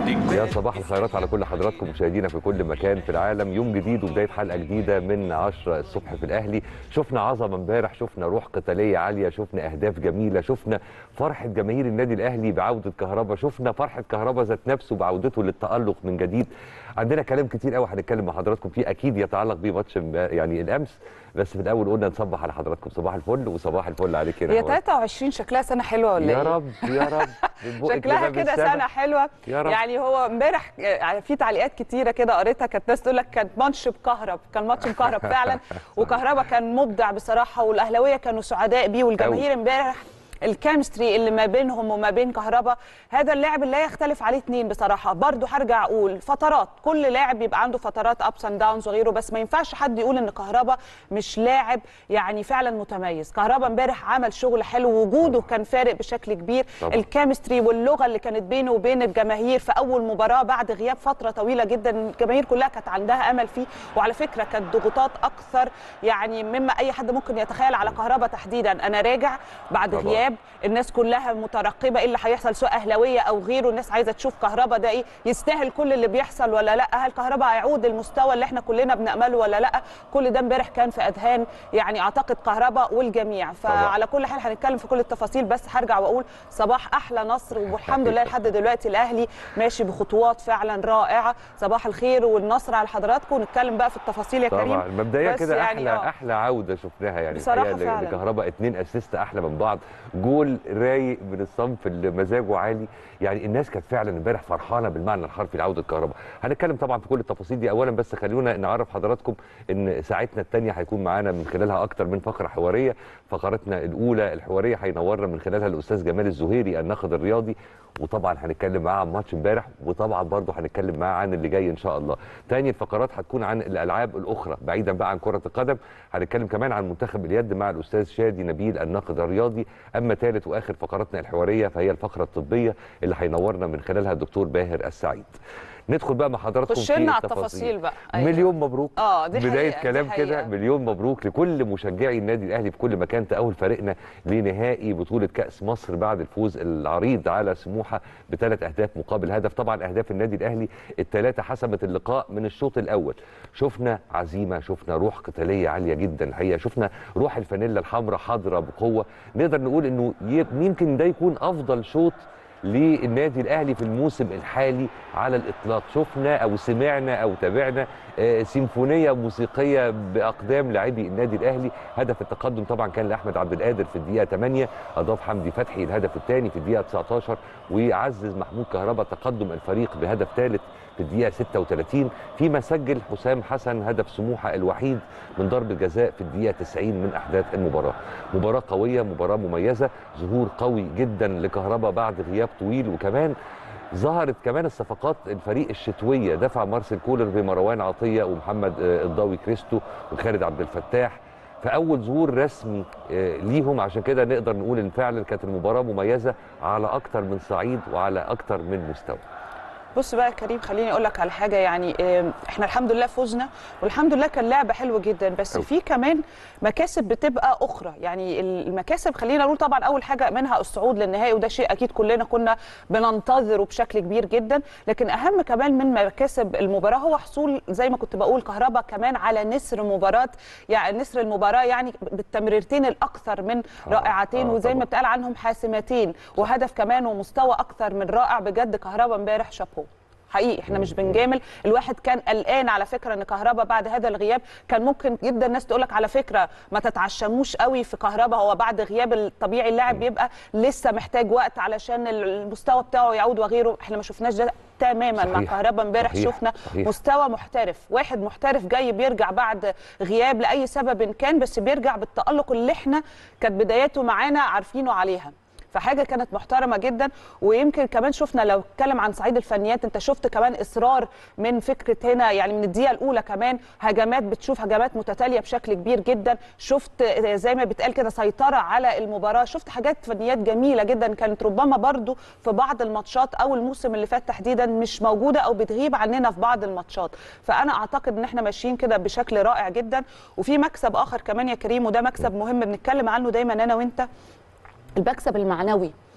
يا صباح الخيرات على كل حضراتكم مشاهدينا في كل مكان في العالم يوم جديد وبدايه حلقه جديده من 10 الصبح في الاهلي شفنا عظمه امبارح شفنا روح قتاليه عاليه شفنا اهداف جميله شفنا فرحه جماهير النادي الاهلي بعوده كهربا شفنا فرحه كهربا ذات نفسه بعودته للتالق من جديد عندنا كلام كتير قوي هنتكلم مع حضراتكم فيه اكيد يتعلق بماتش يعني الامس بس في الاول قلنا نصبح على حضراتكم صباح الفل وصباح الفل عليك هي 23 شكلها سنه حلوه ولا يا ايه؟ رب يا رب بتبقى شكلها كده كده بالسما. سنه حلوه يا رب. يعني هو امبارح آه، في تعليقات كتيره كده قريتها كانت ناس تقول لك كان ماتش بكهرب كان ماتش مكهرب فعلا وكهربا كان مبدع بصراحه والاهلاويه كانوا سعداء بيه والجماهير امبارح الكيمستري اللي ما بينهم وما بين كهربا هذا اللاعب اللي لا يختلف عليه اتنين بصراحه برضو هرجع اقول فترات كل لاعب بيبقى عنده فترات ابس اند داونز وغيره بس ما ينفعش حد يقول ان كهربا مش لاعب يعني فعلا متميز كهربا امبارح عمل شغل حلو وجوده كان فارق بشكل كبير طبعا. الكيمستري واللغه اللي كانت بينه وبين الجماهير في اول مباراه بعد غياب فتره طويله جدا الجماهير كلها كانت عندها امل فيه وعلى فكره كانت ضغوطات اكثر يعني مما اي حد ممكن يتخيل على كهربا تحديدا انا راجع بعد طبعا. غياب الناس كلها مترقبه ايه اللي هيحصل سواء اهلاويه او غيره الناس عايزه تشوف كهربا ده ايه يستاهل كل اللي بيحصل ولا لا هل كهربا هيعود المستوى اللي احنا كلنا بنامله ولا لا كل ده امبارح كان في اذهان يعني اعتقد كهربا والجميع فعلى كل حال هنتكلم في كل التفاصيل بس هرجع واقول صباح احلى نصر والحمد لله لحد دلوقتي الاهلي ماشي بخطوات فعلا رائعه صباح الخير والنصر على حضراتكم ونتكلم بقى في التفاصيل يا كريم طبعا مبدئيا بس كده يعني احلى آه. احلى عوده شفناها يعني بصراحة الحقيقة فعلا. لكهرباء اتنين اسيست احلى من بعض جول رايق من الصنف اللي مزاجه عالي يعني الناس كانت فعلا امبارح فرحانه بالمعنى الحرفي لعوده كهرباء هنتكلم طبعا في كل التفاصيل دي اولا بس خلونا نعرف حضراتكم ان ساعتنا الثانيه هيكون معانا من خلالها اكتر من فقره حواريه فقرتنا الاولى الحواريه هينورنا من خلالها الاستاذ جمال الزهيري الناقد الرياضي وطبعا هنتكلم معاه عن ماتش امبارح وطبعا برضه هنتكلم معاه عن اللي جاي ان شاء الله تاني الفقرات هتكون عن الالعاب الاخرى بعيدا بقى عن كره القدم هنتكلم كمان عن منتخب اليد مع الاستاذ شادي نبيل الناقد الرياضي اما ثالث واخر فقراتنا الحواريه فهي الفقره الطبيه اللي هينورنا من خلالها الدكتور باهر السعيد ندخل بقى مع حضراتكم خش لنا على التفاصيل بقى أيوة. مليون مبروك اه دي بدايه حقيقة، كلام دي كده حقيقة. مليون مبروك لكل مشجعي النادي الاهلي في كل مكان تأهل فريقنا لنهائي بطوله كاس مصر بعد الفوز العريض على سموحه بثلاث اهداف مقابل هدف طبعا اهداف النادي الاهلي الثلاثه حسمت اللقاء من الشوط الاول شفنا عزيمه شفنا روح قتاليه عاليه جدا الحقيقه شفنا روح الفانيلا الحمراء حاضره بقوه نقدر نقول انه ي- يمكن ده يكون افضل شوط للنادي الاهلي في الموسم الحالي على الاطلاق شفنا او سمعنا او تابعنا آه، سيمفونيه موسيقيه باقدام لاعبي النادي الاهلي هدف التقدم طبعا كان لاحمد عبد القادر في الدقيقه 8 اضاف حمدي فتحي الهدف الثاني في الدقيقه 19 وعزز محمود كهربا تقدم الفريق بهدف ثالث في الدقيقه 36 فيما سجل حسام حسن هدف سموحه الوحيد من ضربه جزاء في الدقيقه 90 من احداث المباراه مباراه قويه مباراه مميزه ظهور قوي جدا لكهربا بعد غياب طويل وكمان ظهرت كمان الصفقات الفريق الشتويه دفع مارسيل كولر بمروان عطيه ومحمد آه، الضاوي كريستو وخالد عبد الفتاح فاول ظهور رسمي آه، ليهم عشان كده نقدر نقول ان فعلا كانت المباراه مميزه على اكتر من صعيد وعلى اكتر من مستوى بص بقى يا كريم خليني اقول لك على حاجه يعني آم، احنا الحمد لله فزنا والحمد لله كان لعبه حلوه جدا بس أوي. في كمان مكاسب بتبقى اخرى يعني المكاسب خلينا نقول طبعا اول حاجه منها الصعود للنهائي وده شيء اكيد كلنا كنا بننتظره بشكل كبير جدا لكن اهم كمان من مكاسب المباراه هو حصول زي ما كنت بقول كهربا كمان على نسر مباراه يعني نسر المباراه يعني بالتمريرتين الاكثر من آه، رائعتين آه، وزي ما طبعاً. بتقال عنهم حاسمتين وهدف كمان ومستوى اكثر من رائع بجد كهربا امبارح شابوه حقيقي احنا مش بنجامل الواحد كان قلقان على فكره ان كهربا بعد هذا الغياب كان ممكن جدا الناس تقول لك على فكره ما تتعشموش قوي في كهربا هو بعد غياب الطبيعي اللاعب بيبقى لسه محتاج وقت علشان المستوى بتاعه يعود وغيره احنا ما شفناش ده تماما مع صحيح. كهربا امبارح صحيح. شفنا صحيح. مستوى محترف واحد محترف جاي بيرجع بعد غياب لاي سبب كان بس بيرجع بالتالق اللي احنا كانت بداياته معانا عارفينه عليها فحاجه كانت محترمه جدا ويمكن كمان شفنا لو اتكلم عن صعيد الفنيات انت شفت كمان اصرار من فكره هنا يعني من الدقيقه الاولى كمان هجمات بتشوف هجمات متتاليه بشكل كبير جدا شفت زي ما بيتقال كده سيطره على المباراه شفت حاجات فنيات جميله جدا كانت ربما برضو في بعض الماتشات او الموسم اللي فات تحديدا مش موجوده او بتغيب عننا في بعض الماتشات فانا اعتقد ان احنا ماشيين كده بشكل رائع جدا وفي مكسب اخر كمان يا كريم وده مكسب مهم بنتكلم عنه دايما انا وانت المكسب المعنوي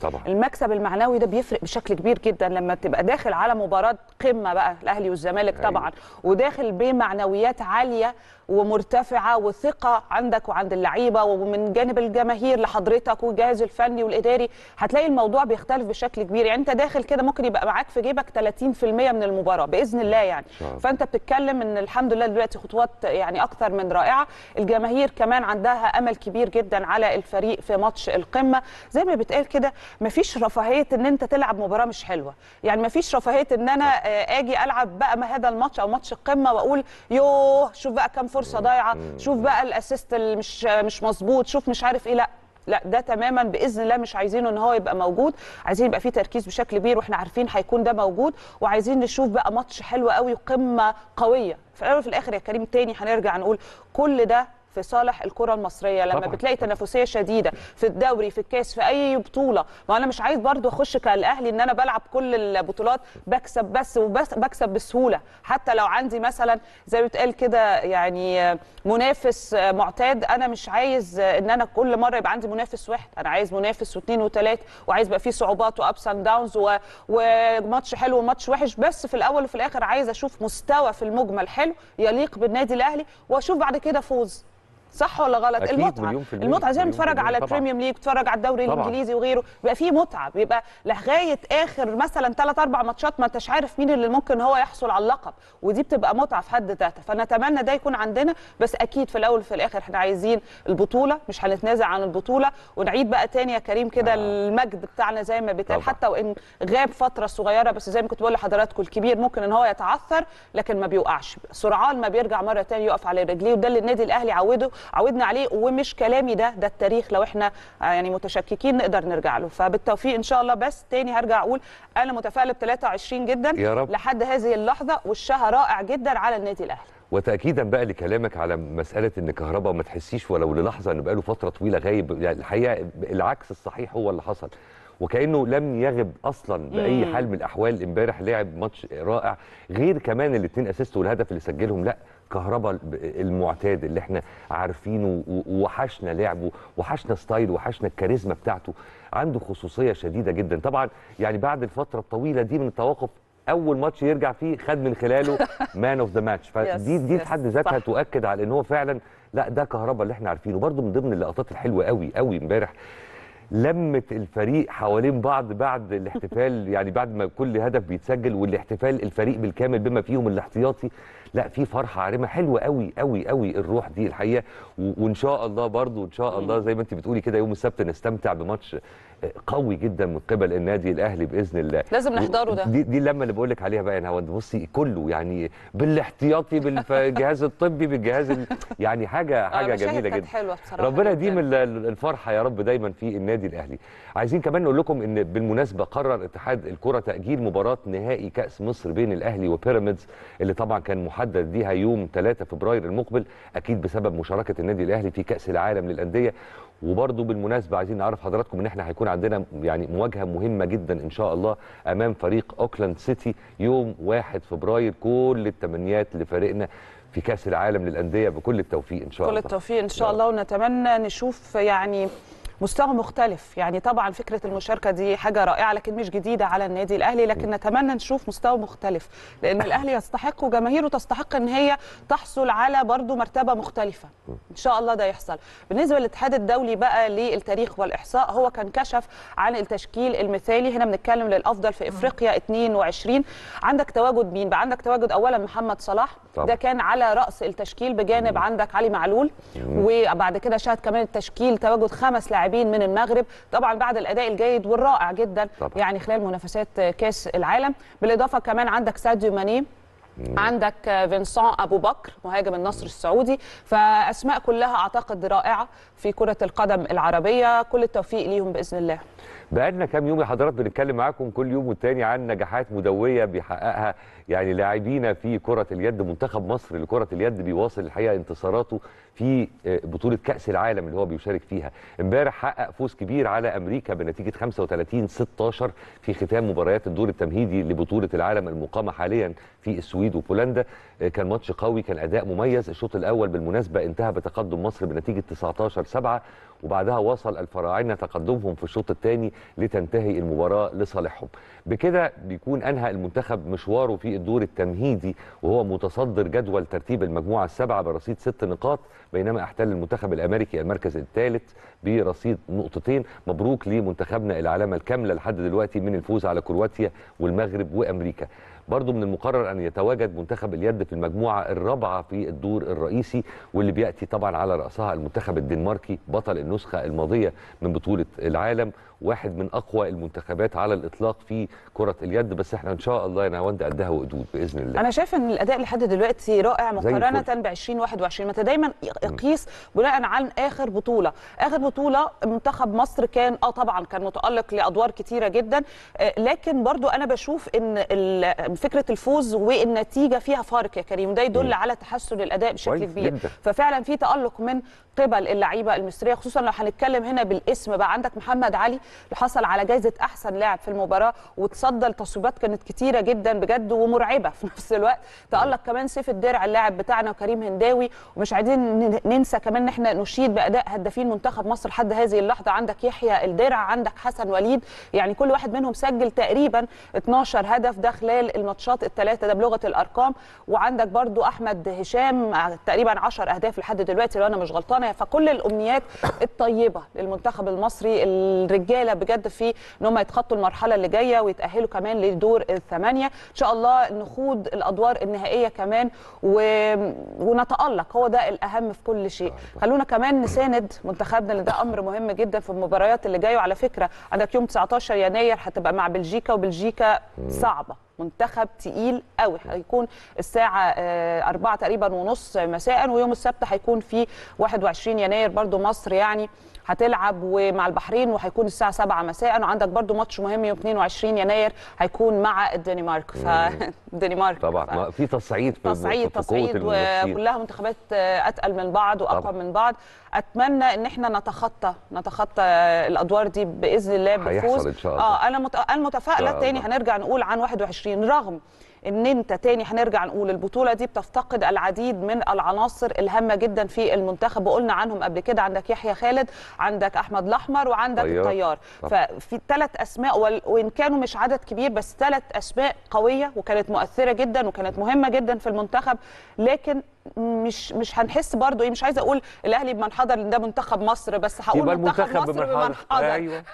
طبعا. المكسب المعنوي ده بيفرق بشكل كبير جدا لما تبقى داخل على مباراه قمه بقى الاهلي والزمالك أيوة. طبعا وداخل بمعنويات عاليه ومرتفعه وثقه عندك وعند اللعيبه ومن جانب الجماهير لحضرتك والجهاز الفني والاداري هتلاقي الموضوع بيختلف بشكل كبير يعني انت داخل كده ممكن يبقى معاك في جيبك 30% من المباراه باذن الله يعني شاء الله. فانت بتتكلم ان الحمد لله دلوقتي خطوات يعني اكثر من رائعه الجماهير كمان عندها امل كبير جدا على الفريق في ماتش القمه زي ما بتقال كده مفيش رفاهيه ان انت تلعب مباراه مش حلوه يعني مفيش رفاهيه ان انا آه، اجي العب بقى ما هذا الماتش او ماتش القمه واقول يوه شوف بقى كام فرصه ضايعه شوف بقى الاسيست اللي مش مش مظبوط شوف مش عارف ايه لا لا ده تماما باذن الله مش عايزينه ان هو يبقى موجود عايزين يبقى فيه تركيز بشكل كبير واحنا عارفين هيكون ده موجود وعايزين نشوف بقى ماتش حلو قوي وقمه قويه في الاول وفي الاخر يا كريم تاني هنرجع نقول كل ده في صالح الكره المصريه لما طبعاً. بتلاقي تنافسيه شديده في الدوري في الكاس في اي بطوله ما انا مش عايز برضو اخش كالاهلي ان انا بلعب كل البطولات بكسب بس وبس بكسب بسهوله حتى لو عندي مثلا زي ما بتقال كده يعني منافس معتاد انا مش عايز ان انا كل مره يبقى عندي منافس واحد انا عايز منافس واثنين وثلاثه وعايز بقى فيه صعوبات وابس اند داونز وماتش حلو وماتش وحش بس في الاول وفي الاخر عايز اشوف مستوى في المجمل حلو يليق بالنادي الاهلي واشوف بعد كده فوز صح ولا غلط أكيد، المتعه مليون في المية، المتعه زي ما مليون في بتتفرج المية على طبعاً. البريميوم ليج بتتفرج على الدوري طبعاً. الانجليزي وغيره بيبقى فيه متعه بيبقى لغايه اخر مثلا ثلاث اربع ماتشات ما انتش عارف مين اللي ممكن هو يحصل على اللقب ودي بتبقى متعه في حد ذاتها فنتمنى ده يكون عندنا بس اكيد في الاول وفي الاخر احنا عايزين البطوله مش هنتنازع عن البطوله ونعيد بقى تاني يا كريم كده آه. المجد بتاعنا زي ما بيتقال طبعاً. حتى وان غاب فتره صغيره بس زي ما كنت بقول لحضراتكم الكبير ممكن ان هو يتعثر لكن ما بيوقعش سرعان ما بيرجع مره تاني يقف على رجليه وده اللي النادي الاهلي عوده عودنا عليه ومش كلامي ده ده التاريخ لو احنا آه، يعني متشككين نقدر نرجع له فبالتوفيق ان شاء الله بس تاني هرجع اقول انا متفائله ب 23 جدا يا رب. لحد هذه اللحظه وشها رائع جدا على النادي الاهلي وتاكيدا بقى لكلامك على مساله ان كهربا ما تحسيش ولو للحظه انه بقاله فتره طويله غايب يعني الحقيقه العكس الصحيح هو اللي حصل وكانه لم يغب اصلا باي مم. حال من الاحوال امبارح لعب ماتش رائع غير كمان الاثنين اسيست والهدف اللي سجلهم لا كهربا المعتاد اللي احنا عارفينه و- ووحشنا لعبه وحشنا ستايل وحشنا الكاريزما بتاعته عنده خصوصيه شديده جدا طبعا يعني بعد الفتره الطويله دي من التوقف اول ماتش يرجع فيه خد من خلاله مان اوف ذا ماتش فدي دي في yes، حد ذاتها صح. تؤكد على ان هو فعلا لا ده كهربا اللي احنا عارفينه برضو من ضمن اللقطات الحلوه قوي قوي امبارح لمة الفريق حوالين بعض بعد الاحتفال يعني بعد ما كل هدف بيتسجل والاحتفال الفريق بالكامل بما فيهم الاحتياطي لا في فرحه عارمه حلوه قوي قوي قوي الروح دي الحقيقه و- وان شاء الله برضو ان شاء الله زي ما انت بتقولي كده يوم السبت نستمتع بماتش قوي جدا من قبل النادي الاهلي باذن الله لازم نحضره ده. دي, دي اللمه اللي بقول لك عليها بقى يا نهاوند بصي كله يعني بالاحتياطي بالجهاز الطبي بالجهاز ال... يعني حاجه حاجه المشاهد جميله كانت جدا حلوه بصراحه ربنا جداً. يديم ال- ال- الفرحه يا رب دايما في النادي الاهلي عايزين كمان نقول لكم ان بالمناسبه قرر اتحاد الكره تاجيل مباراه نهائي كاس مصر بين الاهلي وبيراميدز اللي طبعا كان محدد ليها يوم 3 فبراير المقبل اكيد بسبب مشاركه النادي الاهلي في كاس العالم للانديه وبرضه بالمناسبه عايزين نعرف حضراتكم ان احنا هيكون عندنا يعني مواجهه مهمه جدا ان شاء الله امام فريق اوكلاند سيتي يوم 1 فبراير كل التمنيات لفريقنا في كاس العالم للانديه بكل التوفيق ان شاء كل الله التوفيق ان يا شاء رب. الله ونتمنى نشوف يعني مستوى مختلف يعني طبعا فكره المشاركه دي حاجه رائعه لكن مش جديده على النادي الاهلي لكن نتمنى نشوف مستوى مختلف لان الاهلي يستحق وجماهيره تستحق ان هي تحصل على برضو مرتبه مختلفه ان شاء الله ده يحصل بالنسبه للاتحاد الدولي بقى للتاريخ والاحصاء هو كان كشف عن التشكيل المثالي هنا بنتكلم للافضل في افريقيا 22 عندك تواجد مين بقى عندك تواجد اولا محمد صلاح طبعا. ده كان على راس التشكيل بجانب عندك علي معلول وبعد كده شهد كمان التشكيل تواجد خمس لاعبين من المغرب طبعا بعد الاداء الجيد والرائع جدا طبعا. يعني خلال منافسات كاس العالم بالاضافه كمان عندك ساديو ماني عندك فينسان ابو بكر مهاجم النصر السعودي فاسماء كلها اعتقد رائعه في كره القدم العربيه كل التوفيق ليهم باذن الله بقالنا كام يوم يا حضرات بنتكلم معاكم كل يوم والتاني عن نجاحات مدويه بيحققها يعني لاعبينا في كره اليد منتخب مصر لكره اليد بيواصل الحقيقه انتصاراته في آه، بطوله كاس العالم اللي هو بيشارك فيها امبارح حقق فوز كبير على امريكا بنتيجه 35 16 في ختام مباريات الدور التمهيدي لبطوله العالم المقامه حاليا في السويد وبولندا آه، كان ماتش قوي كان اداء مميز الشوط الاول بالمناسبه انتهى بتقدم مصر بنتيجه 19 7 وبعدها وصل الفراعنه تقدمهم في الشوط الثاني لتنتهي المباراه لصالحهم بكده بيكون انهى المنتخب مشواره في الدور التمهيدي وهو متصدر جدول ترتيب المجموعه السبعه برصيد ست نقاط بينما احتل المنتخب الامريكي المركز الثالث برصيد نقطتين مبروك لمنتخبنا العلامه الكامله لحد دلوقتي من الفوز على كرواتيا والمغرب وامريكا برضو من المقرر ان يتواجد منتخب اليد في المجموعه الرابعه في الدور الرئيسي واللي بياتي طبعا على راسها المنتخب الدنماركي بطل النسخه الماضيه من بطوله العالم واحد من اقوى المنتخبات على الاطلاق في كره اليد بس احنا ان شاء الله يا نهاوند قدها وقدود باذن الله انا شايف ان الاداء لحد دلوقتي رائع زي مقارنه الفل. ب 2021 ما انت دايما قيس بناء عن اخر بطوله اخر بطوله منتخب مصر كان اه طبعا كان متالق لادوار كتيره جدا آه، لكن برضو انا بشوف ان ال- فكره الفوز والنتيجه فيها فارق يا كريم وده يدل مم. على تحسن الاداء بشكل كويس كبير جدا. ففعلا في تالق من قبل اللعيبه المصريه خصوصا لو هنتكلم هنا بالاسم بقى عندك محمد علي اللي حصل على جائزه احسن لاعب في المباراه وتصدى لتصويبات كانت كتيره جدا بجد ومرعبه في نفس الوقت تالق كمان سيف الدرع اللاعب بتاعنا كريم هنداوي ومش عايزين ن- ننسى كمان ان احنا نشيد باداء هدافين منتخب مصر لحد هذه اللحظه عندك يحيى الدرع عندك حسن وليد يعني كل واحد منهم سجل تقريبا 12 هدف ده خلال الماتشات الثلاثه ده بلغه الارقام وعندك برضو احمد هشام تقريبا 10 اهداف لحد دلوقتي لو انا مش غلطانه فكل الامنيات الطيبه للمنتخب المصري الرجاله بجد في ان هم يتخطوا المرحله اللي جايه ويتاهلوا كمان لدور الثمانيه ان شاء الله نخوض الادوار النهائيه كمان و... ونتالق هو ده الاهم في كل شيء خلونا كمان نساند منتخبنا اللي ده امر مهم جدا في المباريات اللي جايه وعلى فكره عندك يوم 19 يناير هتبقى مع بلجيكا وبلجيكا صعبه منتخب تقيل قوي هيكون الساعة 4 تقريبا ونص مساء ويوم السبت هيكون في 21 يناير برضو مصر يعني هتلعب ومع البحرين وهيكون الساعة 7 مساء وعندك برضو ماتش مهم يوم 22 يناير هيكون مع الدنمارك فالدنمارك طبعا ما في تصعيد في تصعيد في قوة تصعيد المنافسين. وكلها منتخبات اتقل من بعض واقوى طبعا. من بعض اتمنى ان احنا نتخطى نتخطى الادوار دي باذن الله هيحصل بفوز إن شاء الله. اه انا مت... انا متفائله إن شاء تاني الله. هنرجع نقول عن 21 رغم ان انت تاني هنرجع نقول البطوله دي بتفتقد العديد من العناصر الهامه جدا في المنتخب وقلنا عنهم قبل كده عندك يحيى خالد عندك احمد الاحمر وعندك طيار. الطيار طبعا. ففي ثلاث اسماء وال- وان كانوا مش عدد كبير بس ثلاث اسماء قويه وكانت مؤثره جدا وكانت مهمه جدا في المنتخب لكن مش مش هنحس برضو ايه مش عايزه اقول الاهلي بمن حضر لان ده منتخب مصر بس هقول يبقى منتخب المنتخب مصر بمن بمن حضر. حضر ايوه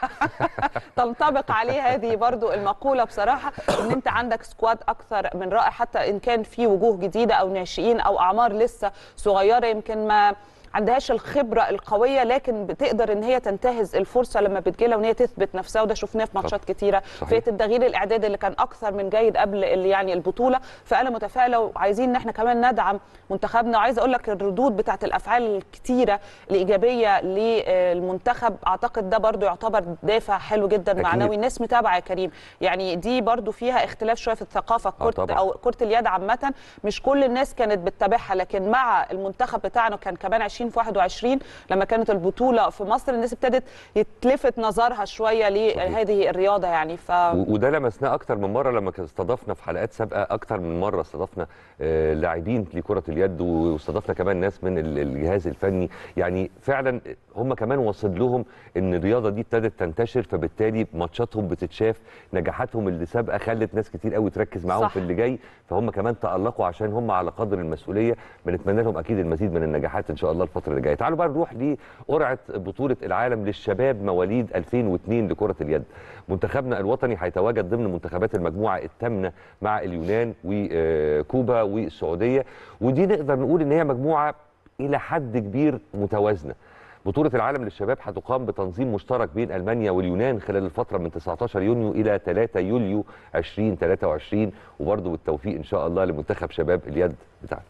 تنطبق عليه هذه برضو المقولة بصراحة ان انت عندك سكواد اكثر من رائع حتى ان كان في وجوه جديدة او ناشئين او اعمار لسه صغيرة يمكن ما عندهاش الخبرة القوية لكن بتقدر ان هي تنتهز الفرصة لما بتجيلها وان هي تثبت نفسها وده شفناه في ماتشات كتيرة صحيح. في التغيير الاعدادي اللي كان اكثر من جيد قبل ال- يعني البطولة فانا متفائلة وعايزين ان احنا كمان ندعم منتخبنا وعايزه اقول لك الردود بتاعت الافعال الكتيرة الايجابية للمنتخب اعتقد ده برضو يعتبر دافع حلو جدا أكيد. معنوي الناس متابعه يا كريم يعني دي برضو فيها اختلاف شويه في الثقافه آه كره طبعاً. او كره اليد عامه مش كل الناس كانت بتتابعها لكن مع المنتخب بتاعنا كان كمان 20 في 21 لما كانت البطوله في مصر الناس ابتدت يتلفت نظرها شويه لهذه الرياضه يعني ف و- وده لمسناه اكتر من مره لما كان استضفنا في حلقات سابقه اكتر من مره استضفنا آه، لاعبين لكره اليد واستضفنا كمان ناس من ال- الجهاز الفني يعني فعلا هم كمان وصل لهم ان الرياضه دي ابتدت تنتشر فبالتالي ماتشاتهم بتتشاف نجاحاتهم اللي سابقه خلت ناس كتير قوي تركز معاهم صح. في اللي جاي فهم كمان تالقوا عشان هم على قدر المسؤوليه بنتمنى لهم اكيد المزيد من النجاحات ان شاء الله الفتره اللي جايه تعالوا بقى نروح لقرعه بطوله العالم للشباب مواليد 2002 لكره اليد منتخبنا الوطني هيتواجد ضمن منتخبات المجموعه الثامنه مع اليونان وكوبا والسعوديه ودي نقدر نقول ان هي مجموعه الى حد كبير متوازنه بطولة العالم للشباب هتقام بتنظيم مشترك بين ألمانيا واليونان خلال الفترة من 19 يونيو إلى 3 يوليو 2023 وبرضه بالتوفيق إن شاء الله لمنتخب شباب اليد بتاعنا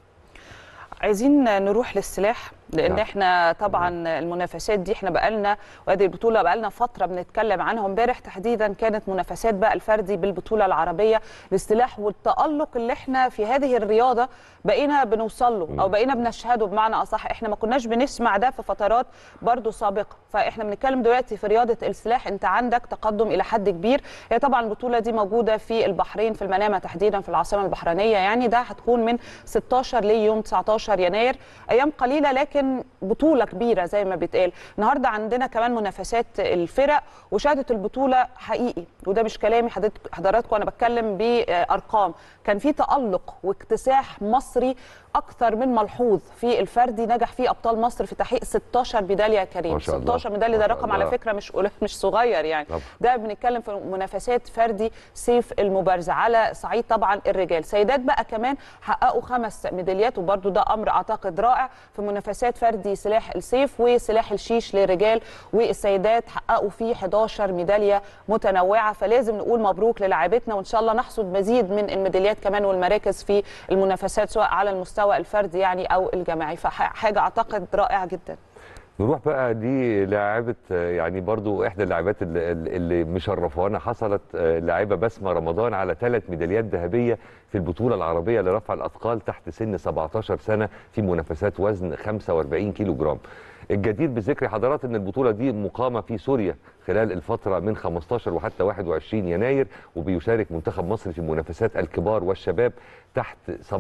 عايزين نروح للسلاح لان نعم. احنا طبعا المنافسات دي احنا بقالنا وهذه البطوله بقالنا فتره بنتكلم عنها امبارح تحديدا كانت منافسات بقى الفردي بالبطوله العربيه للسلاح والتالق اللي احنا في هذه الرياضه بقينا بنوصل له او بقينا بنشهده بمعنى اصح احنا ما كناش بنسمع ده في فترات برضو سابقه فاحنا بنتكلم دلوقتي في رياضه السلاح انت عندك تقدم الى حد كبير هي طبعا البطوله دي موجوده في البحرين في المنامه تحديدا في العاصمه البحرينيه يعني ده هتكون من 16 ليوم 19 يناير ايام قليله لكن لكن بطوله كبيره زي ما بيتقال النهارده عندنا كمان منافسات الفرق وشهدت البطوله حقيقي وده مش كلامي حضرتك- حضراتكم انا بتكلم بارقام كان في تالق واكتساح مصري اكثر من ملحوظ في الفردي نجح فيه ابطال مصر في تحقيق 16 ميداليه يا كريم ما شاء الله. 16 ميداليه ما ده شاء رقم على الله. فكره مش قليل- مش صغير يعني طبعا. ده بنتكلم في منافسات فردي سيف المبارزه على صعيد طبعا الرجال سيدات بقى كمان حققوا خمس ميداليات وبرده ده امر اعتقد رائع في منافسات فردي سلاح السيف وسلاح الشيش للرجال والسيدات حققوا فيه 11 ميداليه متنوعه فلازم نقول مبروك للاعبتنا وان شاء الله نحصد مزيد من الميداليات كمان والمراكز في المنافسات سواء على المستوى الفردي يعني او الجماعي فحاجه اعتقد رائعه جدا نروح بقى دي لاعبة آه، يعني برضو إحدى اللاعبات اللي, اللي مشرفانا حصلت آه، لاعبة بسمة رمضان على ثلاث ميداليات ذهبية في البطولة العربية لرفع الأثقال تحت سن 17 سنة في منافسات وزن 45 كيلو جرام الجدير بذكر حضرات ان البطوله دي مقامه في سوريا خلال الفتره من 15 وحتى 21 يناير وبيشارك منتخب مصر في منافسات الكبار والشباب تحت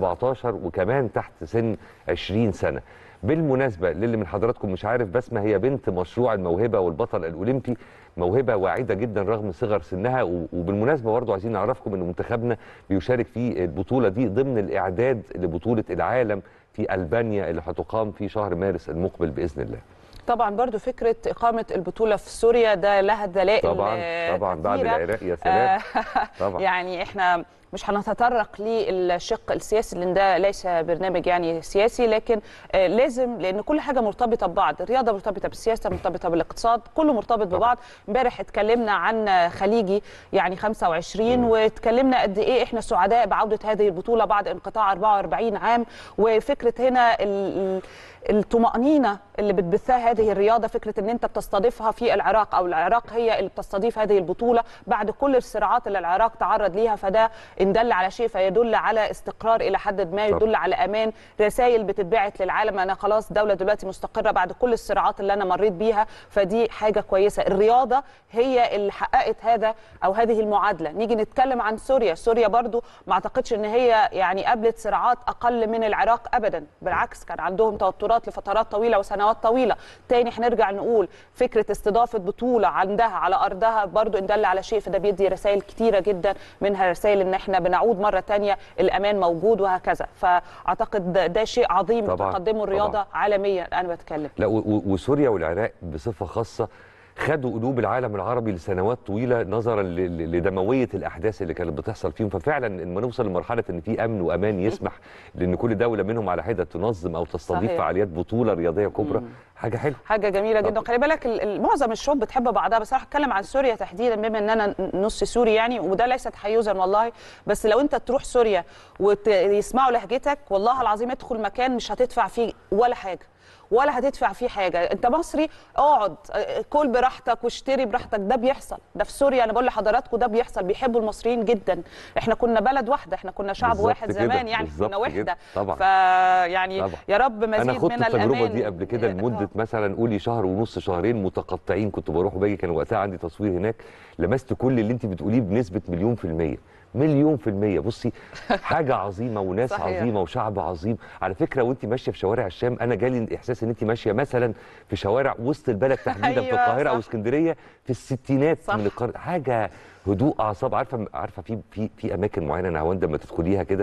17 وكمان تحت سن 20 سنه بالمناسبه للي من حضراتكم مش عارف بسمه هي بنت مشروع الموهبه والبطل الاولمبي موهبه واعده جدا رغم صغر سنها و- وبالمناسبه برضه عايزين نعرفكم ان منتخبنا بيشارك في البطوله دي ضمن الاعداد لبطوله العالم في البانيا اللي هتقام في شهر مارس المقبل باذن الله طبعا برضو فكره اقامه البطوله في سوريا ده لها دلائل طبعا آه، طبعا بعد كتيرة. العراق يا سلام آه، طبعا. يعني احنا مش هنتطرق للشق السياسي لان ده ليس برنامج يعني سياسي لكن آه، لازم لان كل حاجه مرتبطه ببعض الرياضه مرتبطه بالسياسه مرتبطه بالاقتصاد كله مرتبط ببعض امبارح اتكلمنا عن خليجي يعني 25 واتكلمنا قد ايه احنا سعداء بعوده هذه البطوله بعد انقطاع 44 عام وفكره هنا ال- الطمأنينة اللي بتبثها هذه الرياضة فكرة ان انت بتستضيفها في العراق او العراق هي اللي بتستضيف هذه البطولة بعد كل الصراعات اللي العراق تعرض ليها فده ان دل على شيء فيدل على استقرار الى حد ما يدل على امان رسائل بتتبعت للعالم انا خلاص دولة دلوقتي مستقرة بعد كل الصراعات اللي انا مريت بيها فدي حاجة كويسة الرياضة هي اللي حققت هذا او هذه المعادلة نيجي نتكلم عن سوريا سوريا برضو ما اعتقدش ان هي يعني قابلت صراعات اقل من العراق ابدا بالعكس كان عندهم توترات لفترات طويله وسنوات طويله تاني هنرجع نقول فكره استضافه بطوله عندها على ارضها برضو ان دل على شيء فده بيدي رسائل كتيره جدا منها رسائل ان احنا بنعود مره تانية الامان موجود وهكذا فاعتقد ده, ده شيء عظيم طبعاً، تقدمه الرياضه طبعاً. عالميا انا بتكلم لا و- و- وسوريا والعراق بصفه خاصه خدوا قلوب العالم العربي لسنوات طويله نظرا ل- ل- لدمويه الاحداث اللي كانت بتحصل فيهم ففعلا لما نوصل لمرحله ان في امن وامان يسمح لان كل دوله منهم على حده تنظم او تستضيف صحيح. فعاليات بطوله رياضيه كبرى حاجه حلوه حاجه جميله جدا طبعاً. خلي بالك ال- ال- معظم الشعوب بتحب بعضها بس انا هتكلم عن سوريا تحديدا بما ان انا نص سوري يعني وده ليس تحيزا والله بس لو انت تروح سوريا ويسمعوا لهجتك والله العظيم ادخل مكان مش هتدفع فيه ولا حاجه ولا هتدفع فيه حاجه انت مصري اقعد اه، كل براحتك واشتري براحتك ده بيحصل ده في سوريا انا بقول لحضراتكم ده بيحصل بيحبوا المصريين جدا احنا كنا بلد واحده احنا كنا شعب بالظبط واحد كده، زمان يعني بالظبط كنا وحده كده، طبعاً. فيعني طبعاً. يا رب مزيد انا خدت من التجربه الامان دي قبل كده اه. لمده مثلا قولي شهر ونص شهرين متقطعين كنت بروح وباجي كان وقتها عندي تصوير هناك لمست كل اللي انت بتقوليه بنسبه مليون في الميه مليون في المية بصي حاجة عظيمة وناس صحيح. عظيمة وشعب عظيم على فكرة وانت ماشية في شوارع الشام أنا جالي الإحساس إن انت ماشية مثلا في شوارع وسط البلد تحديدا في أيوة، القاهرة أو صح. اسكندرية في الستينات صح. من القرن حاجة هدوء أعصاب عارفة عارفة في في في أماكن معينة أنا هوند لما تدخليها كده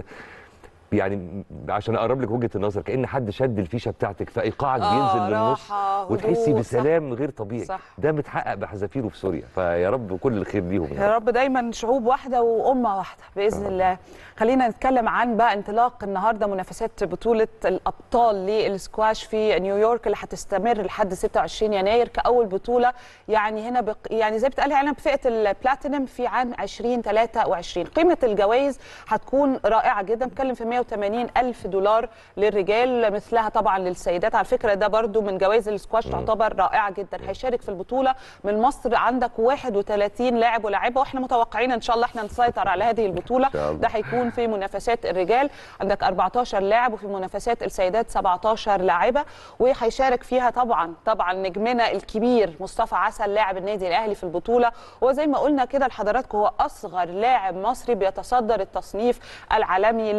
يعني م- عشان اقرب لك وجهه النظر كان حد شد الفيشه بتاعتك فايقاعك آه، بينزل للنص راحة، وتحسي هدوء، بسلام غير طبيعي صح. ده متحقق بحذافيره في سوريا فيا رب كل الخير ليهم يا رب. يا رب دايما شعوب واحده وامه واحده باذن الله خلينا نتكلم عن بقى انطلاق النهارده منافسات بطوله الابطال للسكواش في نيويورك اللي هتستمر لحد 26 يناير كاول بطوله يعني هنا بق... يعني زي بتقال يعني بفئه البلاتينم في عام 2023 قيمه الجوائز هتكون رائعه جدا بنتكلم في 180 الف دولار للرجال مثلها طبعا للسيدات على فكره ده برضو من جوائز السكواش تعتبر رائعه جدا هيشارك في البطوله من مصر عندك 31 لاعب ولاعبه واحنا متوقعين ان شاء الله احنا نسيطر على هذه البطوله شاء الله. ده هيكون في منافسات الرجال عندك 14 لاعب وفي منافسات السيدات 17 لاعبه وهيشارك فيها طبعا طبعا نجمنا الكبير مصطفى عسل لاعب النادي الاهلي في البطوله وزي ما قلنا كده لحضراتكم هو اصغر لاعب مصري بيتصدر التصنيف العالمي للسكواش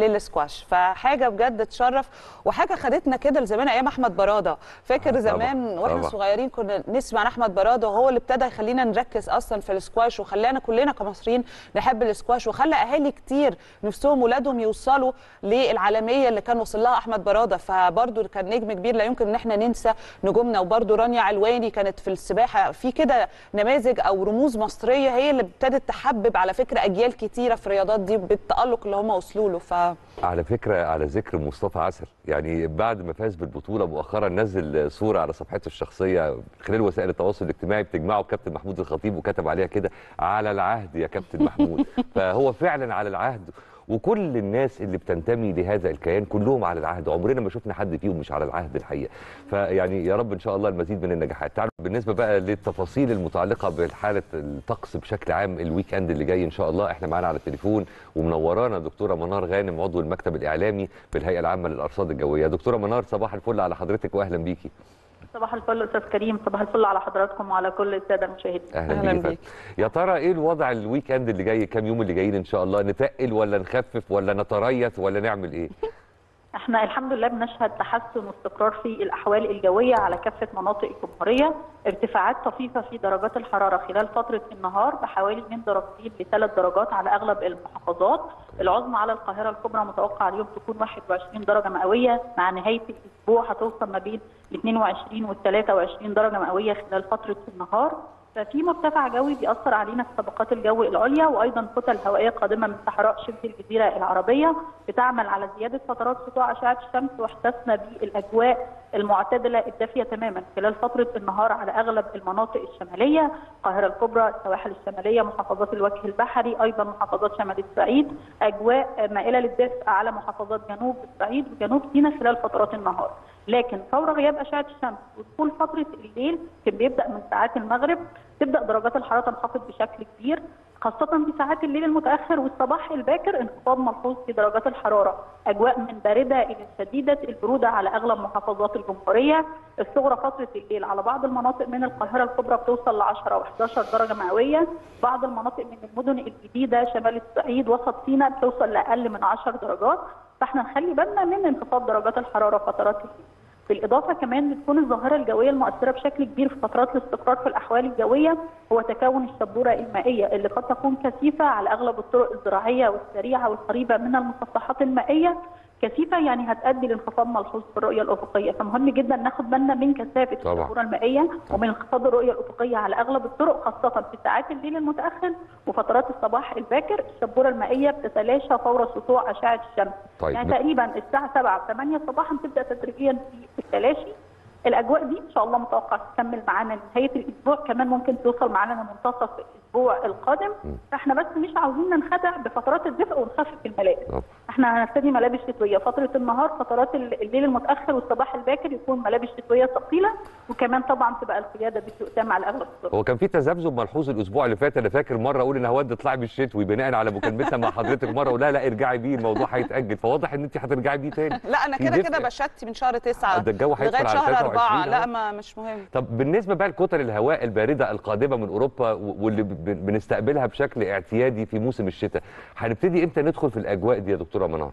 ينفعش فحاجه بجد تشرف وحاجه خدتنا كده لزمان ايام احمد براده فاكر آه، زمان طبعاً، واحنا طبعاً. صغيرين كنا نسمع عن احمد براده وهو اللي ابتدى يخلينا نركز اصلا في السكواش وخلانا كلنا كمصريين نحب السكواش وخلى اهالي كتير نفسهم ولادهم يوصلوا للعالميه اللي كان وصل لها احمد براده فبرده كان نجم كبير لا يمكن ان احنا ننسى نجومنا وبرده رانيا علواني كانت في السباحه في كده نماذج او رموز مصريه هي اللي ابتدت تحبب على فكره اجيال كتيره في الرياضات دي بالتالق اللي هم وصلوا له ف على فكره على ذكر مصطفى عسل يعني بعد ما فاز بالبطوله مؤخرا نزل صوره على صفحته الشخصيه خلال وسائل التواصل الاجتماعي بتجمعه كابتن محمود الخطيب وكتب عليها كده على العهد يا كابتن محمود فهو فعلا على العهد وكل الناس اللي بتنتمي لهذا الكيان كلهم على العهد عمرنا ما شفنا حد فيهم مش على العهد الحقيقه فيعني يا رب ان شاء الله المزيد من النجاحات تعالوا بالنسبه بقى للتفاصيل المتعلقه بحاله الطقس بشكل عام الويك اند اللي جاي ان شاء الله احنا معانا على التليفون ومنورانا دكتوره منار غانم عضو المكتب الاعلامي بالهيئه العامه للارصاد الجويه دكتوره منار صباح الفل على حضرتك واهلا بيكي صباح الفل استاذ كريم صباح الفل على حضراتكم وعلى كل الساده المشاهدين اهلا, أهلاً بيك يا بيك. فندم. يا ترى ايه الوضع الويك اند اللي جاي كام يوم اللي جايين ان شاء الله نتقل ولا نخفف ولا نتريث ولا نعمل ايه احنا الحمد لله بنشهد تحسن واستقرار في الاحوال الجويه على كافه مناطق الجمهوريه ارتفاعات طفيفه في درجات الحراره خلال فتره النهار بحوالي من درجتين لثلاث درجات على اغلب المحافظات العظمى على القاهره الكبرى متوقع اليوم تكون 21 درجه مئويه مع نهايه الاسبوع هتوصل ما بين ال 22 وال 23 درجه مئويه خلال فتره النهار ففي مرتفع جوي بيأثر علينا في طبقات الجو العليا وايضا كتل هوائيه قادمه من صحراء شبه الجزيره العربيه بتعمل على زياده فترات سطوع اشعه الشمس واحساسنا بالاجواء المعتدله الدافيه تماما خلال فتره النهار على اغلب المناطق الشماليه القاهره الكبرى السواحل الشماليه محافظات الوجه البحري ايضا محافظات شمال الصعيد اجواء مائله للدفء على محافظات جنوب الصعيد وجنوب سيناء خلال فترات النهار لكن فور غياب اشعه الشمس ودخول فتره الليل كان بيبدا من ساعات المغرب تبدا درجات الحراره تنخفض بشكل كبير خاصة في ساعات الليل المتأخر والصباح الباكر انخفاض ملحوظ في درجات الحرارة، أجواء من باردة إلى شديدة البرودة على أغلب محافظات الجمهورية، الصغرى فترة الليل على بعض المناطق من القاهرة الكبرى بتوصل ل 10 و11 درجة مئوية، بعض المناطق من المدن الجديدة شمال الصعيد وسط سيناء بتوصل لأقل من 10 درجات، فاحنا نخلي بالنا من انخفاض درجات الحرارة فترات الليل. بالإضافة كمان بتكون الظاهرة الجوية المؤثرة بشكل كبير في فترات الاستقرار في الأحوال الجوية هو تكون الشبورة المائية اللي قد تكون كثيفة على أغلب الطرق الزراعية والسريعة والقريبة من المسطحات المائية كثيفة يعني هتؤدي لانخفاض ملحوظ في الرؤية الأفقية فمهم جدا ناخد بالنا من كثافة طبعاً. الشبورة المائية ومن انخفاض الرؤية الأفقية على أغلب الطرق خاصة في ساعات الليل المتأخر وفترات الصباح الباكر الشبورة المائية بتتلاشى فور سطوع أشعة الشمس طيب. يعني تقريبا الساعة 7 8 صباحا تبدأ تدريجيا في التلاشي الاجواء دي ان شاء الله متوقع تكمل معانا لنهايه الاسبوع كمان ممكن توصل معانا لمنتصف الاسبوع القادم فاحنا بس مش عاوزين ننخدع بفترات الدفء ونخفف الملابس طب. احنا هنرتدي ملابس شتويه فتره النهار فترات الليل المتاخر والصباح الباكر يكون ملابس شتويه ثقيله وكمان طبعا تبقى القياده بتؤتم على اغلب الطرق هو كان في تذبذب ملحوظ الاسبوع اللي فات انا فاكر مره اقول ان هود اطلعي بالشتوي بناء على مكالمتنا مع حضرتك مره اقول لا لا ارجعي بيه الموضوع هيتاجل فواضح ان انت هترجعي بيه تاني لا انا في كده دفء. كده بشتي من شهر تسعة ده الجو هيدخل لغايه على شهر 23 أربعة لا أهو. ما مش مهم طب بالنسبه بقى لكتل الهواء البارده القادمه من اوروبا و- واللي ب- بنستقبلها بشكل اعتيادي في موسم الشتاء هنبتدي امتى ندخل في الاجواء دي يا دكتوره منار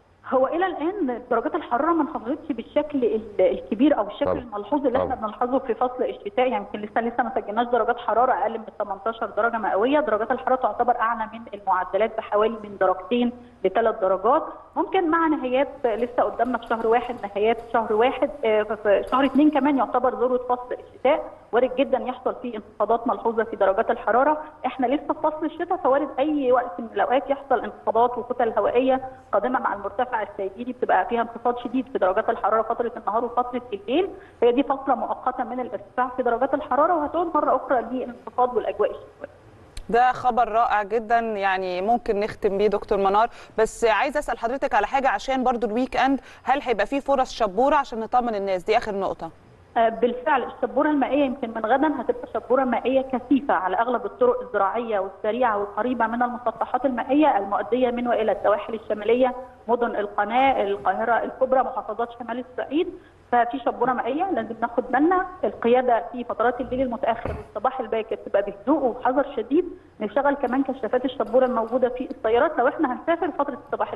هو الى الان درجات الحراره ما انخفضتش بالشكل ال- الكبير او الشكل طبعا. الملحوظ اللي احنا طبعا. بنلحظه في فصل الشتاء يعني يمكن لسه لسه ما سجلناش درجات حراره اقل من 18 درجه مئويه درجات الحراره تعتبر اعلى من المعدلات بحوالي من درجتين لثلاث درجات ممكن مع نهايات لسه قدامنا في شهر واحد نهايات شهر واحد آه، في شهر اثنين كمان يعتبر ذروه فصل الشتاء وارد جدا يحصل فيه انخفاضات ملحوظه في درجات الحراره احنا لسه في فصل الشتاء فوارد اي وقت من الاوقات يحصل انخفاضات وكتل هوائيه قادمه مع المرتفع السيدي بتبقى فيها انخفاض شديد في درجات الحراره فتره النهار وفتره الليل هي دي فتره مؤقته من الارتفاع في درجات الحراره وهتعود مره اخرى للانخفاض والاجواء الشتويه ده خبر رائع جدا يعني ممكن نختم بيه دكتور منار بس عايزه اسال حضرتك على حاجه عشان برضو الويك اند هل هيبقى فيه فرص شبوره عشان نطمن الناس دي اخر نقطه آه، بالفعل الشبوره المائيه يمكن من غدا هتبقى شبوره مائيه كثيفه على اغلب الطرق الزراعيه والسريعه والقريبه من المسطحات المائيه المؤديه من والى السواحل الشماليه مدن القناه القاهره الكبرى محافظات شمال الصعيد ففي شبوره مائيه لازم ناخد بالنا القياده في فترات الليل المتاخر والصباح الباكر تبقى بهدوء وبحذر شديد نشغل كمان كشافات الشبوره الموجوده في السيارات لو احنا هنسافر فتره الصباح الباكر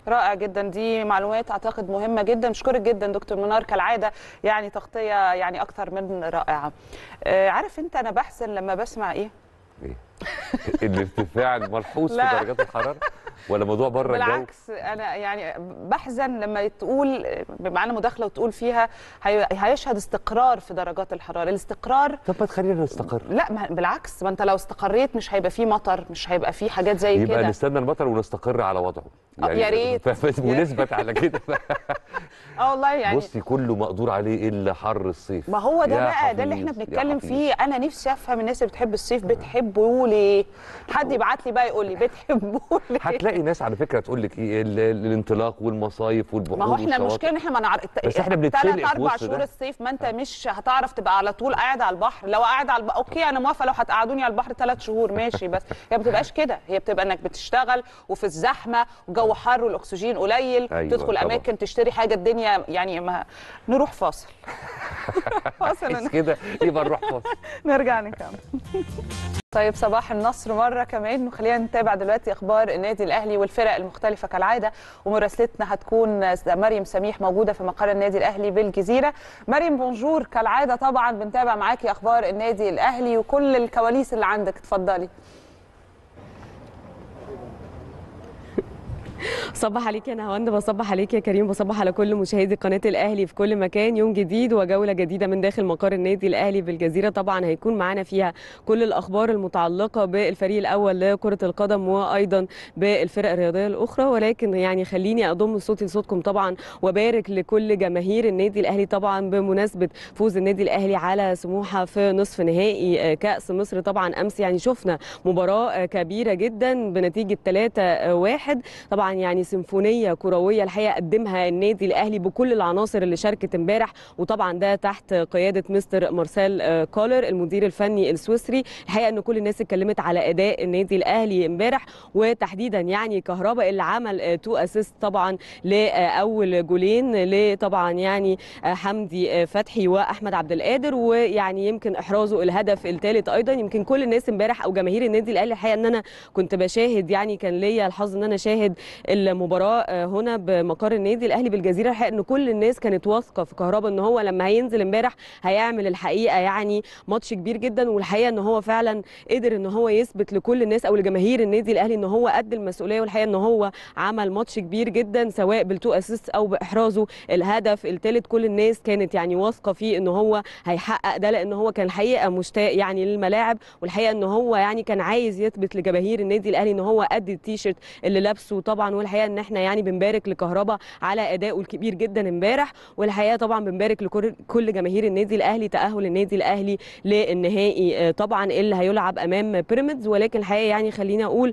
رائع جدا دي معلومات اعتقد مهمه جدا اشكرك جدا دكتور منار كالعاده يعني تغطيه يعني اكثر من رائعه آه، عارف انت انا بحزن لما بسمع ايه ايه الارتفاع الملحوظ في لا. درجات الحراره ولا موضوع بره الجو بالعكس انا يعني بحزن لما تقول بمعنى مداخله وتقول فيها هي- هيشهد استقرار في درجات الحراره الاستقرار طب ما تخلينا نستقر لا ما بالعكس ما انت لو استقريت مش هيبقى فيه مطر مش هيبقى فيه حاجات زي يبقى كده نستنى المطر ونستقر على وضعه آه، يا ريت. ف- ونثبت على كده اه والله يعني بصي كله مقدور عليه الا حر الصيف ما هو ده يا بقى ده اللي احنا حفيظ، يا بنتكلم حفيظ. فيه انا نفسي افهم الناس اللي بتحب الصيف بتحبه ليه حد يبعت لي بقى يقول لي بتحبوه ليه هتلاقي ناس على فكره تقول لك ايه ال- ال- الانطلاق والمصايف والبحور ما هو احنا والشواطئ. المشكله ان احنا ما نعرف بس احنا بنتشنق ثلاث في اربع وسط شهور ده. الصيف ما انت مش هتعرف تبقى على طول قاعد على البحر لو قاعد على البحر اوكي انا موافقه لو هتقعدوني على البحر ثلاث شهور ماشي بس هي ما بتبقاش كده هي بتبقى انك بتشتغل وفي الزحمه وجو حر والاكسجين قليل أيوة تدخل طبعا. اماكن تشتري حاجه الدنيا يعني ما نروح فاصل فاصل بس كده يبقى نروح فاصل نرجع نكمل طيب صباح النصر مره كمان وخلينا نتابع دلوقتي اخبار النادي الاهلي والفرق المختلفه كالعاده ومراسلتنا هتكون مريم سميح موجوده في مقر النادي الاهلي بالجزيره مريم بونجور كالعاده طبعا بنتابع معاكي اخبار النادي الاهلي وكل الكواليس اللي عندك اتفضلي صبح عليك يا نهاوند بصبح عليك يا كريم بصبح على كل مشاهدي قناه الاهلي في كل مكان يوم جديد وجوله جديده من داخل مقر النادي الاهلي بالجزيره طبعا هيكون معانا فيها كل الاخبار المتعلقه بالفريق الاول لكره القدم وايضا بالفرق الرياضيه الاخرى ولكن يعني خليني اضم صوتي لصوتكم طبعا وبارك لكل جماهير النادي الاهلي طبعا بمناسبه فوز النادي الاهلي على سموحه في نصف نهائي كاس مصر طبعا امس يعني شفنا مباراه كبيره جدا بنتيجه 3-1 طبعا يعني سيمفونيه كرويه الحقيقه قدمها النادي الاهلي بكل العناصر اللي شاركت امبارح وطبعا ده تحت قياده مستر مارسيل آه، كولر المدير الفني السويسري الحقيقه ان كل الناس اتكلمت على اداء النادي الاهلي امبارح وتحديدا يعني كهربا اللي عمل تو اسيست طبعا لاول جولين لطبعا يعني آه، حمدي آه، فتحي واحمد عبد القادر ويعني يمكن احرازه الهدف الثالث ايضا يمكن كل الناس امبارح او جماهير النادي الاهلي الحقيقه ان انا كنت بشاهد يعني كان ليا الحظ ان انا شاهد المباراه آه، هنا بمقر النادي الاهلي بالجزيره الحقيقه ان كل الناس كانت واثقه في كهربا ان هو لما هينزل امبارح هيعمل الحقيقه يعني ماتش كبير جدا والحقيقه ان هو فعلا قدر ان هو يثبت لكل الناس او لجماهير النادي الاهلي ان هو قد المسؤوليه والحقيقه ان هو عمل ماتش كبير جدا سواء بالتو اسيست او باحرازه الهدف الثالث كل الناس كانت يعني واثقه فيه ان هو هيحقق ده لان هو كان الحقيقه مشتاق يعني للملاعب والحقيقه ان هو يعني كان عايز يثبت لجماهير النادي الاهلي ان هو قد التيشيرت اللي لابسه طبعا والحقيقه ان احنا يعني بنبارك لكهربا على ادائه الكبير جدا امبارح والحقيقه طبعا بنبارك لكل كل جماهير النادي الاهلي تاهل النادي الاهلي للنهائي آه، طبعا اللي هيلعب امام بيراميدز ولكن الحقيقه يعني خليني اقول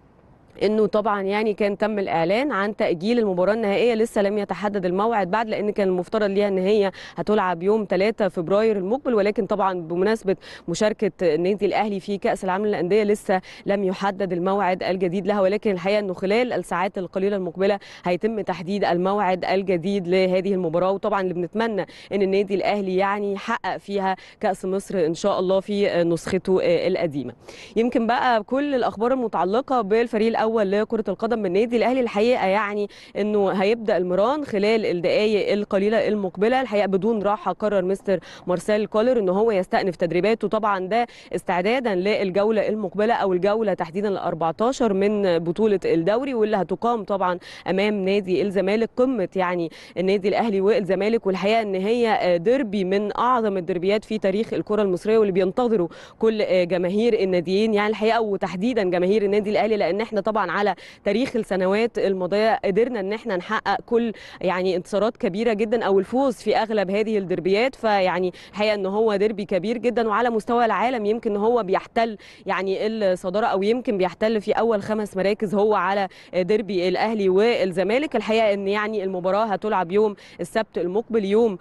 انه طبعا يعني كان تم الاعلان عن تاجيل المباراه النهائيه لسه لم يتحدد الموعد بعد لان كان المفترض ليها ان هي هتلعب يوم 3 فبراير المقبل ولكن طبعا بمناسبه مشاركه النادي الاهلي في كاس العالم للانديه لسه لم يحدد الموعد الجديد لها ولكن الحقيقه انه خلال الساعات القليله المقبله هيتم تحديد الموعد الجديد لهذه المباراه وطبعا اللي بنتمنى ان النادي الاهلي يعني يحقق فيها كاس مصر ان شاء الله في نسخته القديمه يمكن بقى كل الاخبار المتعلقه بالفريق الاول لكره القدم بالنادي الاهلي الحقيقه يعني انه هيبدا المران خلال الدقائق القليله المقبله الحقيقه بدون راحه قرر مستر مارسيل كولر ان هو يستأنف تدريباته طبعا ده استعدادا للجوله المقبله او الجوله تحديدا ال 14 من بطوله الدوري واللي هتقام طبعا امام نادي الزمالك قمه يعني النادي الاهلي والزمالك والحقيقه ان هي ديربي من اعظم الدربيات في تاريخ الكره المصريه واللي بينتظروا كل جماهير الناديين يعني الحقيقه وتحديدا جماهير النادي الاهلي لان احنا طبعا على تاريخ السنوات الماضيه قدرنا ان احنا نحقق كل يعني انتصارات كبيره جدا او الفوز في اغلب هذه الدربيات فيعني الحقيقه ان هو ديربي كبير جدا وعلى مستوى العالم يمكن هو بيحتل يعني الصداره او يمكن بيحتل في اول خمس مراكز هو على ديربي الاهلي والزمالك الحقيقه ان يعني المباراه هتلعب يوم السبت المقبل يوم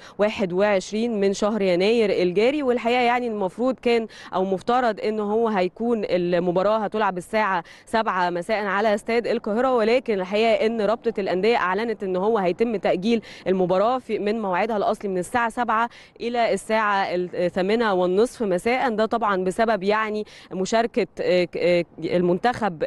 21 من شهر يناير الجاري والحقيقه يعني المفروض كان او مفترض ان هو هيكون المباراه هتلعب الساعه 7 مساء مساء على استاد القاهره ولكن الحقيقه ان رابطه الانديه اعلنت ان هو هيتم تاجيل المباراه في من موعدها الاصلي من الساعه 7 الى الساعه الثامنه والنصف مساء ده طبعا بسبب يعني مشاركه المنتخب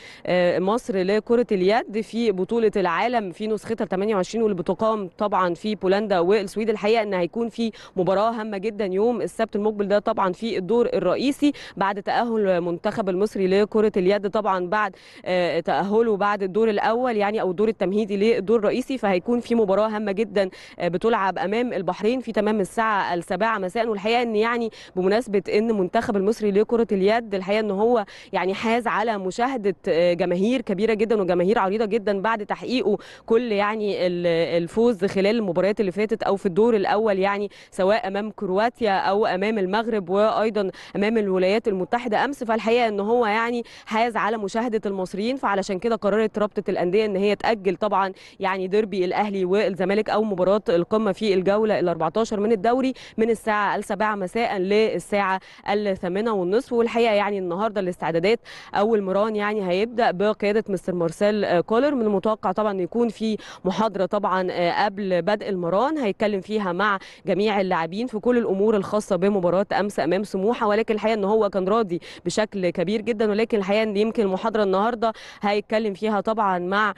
مصر لكره اليد في بطوله العالم في نسختها 28 واللي بتقام طبعا في بولندا والسويد الحقيقه ان هيكون في مباراه هامه جدا يوم السبت المقبل ده طبعا في الدور الرئيسي بعد تاهل المنتخب المصري لكره اليد طبعا بعد تاهله بعد الدور الاول يعني او الدور التمهيدي للدور الرئيسي فهيكون في مباراه هامه جدا بتلعب امام البحرين في تمام الساعه السابعه مساء والحقيقه ان يعني بمناسبه ان المنتخب المصري لكره اليد الحقيقه ان هو يعني حاز على مشاهده جماهير كبيره جدا وجماهير عريضه جدا بعد تحقيقه كل يعني الفوز خلال المباريات اللي فاتت او في الدور الاول يعني سواء امام كرواتيا او امام المغرب وايضا امام الولايات المتحده امس فالحقيقه ان هو يعني حاز على مشاهده المصريين فعلشان كده قررت رابطه الانديه ان هي تاجل طبعا يعني ديربي الاهلي والزمالك او مباراه القمه في الجوله ال 14 من الدوري من الساعه السابعه مساء للساعه الثامنه والنصف والحقيقه يعني النهارده الاستعدادات اول مران يعني هيبدا بقياده مستر مارسيل كولر من المتوقع طبعا يكون في محاضره طبعا قبل بدء المران هيتكلم فيها مع جميع اللاعبين في كل الامور الخاصه بمباراه امس امام سموحه ولكن الحقيقه ان هو كان راضي بشكل كبير جدا ولكن الحقيقه ان يمكن المحاضره النهارده هيتكلم فيها طبعا مع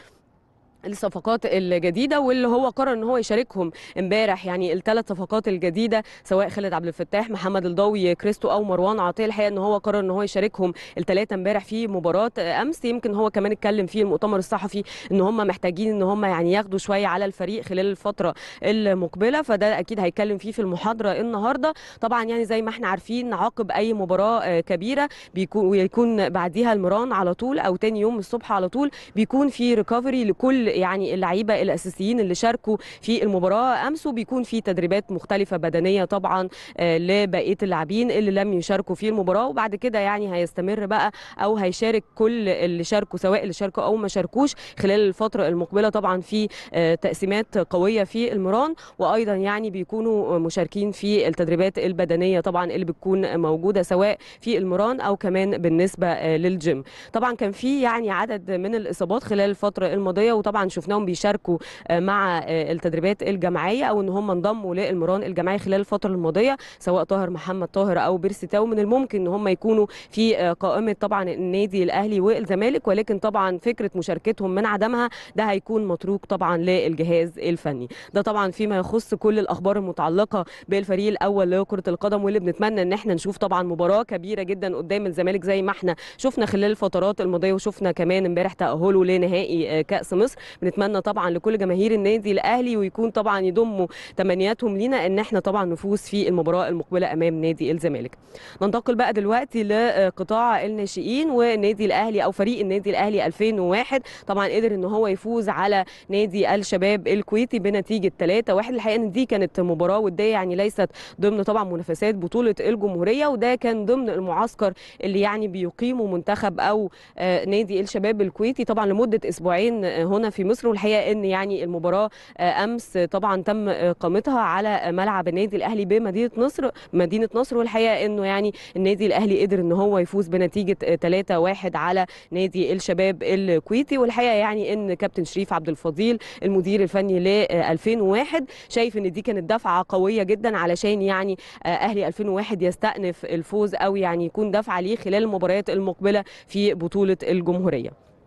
الصفقات الجديده واللي هو قرر ان هو يشاركهم امبارح يعني الثلاث صفقات الجديده سواء خالد عبد الفتاح محمد الضوي كريستو او مروان عطيه الحقيقه ان هو قرر ان هو يشاركهم الثلاثه امبارح في مباراه امس يمكن هو كمان اتكلم في المؤتمر الصحفي ان هم محتاجين ان هم يعني ياخدوا شويه على الفريق خلال الفتره المقبله فده اكيد هيتكلم فيه في المحاضره النهارده طبعا يعني زي ما احنا عارفين عقب اي مباراه كبيره بيكون ويكون بعديها المران على طول او تاني يوم الصبح على طول بيكون في ريكفري لكل يعني اللعيبه الاساسيين اللي شاركوا في المباراه امس وبيكون في تدريبات مختلفه بدنيه طبعا لبقيه اللاعبين اللي لم يشاركوا في المباراه وبعد كده يعني هيستمر بقى او هيشارك كل اللي شاركوا سواء اللي شاركوا او ما شاركوش خلال الفتره المقبله طبعا في تقسيمات قويه في المران وايضا يعني بيكونوا مشاركين في التدريبات البدنيه طبعا اللي بتكون موجوده سواء في المران او كمان بالنسبه للجيم طبعا كان في يعني عدد من الاصابات خلال الفتره الماضيه وطبعا شفناهم بيشاركوا مع التدريبات الجماعيه او ان هم انضموا للمران الجماعي خلال الفتره الماضيه سواء طاهر محمد طاهر او بيرسي تاو من الممكن ان هم يكونوا في قائمه طبعا النادي الاهلي والزمالك ولكن طبعا فكره مشاركتهم من عدمها ده هيكون متروك طبعا للجهاز الفني ده طبعا فيما يخص كل الاخبار المتعلقه بالفريق الاول لكره القدم واللي بنتمنى ان احنا نشوف طبعا مباراه كبيره جدا قدام الزمالك زي ما احنا شفنا خلال الفترات الماضيه وشفنا كمان امبارح تاهله لنهائي كاس مصر بنتمنى طبعا لكل جماهير النادي الاهلي ويكون طبعا يضموا تمنياتهم لينا ان احنا طبعا نفوز في المباراه المقبله امام نادي الزمالك ننتقل بقى دلوقتي لقطاع الناشئين والنادي الاهلي او فريق النادي الاهلي 2001 طبعا قدر ان هو يفوز على نادي الشباب الكويتي بنتيجه 3 1 الحقيقه ان دي كانت مباراه وديه يعني ليست ضمن طبعا منافسات بطوله الجمهوريه وده كان ضمن المعسكر اللي يعني بيقيمه منتخب او نادي الشباب الكويتي طبعا لمده اسبوعين هنا في مصر والحقيقه ان يعني المباراه امس طبعا تم اقامتها على ملعب النادي الاهلي بمدينه نصر مدينه نصر والحقيقه انه يعني النادي الاهلي قدر ان هو يفوز بنتيجه 3 1 على نادي الشباب الكويتي والحقيقه يعني ان كابتن شريف عبد الفضيل المدير الفني ل 2001 شايف ان دي كانت دفعه قويه جدا علشان يعني اهلي 2001 يستأنف الفوز او يعني يكون دفعه ليه خلال المباريات المقبله في بطوله الجمهوريه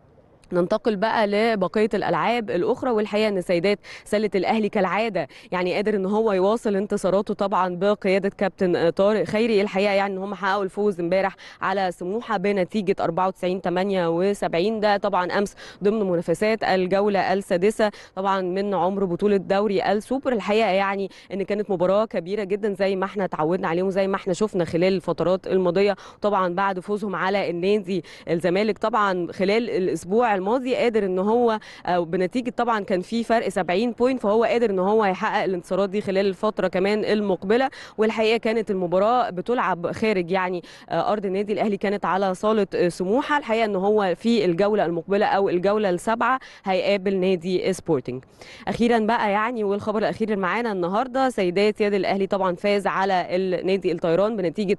ننتقل بقى لبقيه الالعاب الاخرى والحقيقه ان سيدات سله الاهلي كالعاده يعني قادر ان هو يواصل انتصاراته طبعا بقياده كابتن طارق خيري الحقيقه يعني ان هم حققوا الفوز امبارح على سموحه بنتيجه 94 78 ده طبعا امس ضمن منافسات الجوله السادسه طبعا من عمر بطوله دوري السوبر الحقيقه يعني ان كانت مباراه كبيره جدا زي ما احنا اتعودنا عليهم زي ما احنا شفنا خلال الفترات الماضيه طبعا بعد فوزهم على النادي الزمالك طبعا خلال الاسبوع الماضي قادر ان هو آه، بنتيجه طبعا كان في فرق 70 بوينت فهو قادر ان هو يحقق الانتصارات دي خلال الفتره كمان المقبله والحقيقه كانت المباراه بتلعب خارج يعني آه، ارض النادي الاهلي كانت على صاله آه، سموحه الحقيقه ان هو في الجوله المقبله او الجوله السابعه هيقابل نادي سبورتنج اخيرا بقى يعني والخبر الاخير اللي معانا النهارده سيدات يد الاهلي طبعا فاز على النادي الطيران بنتيجه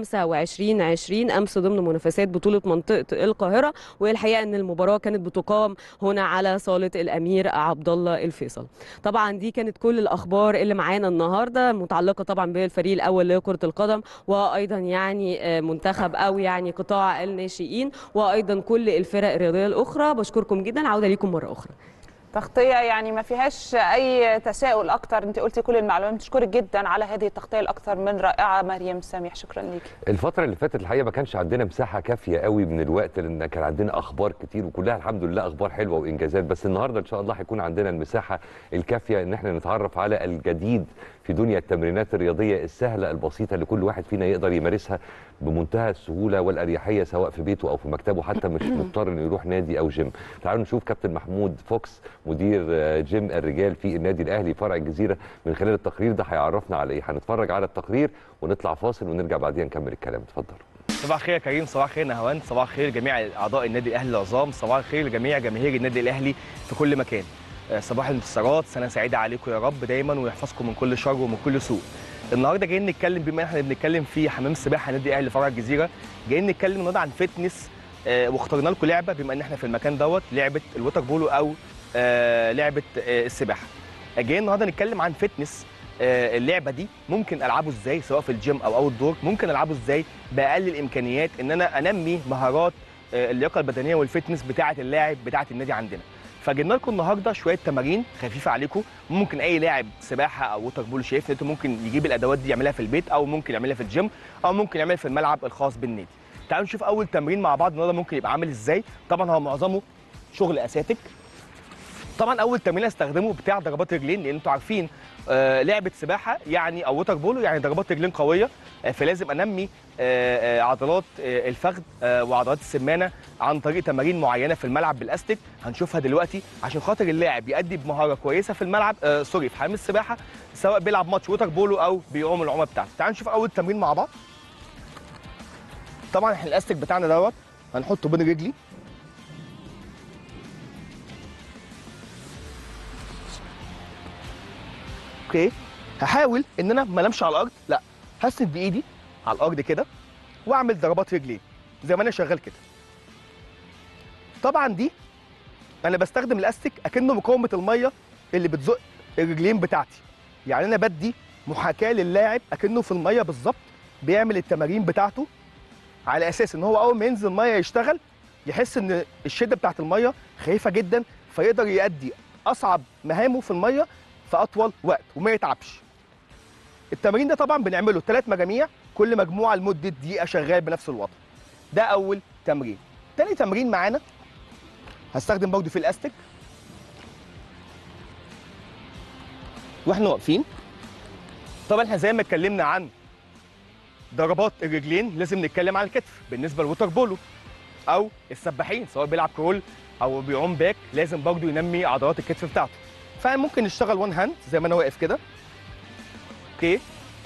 25 20 امس ضمن منافسات بطوله منطقه القاهره والحقيقه ان المباراه كانت بتقام هنا على صاله الامير عبد الله الفيصل طبعا دي كانت كل الاخبار اللي معانا النهارده متعلقه طبعا بالفريق الاول لكره القدم وايضا يعني آه، منتخب او يعني قطاع الناشئين وايضا كل الفرق الرياضيه الاخرى بشكركم جدا عوده ليكم مره اخرى تغطيه يعني ما فيهاش اي تساؤل اكتر انت قلتي كل المعلومات بشكرك جدا على هذه التغطيه الاكثر من رائعه مريم سامح شكرا ليكي الفترة اللي فاتت الحقيقة ما كانش عندنا مساحة كافية قوي من الوقت لأن كان عندنا أخبار كتير وكلها الحمد لله أخبار حلوة وإنجازات بس النهاردة إن شاء الله هيكون عندنا المساحة الكافية إن احنا نتعرف على الجديد في دنيا التمرينات الرياضية السهلة البسيطة اللي كل واحد فينا يقدر يمارسها بمنتهى السهولة والأريحية سواء في بيته أو في مكتبه حتى مش مضطر إنه يروح نادي أو جيم تعالوا نشوف كابتن محمود فوكس مدير آه، جيم الرجال في النادي الأهلي فرع الجزيرة من خلال التقرير ده هيعرفنا على إيه هنتفرج على التقرير ونطلع فاصل ونرجع بعدين نكمل الكلام اتفضل صباح الخير يا كريم صباح الخير نهوان صباح الخير جميع اعضاء النادي الاهلي العظام صباح الخير لجميع جماهير النادي الاهلي في كل مكان آه، صباح الانتصارات سنه سعيده عليكم يا رب دايما ويحفظكم من كل شر ومن كل سوء النهارده جايين نتكلم بما احنا بنتكلم في حمام السباحه النادي الاهلي فرع الجزيره جايين نتكلم النهارده عن فتنس آه، واخترنا لكم لعبه بما ان احنا في المكان دوت لعبه الوتر بولو او آه، لعبه آه، السباحه جايين النهارده نتكلم عن فتنس آه، اللعبه دي ممكن العبه ازاي سواء في الجيم او اوت دور ممكن العبه ازاي باقل الامكانيات ان انا انمي مهارات آه، اللياقه البدنيه والفتنس بتاعه اللاعب بتاعه النادي عندنا فجبنا لكم النهارده شويه تمارين خفيفه عليكم ممكن اي لاعب سباحه او ووتر بول شايف انت ممكن يجيب الادوات دي يعملها في البيت او ممكن يعملها في الجيم او ممكن يعملها في الملعب الخاص بالنادي تعالوا نشوف اول تمرين مع بعض النهارده ممكن يبقى عامل ازاي طبعا هو معظمه شغل اساتيك طبعا اول تمرين استخدمه بتاع ضربات رجلين لان انتوا عارفين آه لعبه سباحه يعني او ووتر بولو يعني ضربات رجلين قويه آه فلازم انمي آه آه عضلات آه الفخذ آه وعضلات السمانه عن طريق تمارين معينه في الملعب بالاستيك هنشوفها دلوقتي عشان خاطر اللاعب يأدي بمهاره كويسه في الملعب آه سوري في حمام السباحه سواء بيلعب ماتش ووتر بولو او بيعوم العومه بتاعته تعالوا نشوف اول تمرين مع بعض طبعا احنا الاستيك بتاعنا دوت هنحطه بين رجلي اوكي هحاول ان انا ما انامش على الارض لا هسند بايدي على الارض كده واعمل ضربات رجلين زي ما انا شغال كده طبعا دي انا بستخدم الاستيك اكنه مقاومه الميه اللي بتزق الرجلين بتاعتي يعني انا بدي محاكاه للاعب اكنه في الميه بالظبط بيعمل التمارين بتاعته على اساس ان هو اول ما ينزل الميه يشتغل يحس ان الشده بتاعت الميه خفيفه جدا فيقدر يؤدي اصعب مهامه في الميه في اطول وقت وما يتعبش التمرين ده طبعا بنعمله ثلاث مجاميع كل مجموعه لمده دقيقه شغال بنفس الوضع ده اول تمرين تاني تمرين معانا هستخدم برضه في الاستيك واحنا واقفين طبعا احنا زي ما اتكلمنا عن ضربات الرجلين لازم نتكلم عن الكتف بالنسبه للوتر بولو او السباحين سواء بيلعب كرول او بيعوم باك لازم برضه ينمي عضلات الكتف بتاعته فممكن نشتغل وان هاند زي ما انا واقف كده اوكي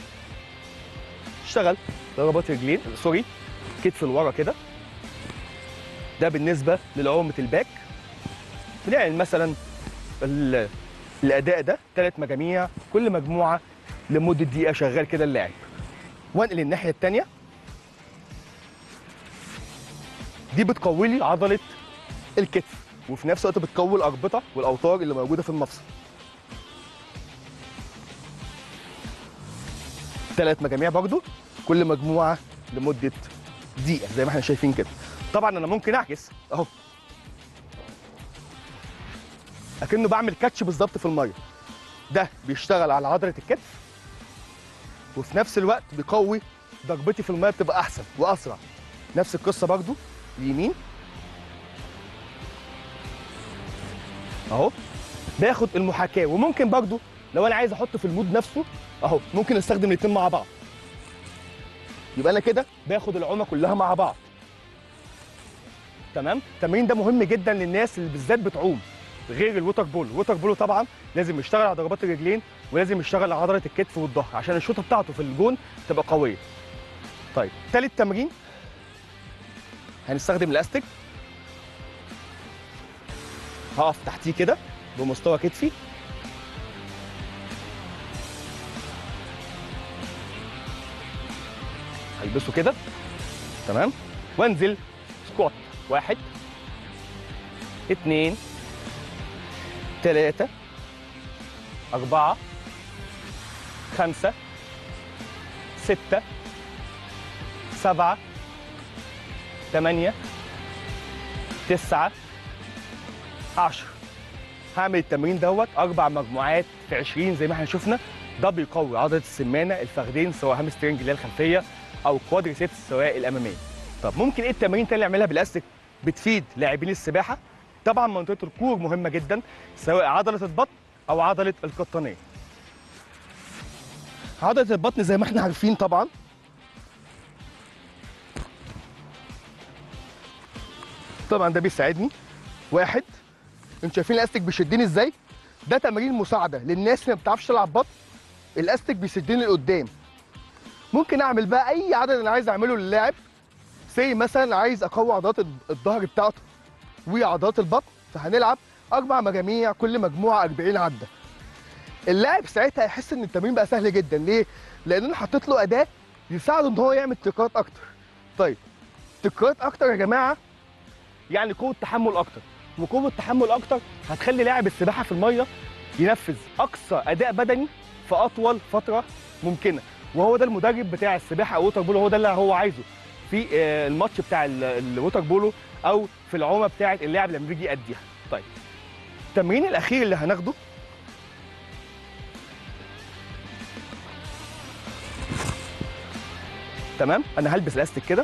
اشتغل ضربات رجلين سوري كتف لورا كده ده بالنسبه للعومه الباك بنعمل مثلا ال- الاداء ده ثلاث مجاميع كل مجموعه لمده دقيقه شغال كده اللاعب وانقل الناحيه الثانيه دي بتقوي لي عضله الكتف وفي نفس الوقت بتقوي الاربطه والاوتار اللي موجوده في المفصل ثلاث مجاميع برضو كل مجموعه لمده دقيقه زي ما احنا شايفين كده طبعا انا ممكن اعكس اهو اكنه بعمل كاتش بالظبط في الميه ده بيشتغل على عضله الكتف وفي نفس الوقت بيقوي ضربتي في الميه بتبقى احسن واسرع نفس القصه برضو اليمين اهو باخد المحاكاه وممكن برضو لو انا عايز احط في المود نفسه اهو ممكن استخدم الاثنين مع بعض يبقى انا كده باخد العومه كلها مع بعض تمام التمرين ده مهم جدا للناس اللي بالذات بتعوم غير الووتر بولو الووتر بولو طبعا لازم يشتغل على ضربات الرجلين ولازم يشتغل على عضله الكتف والظهر عشان الشوطه بتاعته في الجون تبقى قويه طيب تالت تمرين هنستخدم الاستيك هقف تحتيه كده بمستوى كتفي هلبسه كده تمام وانزل سكوات واحد اتنين تلاتة أربعة خمسة ستة سبعة تمانية تسعة عشرة هعمل التمرين دوت أربع مجموعات في 20 زي ما احنا شفنا ده بيقوي عضلة السمانة الفخذين سواء هامسترنج اللي هي الخلفية أو كوادريسيبس سواء الأمامية طب ممكن ايه التمارين تاني اللي نعملها بالاستيك بتفيد لاعبين السباحه طبعا منطقه الكور مهمه جدا سواء عضله البطن او عضله القطنيه عضله البطن زي ما احنا عارفين طبعا طبعا ده بيساعدني واحد انتوا شايفين الاستيك بيشدني ازاي ده تمارين مساعده للناس اللي ما بتعرفش تلعب بطن الاستيك بيشدني لقدام ممكن اعمل بقى اي عدد انا عايز اعمله للاعب سي مثلا عايز اقوي عضلات الظهر بتاعته وعضلات البطن فهنلعب اربع مجاميع كل مجموعه 40 عده اللاعب ساعتها هيحس ان التمرين بقى سهل جدا ليه لان انا حطيت له اداه يساعده ان هو يعمل تكرارات اكتر طيب تكرارات اكتر يا جماعه يعني قوه تحمل اكتر وقوه تحمل اكتر هتخلي لاعب السباحه في الميه ينفذ اقصى اداء بدني في اطول فتره ممكنه وهو ده المدرب بتاع السباحه او ووتر بولو هو ده اللي هو عايزه في آه، الماتش بتاع ال- الووتر بولو او في العومه بتاعه اللاعب لما بيجي يأديها طيب التمرين الاخير اللي هناخده تمام انا هلبس الاستيك كده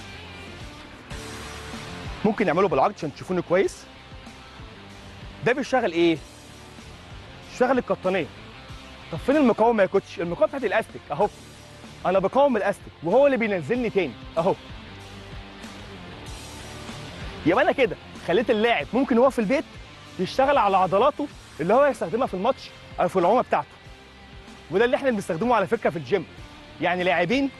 ممكن نعمله بالعرض عشان تشوفوني كويس ده بيشتغل ايه بيشتغل القطنيه طب فين المقاومه يا كوتش المقاومه بتاعت الاستيك اهو انا بقاوم الاستيك وهو اللي بينزلني تاني اهو يبقى انا كده خليت اللاعب ممكن هو في البيت يشتغل على عضلاته اللي هو يستخدمها في الماتش او في العومه بتاعته وده اللي احنا بنستخدمه على فكره في الجيم يعني لاعبين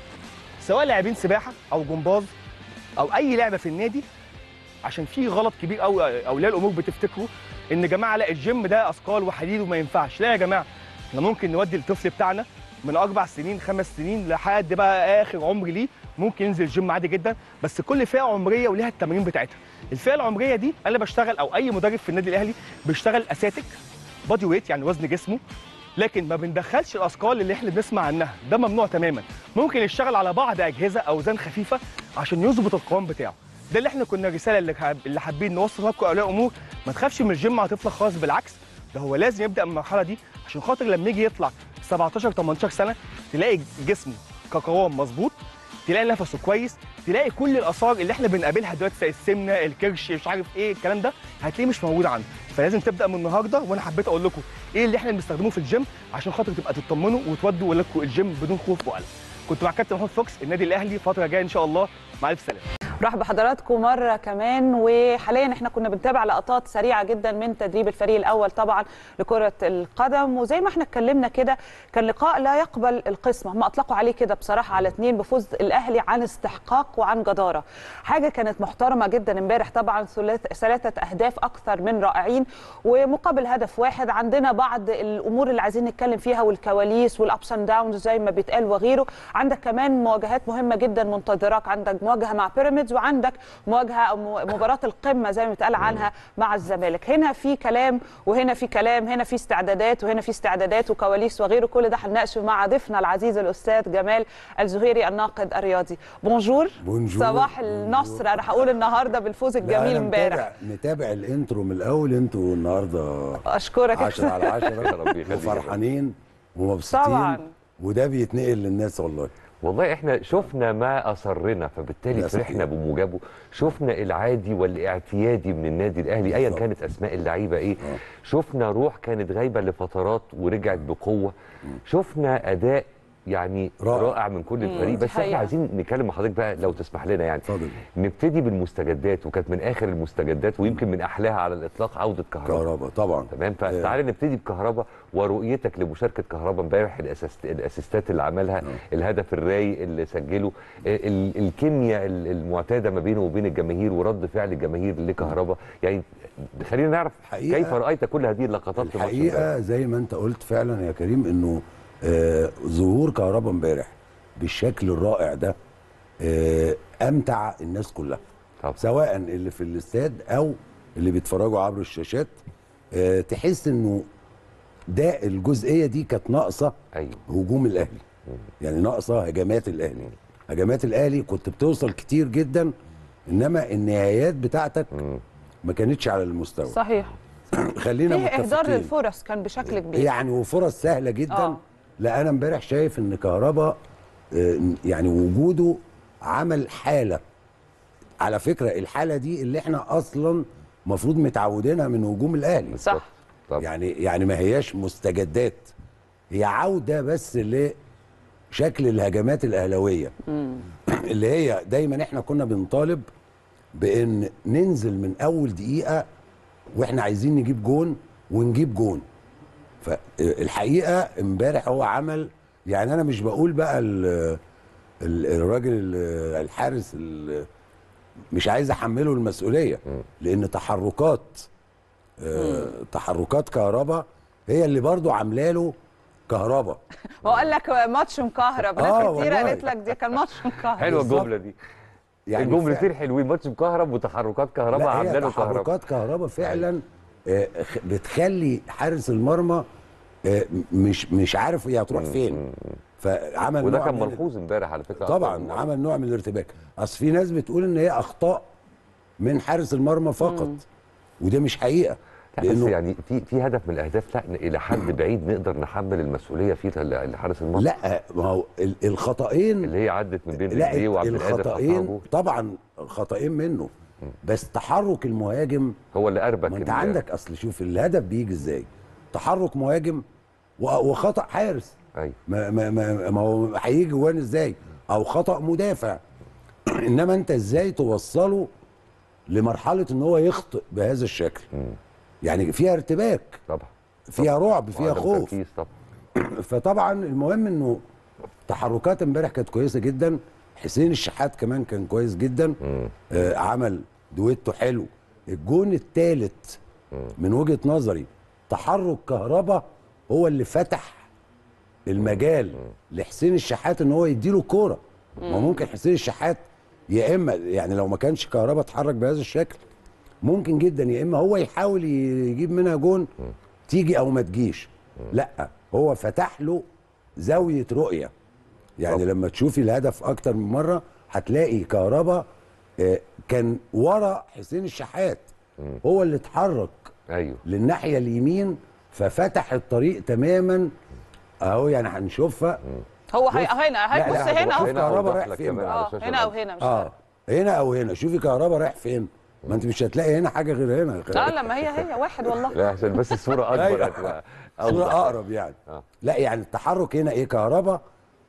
سواء لاعبين سباحه او جمباز او اي لعبه في النادي عشان في غلط كبير قوي اولياء الامور بتفتكروا ان يا جماعه لا الجيم ده اثقال وحديد وما ينفعش لا يا جماعه احنا ممكن نودي الطفل بتاعنا من اربع سنين خمس سنين لحد بقى اخر عمر ليه ممكن ينزل الجيم عادي جدا بس كل فئه عمريه وليها التمارين بتاعتها الفئه العمريه دي انا بشتغل او اي مدرب في النادي الاهلي بيشتغل اساتيك بادي ويت يعني وزن جسمه لكن ما بندخلش الاثقال اللي احنا بنسمع عنها ده ممنوع تماما ممكن يشتغل على بعض اجهزه اوزان خفيفه عشان يظبط القوام بتاعه ده اللي احنا كنا الرساله اللي حاب- اللي حابين نوصلها لكم اولياء الامور ما تخافش من الجيم مع طفلك خالص بالعكس ده هو لازم يبدا من المرحله دي عشان خاطر لما يجي يطلع 17 18 سنه تلاقي جسمه كقوام مظبوط تلاقي نفسه كويس تلاقي كل الاثار اللي احنا بنقابلها دلوقتي زي السمنه الكرش مش عارف ايه الكلام ده هتلاقيه مش موجود عنده فلازم تبدا من النهارده وانا حبيت اقول لكم ايه اللي احنا بنستخدمه في الجيم عشان خاطر تبقى تطمنوا وتودوا ولادكم الجيم بدون خوف وقلق كنت مع كابتن محمود فوكس النادي الاهلي فتره جايه ان شاء الله مع الف سلامه رحب بحضراتكم مرة كمان وحاليا احنا كنا بنتابع لقطات سريعة جدا من تدريب الفريق الأول طبعا لكرة القدم وزي ما احنا اتكلمنا كده كان لقاء لا يقبل القسمة هم أطلقوا عليه كده بصراحة على اتنين بفوز الأهلي عن استحقاق وعن جدارة حاجة كانت محترمة جدا امبارح طبعا ثلاث- ثلاثة أهداف أكثر من رائعين ومقابل هدف واحد عندنا بعض الأمور اللي عايزين نتكلم فيها والكواليس والأبس أند داونز زي ما بيتقال وغيره عندك كمان مواجهات مهمة جدا منتظراك عندك مواجهة مع بيراميدز وعندك مواجهة أو م- مباراة القمة زي ما بيتقال عنها مع الزمالك هنا في كلام وهنا في كلام هنا في استعدادات وهنا في استعدادات وكواليس وغيره كل ده هنناقشه مع ضيفنا العزيز الأستاذ جمال الزهيري الناقد الرياضي بونجور بونجور. صباح النصر أنا هقول النهاردة بالفوز لا، الجميل أنا امبارح متابع متابع الانترو من الاول انتوا النهارده أشكرك 10 على 10 ربي يخليك. وفرحانين ومبسوطين طبعاً. وده بيتنقل للناس والله والله احنا شفنا ما اثرنا فبالتالي ده فرحنا صحيح. بموجبه شفنا العادي والاعتيادي من النادي الاهلي ايا بالظبط. كانت اسماء اللعيبه ايه آه. شفنا روح كانت غايبه لفترات ورجعت بقوه شفنا اداء يعني رائع. رائع, من كل الفريق دي بس احنا حقيقة. عايزين نتكلم مع حضرتك بقى لو تسمح لنا يعني اتفضل نبتدي بالمستجدات وكانت من اخر المستجدات ويمكن من احلاها على الاطلاق عوده كهرباء كهرباء طبعا تمام فتعالى نبتدي بكهرباء ورؤيتك لمشاركه كهرباء امبارح الأساست... الاسيستات اللي عملها الهدف الرايق اللي سجله ال... الكيمياء ال- المعتاده ما بينه وبين الجماهير ورد فعل الجماهير لكهرباء يعني خلينا نعرف الحقيقة- كيف رايت كل هذه اللقطات في ماتش امبارح؟ الحقيقه زي ما انت قلت فعلا يا كريم انه آه ظهور كهربا امبارح بالشكل الرائع ده آه امتع الناس كلها طبعا. سواء اللي في الاستاد او اللي بيتفرجوا عبر الشاشات آه تحس انه ده الجزئيه دي كانت ناقصه ايوه هجوم الاهلي يعني ناقصه هجمات الاهلي هجمات الاهلي كنت بتوصل كتير جدا انما النهايات بتاعتك ما كانتش على المستوى صحيح خلينا فيه اهدار متفقين للفرص كان بشكل كبير يعني وفرص سهله جدا آه. آه. لا انا امبارح شايف ان كهربا آه، يعني وجوده عمل حاله على فكره الحاله دي اللي احنا اصلا المفروض متعودينها من هجوم الاهلي صح طبعا يعني يعني ما هياش مستجدات هي عوده بس لشكل الهجمات الاهلاويه اللي هي دايما احنا كنا بنطالب بان ننزل من اول دقيقه واحنا عايزين نجيب جون ونجيب جون فالحقيقه امبارح هو عمل يعني انا مش بقول بقى ال- ال- الراجل ال- الحارس ال- مش عايز احمله المسؤوليه لان تحركات آه، تحركات كهربا هي اللي برضو عامله له كهربا هو قال لك ماتش مكهرب ناس آه، كتير والله. قالت لك دي كان ماتش مكهرب حلوه بالظبط. الجمله دي يعني الجملتين فعلا- حلوين ماتش مكهرب وتحركات كهرباء لا عامله هي له كهرباء تحركات كهربا فعلا آه، خ- بتخلي حارس المرمى آه، مش مش عارف هي هتروح فين فعمل وده نوع كان من- ملحوظ امبارح على فكره طبعا عمل نوع من الارتباك اصل في ناس بتقول ان هي اخطاء من حارس المرمى فقط وده مش حقيقه لا بس يعني في في هدف من الاهداف لا الى حد بعيد نقدر نحمل المسؤوليه فيه ل- لحارس المرمى لا ما هو ال- الخطأين اللي هي عدت من بين لا رجليه وعبد القادر قطعها الخطأين جول. طبعا خطأين منه بس تحرك المهاجم هو اللي اربك ما انت ال- عندك اصل شوف الهدف بيجي ازاي تحرك مهاجم و- وخطأ حارس ايوه ما ما ما, ما هو هيجي جوان ازاي او خطأ مدافع انما انت ازاي توصله لمرحله ان هو يخطئ بهذا الشكل يعني فيها ارتباك طبعا فيها رعب فيها وعدم خوف تركيز طبعا فطبعا المهم انه تحركات امبارح كانت كويسه جدا حسين الشحات كمان كان كويس جدا آه عمل دويتو حلو الجون الثالث من وجهه نظري تحرك كهربا هو اللي فتح المجال لحسين الشحات ان هو يديله كوره ما ممكن حسين الشحات يا اما يعني لو ما كانش كهربا اتحرك بهذا الشكل ممكن جدا يا اما هو يحاول يجيب منها جون تيجي او ما تجيش لا هو فتح له زاويه رؤيه يعني طب. لما تشوفي الهدف اكتر من مره هتلاقي كهربا آه، كان ورا حسين الشحات هو اللي اتحرك ايوه للناحيه اليمين ففتح الطريق تماما اهو يعني هنشوفها هو هي بص. هنا لا، هي بص لا، هنا هو اهو هنا كهربا أوضح رايح لك فين كمان بقى؟ على اه الشاشة هنا او الأرض. هنا مش اه عارف. هنا او هنا شوفي كهربا رايح فين ما انت مش هتلاقي هنا حاجه غير هنا لا لا ما هي هي واحد والله لا عشان بس الصوره اكبر أيوة. هتبقى صورة أوضح. اقرب يعني آه. لا يعني التحرك هنا ايه كهربا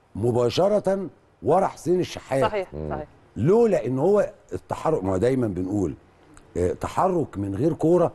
مباشره ورا حسين الشحات صحيح صحيح لولا ان هو التحرك ما هو دايما بنقول آه، تحرك من غير كوره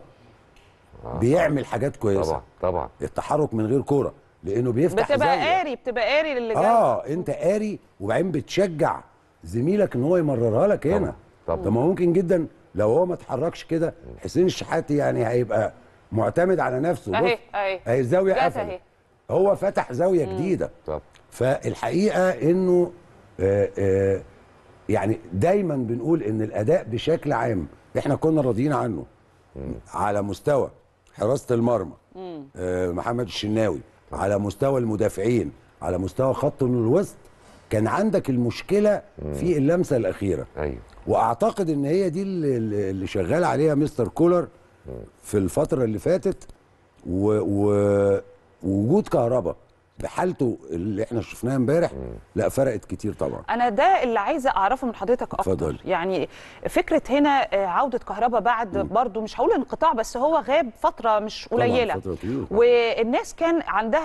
بيعمل حاجات كويسه طبعا طبعا التحرك من غير كوره لانه بيفتح بتبقى زاويه قاري بتبقى قاري للي جاي اه انت قاري وبعدين بتشجع زميلك ان هو يمررها لك هنا طبعا. طب ما ممكن جدا لو هو ما اتحركش كده حسين الشحاتي يعني هيبقى معتمد على نفسه اهي بص، اهي اهي الزاويه جت قفلت اهي هو فتح زاويه جديده طب فالحقيقه انه آه آه يعني دايما بنقول ان الاداء بشكل عام احنا كنا راضيين عنه على مستوى حراسه المرمى آه محمد الشناوي على مستوى المدافعين على مستوى خط الوسط كان عندك المشكله في اللمسه الاخيره ايوه واعتقد ان هي دي اللي, اللي شغال عليها مستر كولر في الفتره اللي فاتت و- و- ووجود كهربا بحالته اللي احنا شفناها امبارح لا فرقت كتير طبعا انا ده اللي عايزه اعرفه من حضرتك اكتر اتفضلي. يعني فكره هنا آه، عوده كهربا بعد برضو مش هقول انقطاع بس هو غاب فتره مش طبعاً قليله فترة طويلة. والناس كان عندها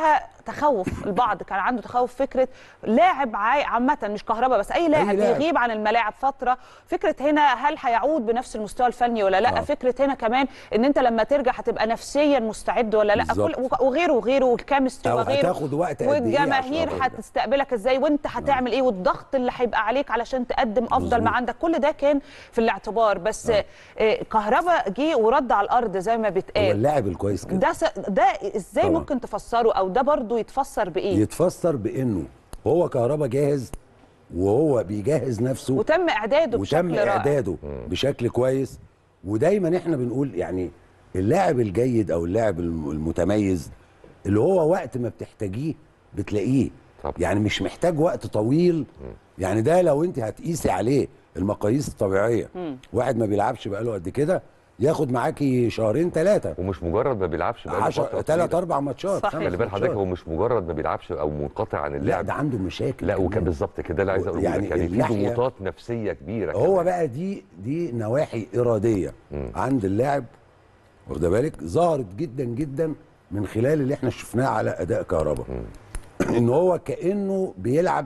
تخوف البعض كان عنده تخوف فكره لاعب عاي- عامه مش كهرباء بس اي لاعب لاعب. بيغيب عن الملاعب فتره فكره هنا هل هيعود بنفس المستوى الفني ولا لا آه. فكره هنا كمان ان انت لما ترجع هتبقى نفسيا مستعد ولا لا بالظبط. كل وغيره وغيره والكيمستري أو وغيره هتاخد وقت قد إيه عشان والجماهير تعمل ده؟ هتستقبلك ازاي وانت هتعمل ايه والضغط اللي هيبقى عليك علشان تقدم افضل مظبوط. ما عندك كل ده كان في الاعتبار بس آه. كهربا جه ورد على الارض زي ما هو بيتقال اللاعب الكويس كده ده س... ده ازاي طبعاً. ممكن تفسره او ده برضو يتفسر بايه يتفسر بانه هو كهربا جاهز وهو بيجهز نفسه وتم اعداده وتم بشكل رائع اعداده بشكل كويس ودايما احنا بنقول يعني اللاعب الجيد او اللاعب الم- المتميز اللي هو وقت ما بتحتاجيه بتلاقيه طبعا. يعني مش محتاج وقت طويل يعني ده لو انت هتقيسي عليه المقاييس الطبيعيه واحد ما بيلعبش بقاله قد كده ياخد معاكي شهرين ثلاثه ومش مجرد ما بيلعبش بقاله 10 فترة ثلاث طويلة. اربع ماتشات صحيح. خمس خلي بال حضرتك ماتشات. هو مش مجرد ما بيلعبش او منقطع عن لا اللعب ده عنده مشاكل لا وكان كمان. بالظبط كده اللي عايز اقوله يعني يعني, يعني في الناحية- ضغوطات نفسيه كبيره هو كمان. بقى دي دي نواحي اراديه عند اللاعب واخد بالك ظهرت جدا جدا من خلال اللي احنا شفناه على اداء كهربا ان هو كانه بيلعب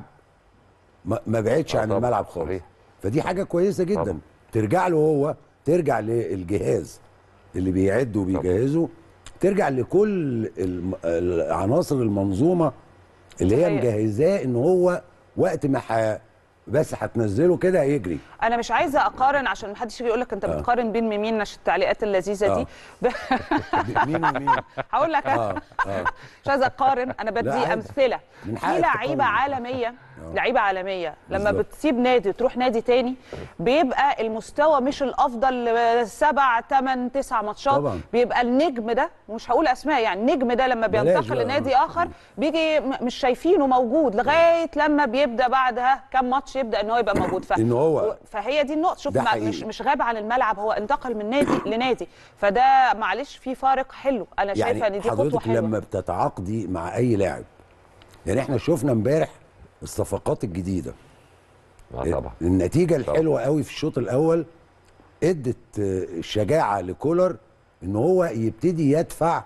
ما ما بعدش آه عن طبعاً، الملعب خالص صحيح. فدي حاجه كويسه جدا طبعاً. ترجع له هو ترجع للجهاز اللي بيعد وبيجهزه ترجع لكل الم- العناصر المنظومه اللي هي صحيح. مجهزاه ان هو وقت ما ح... بس هتنزله كده هيجري انا مش عايزه اقارن عشان ما حدش يجي يقول لك انت بتقارن بين مين عشان التعليقات اللذيذه دي آه. ب... مين ومين هقول لك اه اه مش عايزه اقارن انا بدي عادي. امثله من في حقك لعيبه تقارن. عالميه لعيبه عالميه لما بالظبط. بتسيب نادي وتروح نادي تاني بيبقى المستوى مش الافضل سبع ثمان تسع ماتشات طبعاً. بيبقى النجم ده ومش هقول اسماء يعني النجم ده لما بلاش بينتقل بقى. لنادي اخر بيجي م- مش شايفينه موجود لغايه لما بيبدا بعدها كام ماتش يبدا ان هو يبقى موجود ف... إن هو- فهي دي النقطه شوف ده ما حقيقي. مش مش غاب عن الملعب هو انتقل من نادي لنادي فده معلش في فارق حلو انا شايفه يعني ان دي خطوه حضرتك حلوه لما بتتعاقدي مع اي لاعب يعني احنا شفنا امبارح الصفقات الجديده اه طبعا النتيجه الحلوه قوي في الشوط الاول ادت آه، شجاعه لكولر ان هو يبتدي يدفع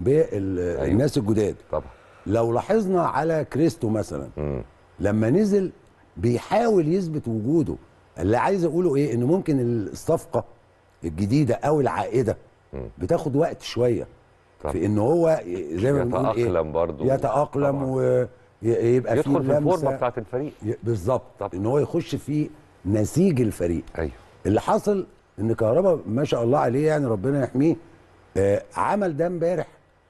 بالناس الجداد طبعا لو لاحظنا على كريستو مثلا مم. لما نزل بيحاول يثبت وجوده اللي عايز اقوله ايه ان ممكن الصفقه الجديده او العائده بتاخد وقت شويه طبعا. في ان هو ي- زي ما بنقول ايه يتأقلم برضه يتاقلم طبعاً. ويبقى يدخل في الفورمه لمسة. بتاعت الفريق ي- بالظبط طبعاً. ان هو يخش في نسيج الفريق ايوه اللي حصل ان كهربا ما شاء الله عليه يعني ربنا يحميه آه عمل ده امبارح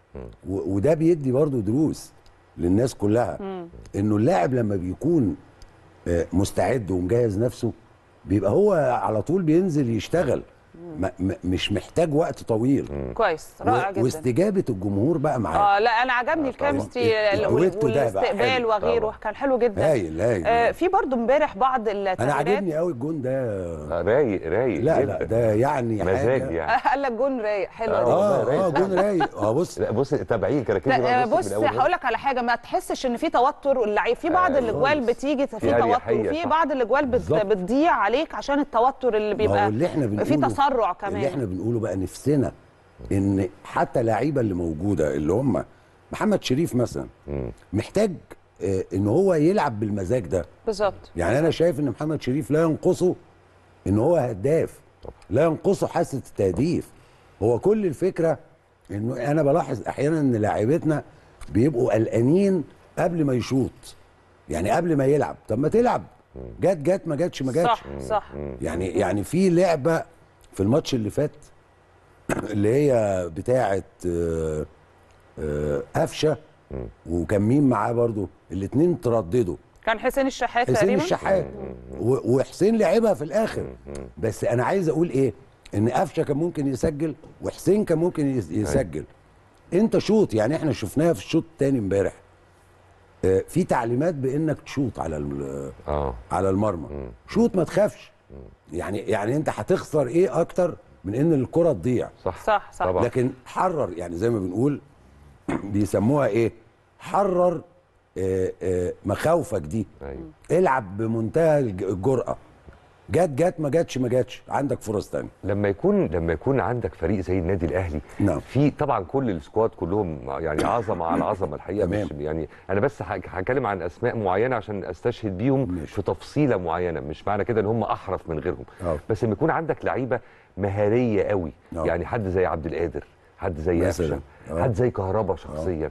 و- وده بيدي برضو دروس للناس كلها انه اللاعب لما بيكون آه مستعد ومجهز نفسه بيبقى هو على طول بينزل يشتغل ما م- مش محتاج وقت طويل كويس رائع و- جدا واستجابه الجمهور بقى معاه اه لا انا عجبني الكيمستري طبعاً. الدويتو ده بقى والاستقبال حلو. وغيره طبعاً. كان حلو جدا هايل هايل آه في برضو امبارح بعض انا التغييرات عاجبني قوي الجون ده آه، رايق رايق لا جدا. لا ده يعني مزاج حاجة- يعني قال لك جون رايق حلو آه، دي. والله اه رايق. اه جون رايق اه بص لا بص تابعين كده كده لا، بقى بص من أول هنا. هقول لك على حاجه ما تحسش ان في توتر اللعيب في بعض آه، الاجوال خالص. بتيجي في في توتر أريحية، وفي صح. بعض الاجوال بت... بالظبط. بتضيع عليك عشان التوتر اللي ما هو بيبقى اللي احنا بنقوله في تسرع كمان اللي احنا بنقوله بقى نفسنا ان حتى اللعيبه اللي موجوده اللي هم محمد شريف مثلا مم. محتاج آه، ان هو يلعب بالمزاج ده بالظبط يعني انا شايف ان محمد شريف لا ينقصه ان هو هداف لا ينقصه حاسه التهديف هو كل الفكره انه انا بلاحظ احيانا ان لاعيبتنا بيبقوا قلقانين قبل ما يشوط يعني قبل ما يلعب طب ما تلعب جت جت ما جاتش ما جاتش صح صح يعني يعني في لعبه في الماتش اللي فات اللي هي بتاعه آه، آه، قفشه وكان مين معاه برضو الاثنين ترددوا كان حسين الشحات حسين تقريبا الشحات و- وحسين لعبها في الاخر بس انا عايز اقول ايه ان قفشه كان ممكن يسجل وحسين كان ممكن يس- يسجل انت شوط يعني احنا شفناها في الشوط الثاني امبارح آه، في تعليمات بانك تشوط على ال- اه على المرمى شوط ما تخافش يعني يعني انت هتخسر ايه اكتر من ان الكره تضيع صح صح صح طبعا. لكن حرر يعني زي ما بنقول بيسموها ايه حرر آه، آه، مخاوفك دي ايوه العب بمنتهى الج- الجرأة جت جت ما جاتش ما جاتش عندك فرص تانية لما يكون لما يكون عندك فريق زي النادي الاهلي نعم. في طبعا كل السكواد كلهم يعني عظمه على عظمه الحقيقه تمام. مش يعني انا بس ه- هتكلم عن اسماء معينه عشان استشهد بيهم ماشي. في تفصيله معينه مش معنى كده ان هم احرف من غيرهم آه. بس لما يكون عندك لعيبه مهاريه قوي آه. يعني حد زي عبد القادر حد زي مثلاً. قفشه آه. حد زي كهربا شخصيا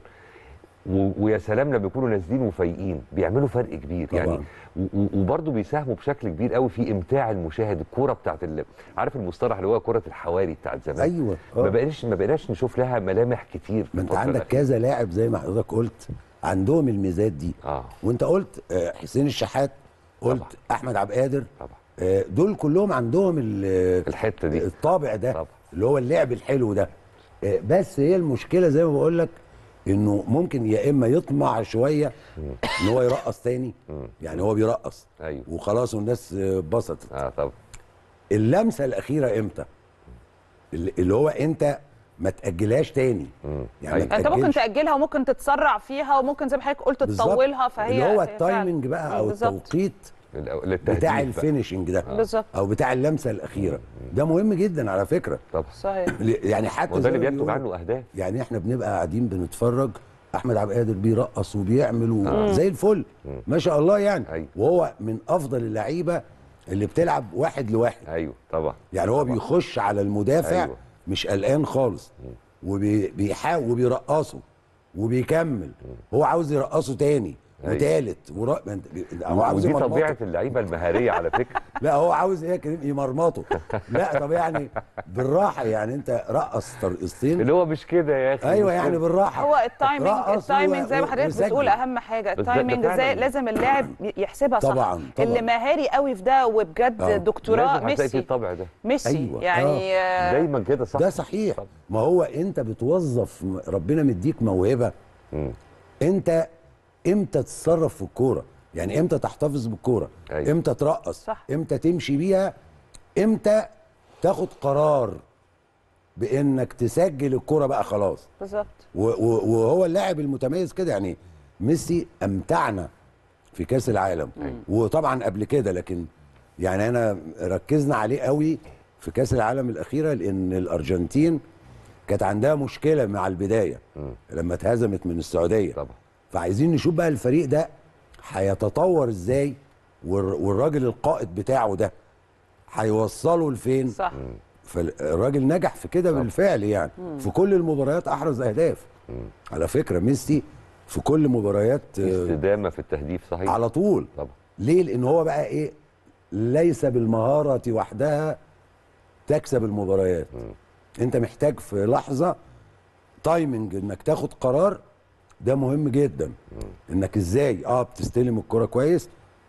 و- ويا سلام لما يكونوا نازلين وفايقين بيعملوا فرق كبير طبعاً. يعني و- و- وبرضه بيساهموا بشكل كبير قوي في امتاع المشاهد الكوره بتاعت ال... عارف المصطلح اللي هو كره الحواري بتاعت زمان ايوه ما آه. بقيناش ما بقيناش نشوف لها ملامح كتير في ما انت الفترة عندك الأخيرة. كذا لاعب زي ما حضرتك قلت عندهم الميزات دي اه وانت قلت آه، حسين الشحات قلت طبعا. احمد عبد القادر طبعا آه، دول كلهم عندهم ال- الحته دي الطابع ده طبعا. اللي هو اللعب الحلو ده آه، بس هي المشكله زي ما بقول لك انه ممكن يا اما يطمع شويه ان هو يرقص تاني يعني هو بيرقص ايوه وخلاص والناس آه، اتبسطت اه طبعا اللمسه الاخيره امتى اللي اللي هو انت ما تاجلهاش تاني يعني أيوة. ما انت ممكن تأجلش. تاجلها وممكن تتسرع فيها وممكن زي ما حضرتك قلت بالظبط. تطولها فهي اللي هو هي فعلا. التايمنج بقى او بالظبط. التوقيت الأو- للتهديف بتاع بقى. الفينشنج ده بالظبط. او بتاع اللمسه الاخيره ده مهم جدا على فكره طبعا صحيح يعني حتى وده زي اللي ما بينتج بيقولوا- عنه اهداف يعني احنا بنبقى قاعدين بنتفرج احمد عبد القادر بيرقص وبيعمل و... زي الفل ما شاء الله يعني أيوة. وهو من افضل اللعيبه اللي بتلعب واحد لواحد ايوه طبعا يعني هو طبعاً. بيخش على المدافع أيوة. مش قلقان خالص وبيحاول وبيرقصه وبيكمل هو عاوز يرقصه تاني أيوة. وتالت ور... ما انت- هو عاوز ودي يمرمطه. طبيعه اللعيبه المهاريه على فكره لا هو عاوز ايه يا كريم يمرمطه لا طب يعني بالراحه يعني انت رقص ترقصتين اللي هو مش كده يا اخي ايوه مش يعني كده. بالراحه هو التايمنج رقص التايمنج و- زي ما حضرتك وسجل. بتقول اهم حاجه بس ده- ده التايمنج فعلاً. ازاي لازم اللاعب يحسبها صح طبعاً، طبعاً. اللي مهاري قوي في ده وبجد آه. دكتوراه لازم هتلاقي فيه ميسي الطبع ده ميسي أيوة. يعني آه. دايما كده صح ده صحيح طبعاً. ما هو انت بتوظف ربنا مديك موهبه مم. انت امتى تتصرف في الكوره يعني امتى تحتفظ بالكوره أيوة. امتى ترقص صح. امتى تمشي بيها امتى تاخد قرار بانك تسجل الكوره بقى خلاص بالظبط و- و- وهو اللاعب المتميز كده يعني ميسي امتعنا في كاس العالم وطبعا قبل كده لكن يعني انا ركزنا عليه قوي في كاس العالم الاخيره لان الارجنتين كانت عندها مشكله مع البدايه لما اتهزمت من السعوديه طبعا فعايزين نشوف بقى الفريق ده هيتطور ازاي والر- والراجل القائد بتاعه ده هيوصله لفين صح فالراجل نجح في كده بالفعل يعني في كل المباريات احرز اهداف على فكره ميسي في كل مباريات في آه، استدامه في التهديف صحيح على طول طبعا ليه لان هو بقى ايه ليس بالمهاره وحدها تكسب المباريات انت محتاج في لحظه تايمنج انك تاخد قرار ده مهم جدا انك ازاي اه بتستلم الكرة كويس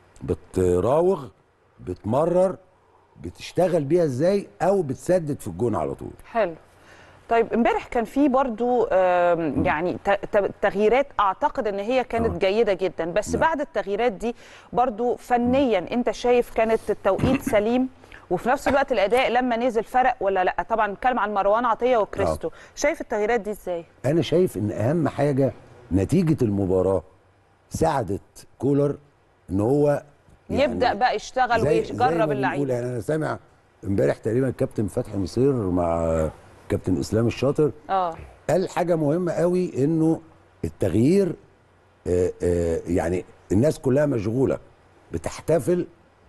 بتراوغ بتمرر بتشتغل بيها ازاي او بتسدد في الجون على طول حلو طيب امبارح كان في برضو آم، يعني ت- ت- تغييرات اعتقد ان هي كانت آه. جيده جدا بس نعم. بعد التغييرات دي برضو فنيا انت شايف كانت التوقيت سليم وفي نفس الوقت الاداء لما نزل فرق ولا لا طبعا نتكلم عن مروان عطيه وكريستو شايف التغييرات دي ازاي انا شايف ان اهم حاجه نتيجه المباراه ساعدت كولر ان هو يعني يبدا بقى يشتغل زي- زي ما ويجرب بنقول اللعيبه يعني انا سامع امبارح تقريبا كابتن فتحي مصير مع كابتن اسلام الشاطر اه قال حاجه مهمه قوي انه التغيير آه، آه، يعني الناس كلها مشغوله بتحتفل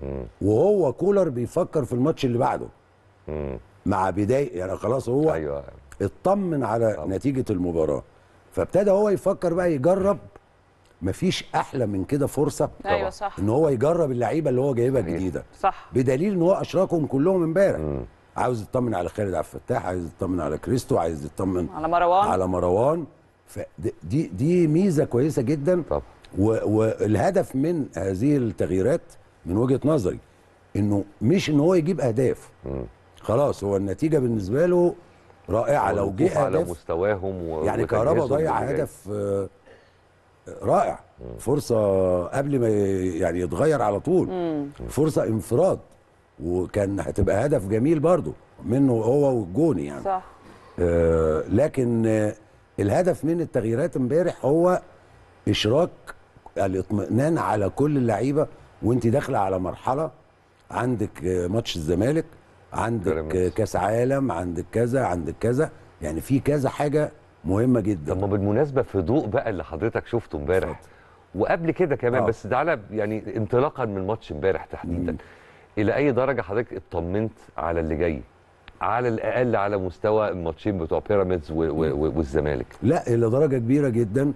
وهو كولر بيفكر في الماتش اللي بعده مم. مع بدايه يعني خلاص هو ايوه اطمن على طبعا. نتيجه المباراه فابتدى هو يفكر بقى يجرب مفيش احلى من كده فرصه ايوه صح ان هو يجرب اللعيبه اللي هو جايبها صحيح. جديده صح بدليل ان هو اشراكهم كلهم امبارح عاوز يطمن على خالد عبد الفتاح عايز يطمن على كريستو عايز يطمن على مروان على مروان فدي دي ميزه كويسه جدا طبعا و- والهدف من هذه التغييرات من وجهه نظري انه مش ان هو يجيب اهداف خلاص هو النتيجه بالنسبه له رائعه لو والوقوف جه على اهداف مستواهم و... يعني كهربا وتجهيزهم ضيع للي جاي. هدف آه، رائع فرصه قبل ما ي- يعني يتغير على طول فرصه انفراد وكان هتبقى هدف جميل برضو منه هو والجون يعني صح آه، لكن آه، الهدف من التغييرات امبارح هو اشراك الاطمئنان على كل اللعيبه وانت داخله على مرحله عندك آه، ماتش الزمالك عندك بيراميدز. آه، كاس عالم عندك كذا عندك كذا يعني في كذا حاجه مهمه طب جدا ما بالمناسبه في ضوء بقى اللي حضرتك شفته امبارح وقبل كده كمان آه. بس تعالى يعني انطلاقا من ماتش امبارح تحديدا الى اي درجه حضرتك اطمنت على اللي جاي على الاقل على مستوى الماتشين بتوع بيراميدز و- و- و- والزمالك لا الى درجه كبيره جدا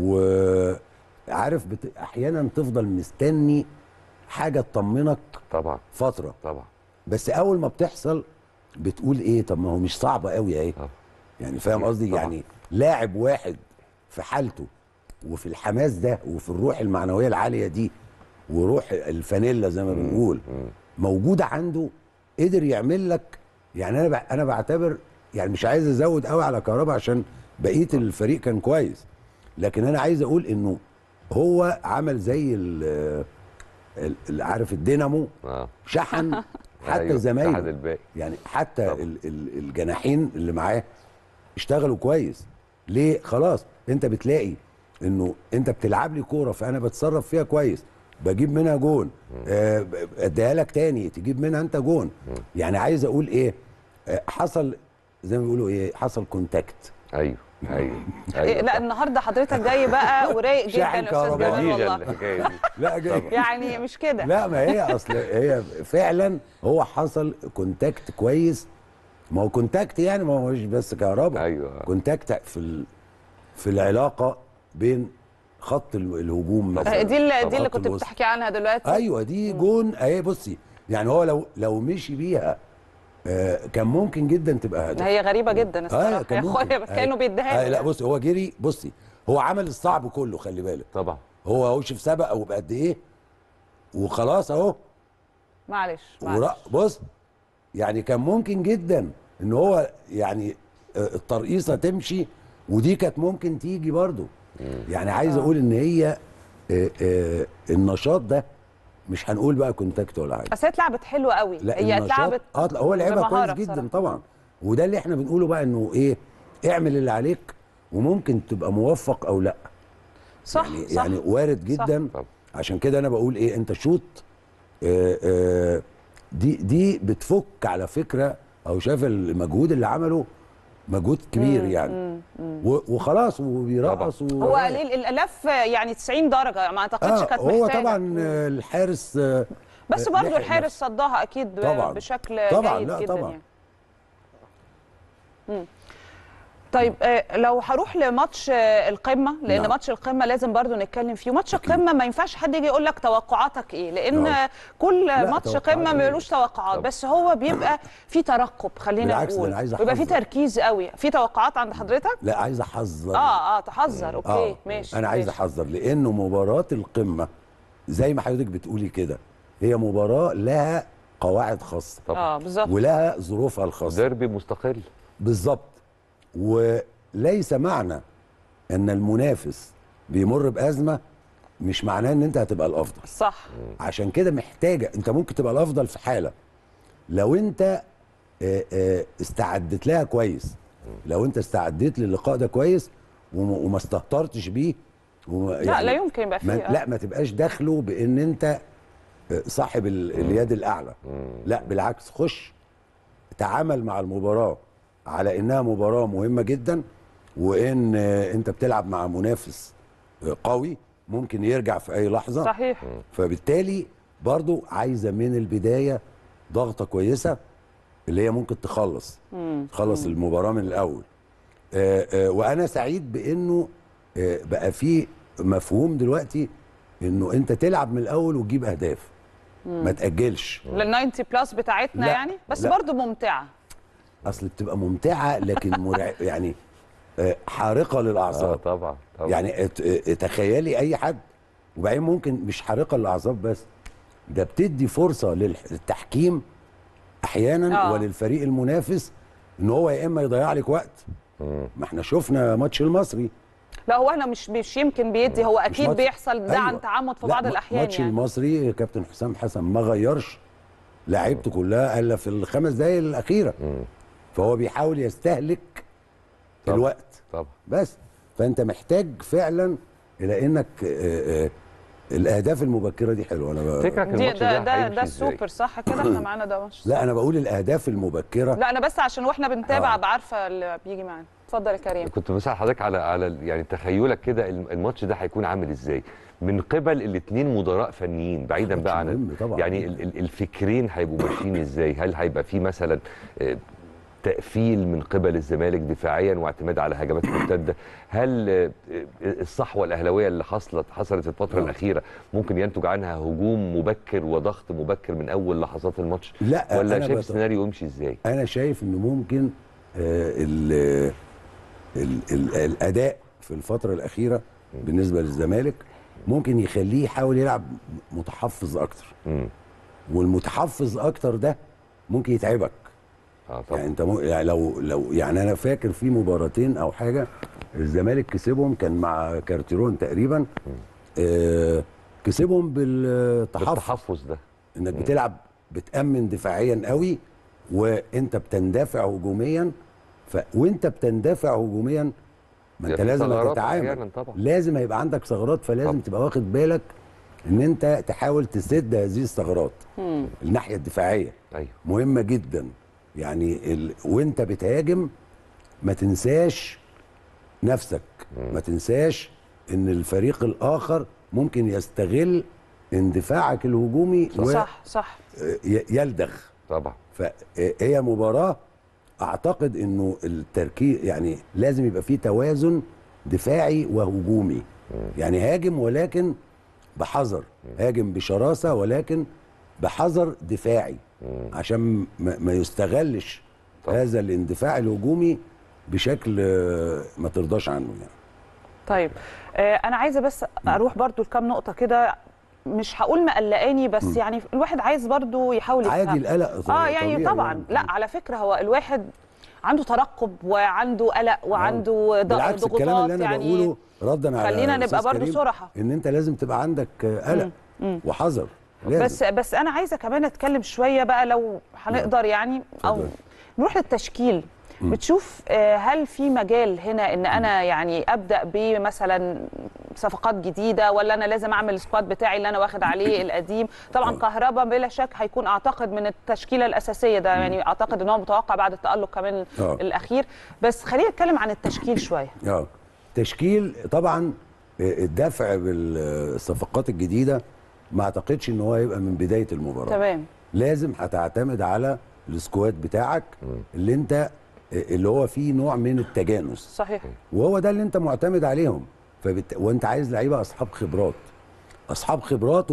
وعارف بت... احيانا تفضل مستني حاجه تطمنك طبعا فتره طبعا بس اول ما بتحصل بتقول ايه طب ما هو مش صعبه قوي اهي طبعا. يعني فاهم قصدي طبعا. يعني لاعب واحد في حالته وفي الحماس ده وفي الروح المعنويه العاليه دي وروح الفانيلا زي ما بنقول موجوده عنده قدر يعمل لك يعني انا بع- انا بعتبر يعني مش عايز ازود قوي على كهربا عشان بقيه الفريق كان كويس لكن انا عايز اقول انه هو عمل زي ال- ال- ال- عارف الدينامو اه شحن حتى أيوة، زمايله شحن الباقي. يعني حتى طبعا. ال ال الجناحين اللي معاه اشتغلوا كويس ليه خلاص انت بتلاقي انه انت بتلعب لي كوره فانا بتصرف فيها كويس بجيب منها جون آه، ب- اديها لك تاني تجيب منها انت جون يعني عايز اقول ايه آه، حصل زي ما بيقولوا ايه حصل كونتاكت ايوه ايوه إيه ايوه لا النهارده حضرتك جاي بقى ورايق جدا شاحن يا استاذ كهربائي. جمال جديده والله الحكايه دي لا جاي يعني مش كده لا ما هي اصل هي فعلا هو حصل كونتاكت كويس ما هو كونتاكت يعني ما هوش بس كهرباء أيوة. كونتاكت في ال... في العلاقه بين خط ال- الهجوم آه، مثلا دي اللي أو دي اللي خط كنت الوسط. بتحكي عنها دلوقتي ايوه دي جون اهي بصي يعني هو لو لو مشي بيها آه كان ممكن جدا تبقى هدف هي غريبه جدا الصراحه كان يا ممكن. اخويا كانوا آه، بيديها آه لي لا بصي هو جري بصي هو عمل الصعب كله خلي بالك طبعا هو اهو شوف سبق او بقد ايه وخلاص اهو معلش معلش ورا بص يعني كان ممكن جدا ان هو يعني آه، الترقيصه تمشي ودي كانت ممكن تيجي برضو يعني عايز اقول ان هي آه، آه، النشاط ده مش هنقول بقى كونتاكت ولا حاجه بس هي اتلعبت حلوه قوي لا هي النشاط اتلعبت اه لا، هو لعبها كويس بمهارة جدا بصراحة. طبعا وده اللي احنا بنقوله بقى انه ايه اعمل اللي عليك وممكن تبقى موفق او لا صح يعني صح يعني وارد جدا طبعا. عشان كده انا بقول ايه انت شوط آه، آه، دي دي بتفك على فكره او شايف المجهود اللي عمله مجهود كبير يعني و- وخلاص وبيرقص و- هو قليل الالاف يعني 90 درجه ما اعتقدش آه كانت هو محتاجة. طبعا آه، الحارس آه، بس آه، برضه لحق الحارس نفسه. صدها اكيد ب- طبعاً. بشكل طبعاً، جيد لا جدا طبعاً. يعني مم. طيب آه، لو هروح لماتش آه، القمه لان نعم. ماتش القمه لازم برضو نتكلم فيه ماتش القمه ما ينفعش حد يجي يقول لك توقعاتك ايه لان نعم. كل لا، ماتش توقعات قمه إيه؟ ملوش توقعات بس هو بيبقى في ترقب خلينا بالعكس، ده نقول أنا عايز بيبقى في أحذر. تركيز قوي في توقعات عند حضرتك لا عايز احذر اه اه تحذر اوكي ماشي انا عايز ماشي. احذر لانه مباراه القمه زي ما حضرتك بتقولي كده هي مباراه لها قواعد خاصه طبعا اه بالظبط ولها ظروفها الخاصه ديربي مستقل بالظبط وليس معنى ان المنافس بيمر بازمه مش معناه ان انت هتبقى الافضل صح عشان كده محتاجه انت ممكن تبقى الافضل في حاله لو انت آه، آه، استعدت لها كويس لو انت استعديت للقاء ده كويس وم- وما استهترتش بيه وما- لا لا يمكن يبقى فيه ما آه. لا ما تبقاش داخله بان انت آه، صاحب ال- اليد الاعلى لا بالعكس خش تعامل مع المباراه على انها مباراه مهمه جدا وان آه، انت بتلعب مع منافس آه، قوي ممكن يرجع في اي لحظه صحيح فبالتالي برضو عايزه من البدايه ضغطه كويسه اللي هي ممكن تخلص تخلص المباراه من الاول آه، آه، وانا سعيد بانه آه، بقى في مفهوم دلوقتي انه انت تلعب من الاول وتجيب اهداف ما تاجلش لل 90 بلس بتاعتنا لا، يعني بس لا. برضو ممتعه اصل بتبقى ممتعه لكن مرع... يعني آه، حارقه اه للاعصاب طبعا طبعا يعني ات- اه، تخيلي اي حد وبعدين ممكن مش حارقه للاعصاب بس ده بتدي فرصه للح- للتحكيم احيانا آه. وللفريق المنافس ان هو يا اما يضيع لك وقت مم. ما احنا شفنا ماتش المصري لا هو احنا مش مش يمكن بيدي هو مش اكيد ماتش- بيحصل ده أيوة. عن تعمد في لا، بعض ما- الاحيان ماتش يعني المصري كابتن حسام حسن ما غيرش لعيبته كلها الا في الخمس دقايق الاخيره مم. فهو بيحاول يستهلك طبعا. الوقت طبعا بس فانت محتاج فعلا الى انك آه، آه، الاهداف المبكره دي حلوه انا ب... فكرك دي الماتش ده ده ده, هيمشي ده إزاي؟ السوبر صح كده احنا معانا ده ماتش لا انا بقول الاهداف المبكره لا انا بس عشان واحنا بنتابع آه. ابقى عارفه اللي بيجي معانا اتفضل يا كريم كنت بسأل حضرتك على على يعني تخيلك كده الم- الماتش ده هيكون عامل ازاي من قبل الاثنين مدراء فنيين بعيدا ماتش بقى عن مهم طبعاً. يعني ال- ال- الفكرين هيبقوا ماشيين ازاي هل هيبقى في مثلا آه، تقفيل من قبل الزمالك دفاعيا واعتماد على هجمات مرتده هل آه، آه، الصحوه الاهلاويه اللي حصلت حصلت الفتره آه. الاخيره ممكن ينتج عنها هجوم مبكر وضغط مبكر من اول لحظات الماتش لا ولا أنا شايف بت- السيناريو يمشي ازاي انا شايف انه ممكن آه ال ال ال الاداء في الفتره الاخيره بالنسبه للزمالك ممكن يخليه يحاول يلعب متحفظ اكتر امم والمتحفظ اكتر ده ممكن يتعبك اه طبعا يعني انت مو يعني لو لو يعني انا فاكر في مباراتين او حاجه الزمالك كسبهم كان مع كارتيرون تقريبا آه كسبهم بالتحفظ التحفظ ده انك بتلعب بتامن دفاعيا قوي وانت بتندفع هجوميا ف... وانت بتندفع هجوميا ما انت يبقى في لازم ثغرات تتعامل أحياناً طبعاً. لازم هيبقى عندك ثغرات فلازم طبعاً. تبقى واخد بالك ان انت تحاول تسد هذه الثغرات الناحيه الدفاعيه ايوه مهمه جدا يعني ال... وانت بتهاجم ما تنساش نفسك ما تنساش ان الفريق الاخر ممكن يستغل اندفاعك الهجومي صح صح ويلدغ طبعا فهي مباراه اعتقد انه التركيز يعني لازم يبقى فيه توازن دفاعي وهجومي يعني هاجم ولكن بحذر هاجم بشراسه ولكن بحذر دفاعي عشان ما ما يستغلش طبعا. هذا الاندفاع الهجومي بشكل آه، ما ترضاش عنه يعني طيب آه انا عايزه بس اروح برضو لكام نقطه كده مش هقول مقلقاني بس يعني الواحد عايز برضو يحاول عادي يفهم. القلق اه يعني طبيعي طبعا يعني. لا على فكره هو الواحد عنده ترقب وعنده قلق وعنده ض- بالعكس ضغوطات الكلام اللي انا يعني بقوله ردا على خلينا نبقى أستاذ برضو كريم، صراحة. ان انت لازم تبقى عندك آه، قلق وحذر لازم. بس بس انا عايزه كمان اتكلم شويه بقى لو هنقدر يعني او اتفضل. نروح للتشكيل بتشوف آه، هل في مجال هنا ان انا يعني ابدا بمثلا صفقات جديده ولا انا لازم اعمل السكواد بتاعي اللي انا واخد عليه القديم طبعا كهربا بلا شك هيكون اعتقد من التشكيله الاساسيه ده يعني اعتقد ان هو متوقع بعد التالق كمان آه. الاخير بس خلينا نتكلم عن التشكيل شويه اه تشكيل طبعا الدفع بالصفقات الجديده ما اعتقدش ان هو هيبقى من بدايه المباراه تمام لازم هتعتمد على السكواد بتاعك اللي انت اللي هو فيه نوع من التجانس صحيح وهو ده اللي انت معتمد عليهم فبت... وانت عايز لعيبه اصحاب خبرات اصحاب خبرات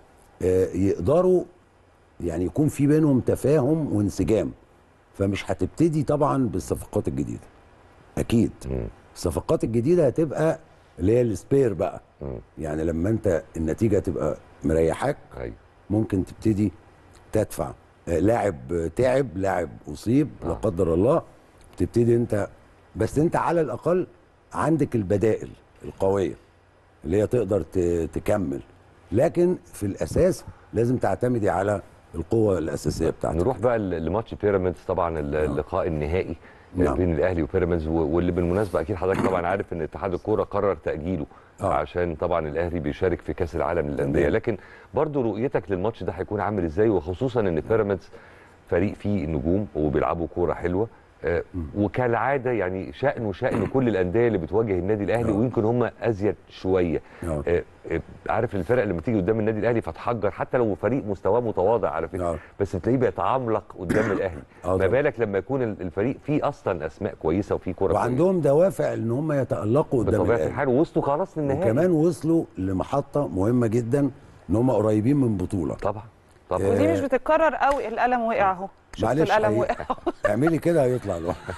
ويقدروا يعني يكون في بينهم تفاهم وانسجام فمش هتبتدي طبعا بالصفقات الجديده اكيد الصفقات الجديده هتبقى اللي هي السبير بقى يعني لما انت النتيجه تبقى مريحاك ايوه ممكن تبتدي تدفع آه، لاعب آه، تعب لاعب اصيب لا قدر الله تبتدي انت بس انت على الاقل عندك البدائل القويه اللي هي تقدر ت- تكمل لكن في الاساس لازم تعتمدي على القوه الاساسيه بتاعتك نروح بقى ل- لماتش بيراميدز طبعا ال- اللقاء النهائي نعم. بين الاهلي وبيراميدز و- واللي بالمناسبه اكيد حضرتك طبعا عارف ان اتحاد الكوره قرر تاجيله آه. عشان طبعا الاهلي بيشارك في كاس العالم للانديه تمام. لكن برضو رؤيتك للماتش ده هيكون عامل ازاي وخصوصا ان بيراميدز فريق فيه نجوم وبيلعبوا كوره حلوه آه، وكالعاده يعني شأنه شأن كل الأندية اللي بتواجه النادي الأهلي آه. ويمكن هم أزيد شوية آه. آه، آه، عارف الفرق لما تيجي قدام النادي الأهلي فتحجر حتى لو فريق مستواه متواضع على فكرة آه. بس بتلاقيه بيتعملق قدام الأهلي آه ما طبعا. بالك لما يكون ال- الفريق فيه أصلا أسماء كويسة وفيه كورة وعندهم دوافع ان هم يتالقوا قدام بطبيعة الاهلي الحال ووصلوا خلاص للنهائي وكمان وصلوا لمحطه مهمه جدا ان هم قريبين من بطوله طبعا طبعا آه، ودي مش بتتكرر قوي القلم وقع اهو شفت معلش القلم هي- وقع اعملي كده هيطلع لوحده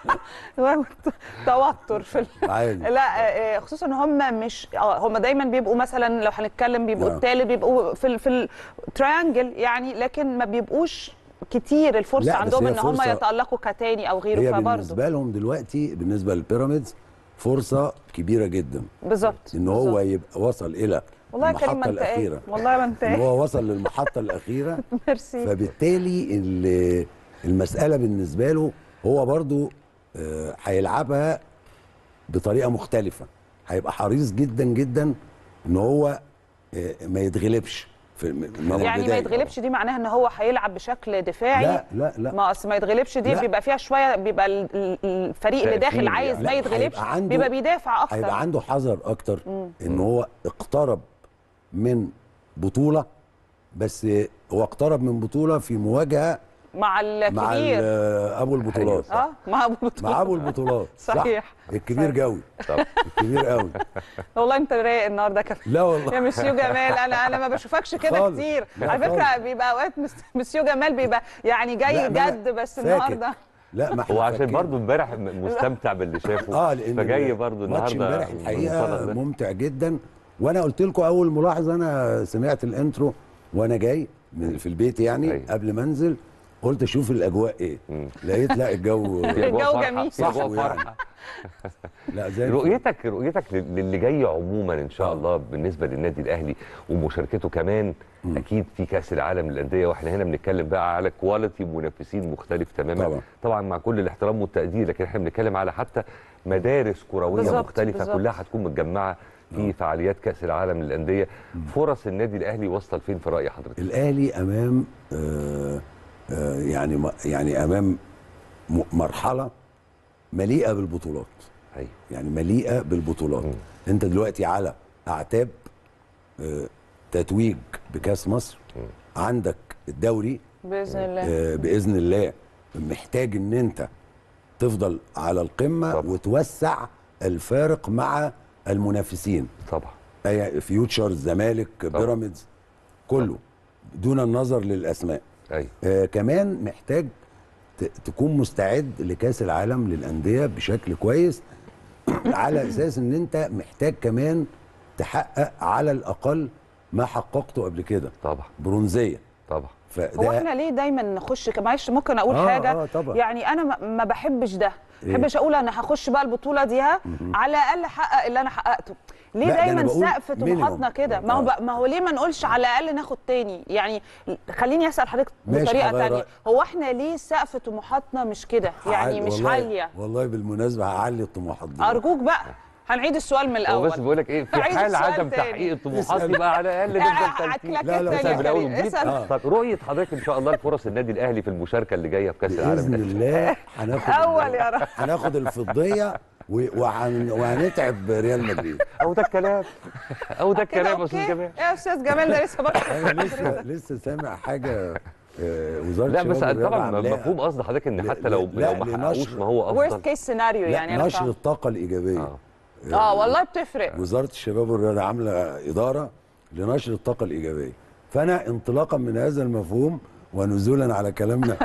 توتر في ال... عادي لا آه، خصوصا ان هم مش اه هم دايما بيبقوا مثلا لو هنتكلم بيبقوا نعم. التالت بيبقوا في ال... في التريانجل يعني لكن ما بيبقوش كتير الفرصه لا، بس عندهم هي ان هم فرصة- يتالقوا كتاني او غيره هي فبرضه بالنسبه لهم دلوقتي بالنسبه للبيراميدز فرصه كبيره جدا بالظبط ان هو بالظبط. يبقى وصل الى والله يا كريم ما المحطه انت ايه الاخيره والله ما انت ان ايه هو وصل للمحطه الاخيره ميرسي فبالتالي ال- المساله بالنسبه له هو برضو آه، هيلعبها بطريقه مختلفه هيبقى حريص جدا جدا ان هو آه، ما يتغلبش في من يعني ما البداية. يتغلبش دي معناها ان هو هيلعب بشكل دفاعي لا لا لا ما اصل ما يتغلبش دي لا. بيبقى فيها شويه بيبقى ال- ال- الفريق اللي داخل تأثير عايز يعني. ما لا، يتغلبش هيبقى عنده- بيبقى بيدافع اكتر هيبقى عنده حذر اكتر ان هو اقترب من بطوله بس هو اقترب من بطوله في مواجهه مع مع الكبير ال- ابو البطولات اه مع ابو بطولة. مع ابو البطولات صح؟ صحيح. الكبير صحيح. قوي طب الكبير قوي والله انت رايق النهارده كمان لا والله يا مسيو جمال انا انا ما بشوفكش كده خالص. كتير لا على فكره خالص. بيبقى اوقات مس- مسيو جمال بيبقى يعني لا، جاي ما أنا جد بس فاكر. النهارده لا ما احنا هو عشان فاكرين. برضه امبارح م- مستمتع باللي شافه اه لان فجاي برضه ماتش النهارده امبارح الحقيقه بالمنطلق ده. ممتع جدا وانا قلت لكم اول ملاحظه انا سمعت الانترو وانا جاي من في البيت يعني أيوة. قبل ما انزل قلت اشوف الاجواء ايه مم. لقيت لا الجو في أجواء الجو فرحة، جميل. في أجواء صحوي يعني. فرحة. لا زي الفل. رؤيتك رؤيتك لل- للي جاي عموما ان شاء آه. الله بالنسبه للنادي الاهلي ومشاركته كمان اكيد في كاس العالم للانديه واحنا هنا بنتكلم بقى على كواليتي منافسين مختلف تماما طبعا. طبعا مع كل الاحترام والتقدير لكن احنا بنتكلم على حتى مدارس كرويه بالظبط، مختلفه بالظبط. كلها هتكون متجمعه في فعاليات كاس العالم للانديه فرص النادي الاهلي واصله لفين في راي حضرتك الاهلي امام آه آه يعني م- يعني امام م- مرحله مليئه بالبطولات ايوه يعني مليئه بالبطولات مم. انت دلوقتي على اعتاب آه تتويج بكاس مصر عندك الدوري باذن الله آه، باذن الله محتاج ان انت تفضل على القمه طبعا. وتوسع الفارق مع المنافسين طبعا أي فيوتشر الزمالك بيراميدز كله دون النظر للاسماء ايوه آه كمان محتاج ت- تكون مستعد لكاس العالم للانديه بشكل كويس على اساس ان انت محتاج كمان تحقق على الاقل ما حققته قبل كده طبعا برونزيه طبعا هو احنا ليه دايما نخش ك- معلش ممكن اقول آه، حاجه آه، طبعا. يعني انا ما- ما بحبش ده ما إيه؟ بحبش اقول انا هخش بقى البطوله دي ها على الاقل احقق اللي انا حققته ليه لا، ده أنا دايما بقول سقف minimum. طموحاتنا كده ما هو آه. بقى- ما هو ليه ما نقولش على الاقل ناخد تاني يعني خليني اسال حضرتك ماشي، بطريقه هغير تانية رأيي. هو احنا ليه سقف طموحاتنا مش كده يعني هعل- مش والله عاليه والله بالمناسبه هعلي الطموحات دي ارجوك بقى هنعيد السؤال من هو الاول بس بقول لك ايه في عايز حال السؤال عدم تاني. تحقيق الطموحات اسأل. يبقى على الاقل آه، نفضل أكلك تالتين لا، لا، تاني اسال يا من الاول كريم، وجديد اسال آه. طب رؤيه حضرتك ان شاء الله لفرص النادي الاهلي في المشاركه اللي جايه في كاس العالم باذن للأندية. الله هناخد اول يا رب هناخد الفضيه و- وهن- وهنتعب ريال مدريد او ده الكلام او ده كده الكلام يا استاذ أوكي؟ جمال يا استاذ جمال ده لسه برضه انا لسه لسه سامع حاجه آه، وزاره لا بس الشباب والرياضة طبعا عاملاها. مفهوم قصد حضرتك ان لا، حتى لو لا، لو ما لنشر- حققوش ما هو ورست افضل كيس سيناريو يعني لا انا نشر فاهمة. الطاقه الايجابيه آه. اه والله بتفرق وزاره الشباب والرياضه عامله اداره لنشر الطاقه الايجابيه فانا انطلاقا من هذا المفهوم ونزولا على كلامنا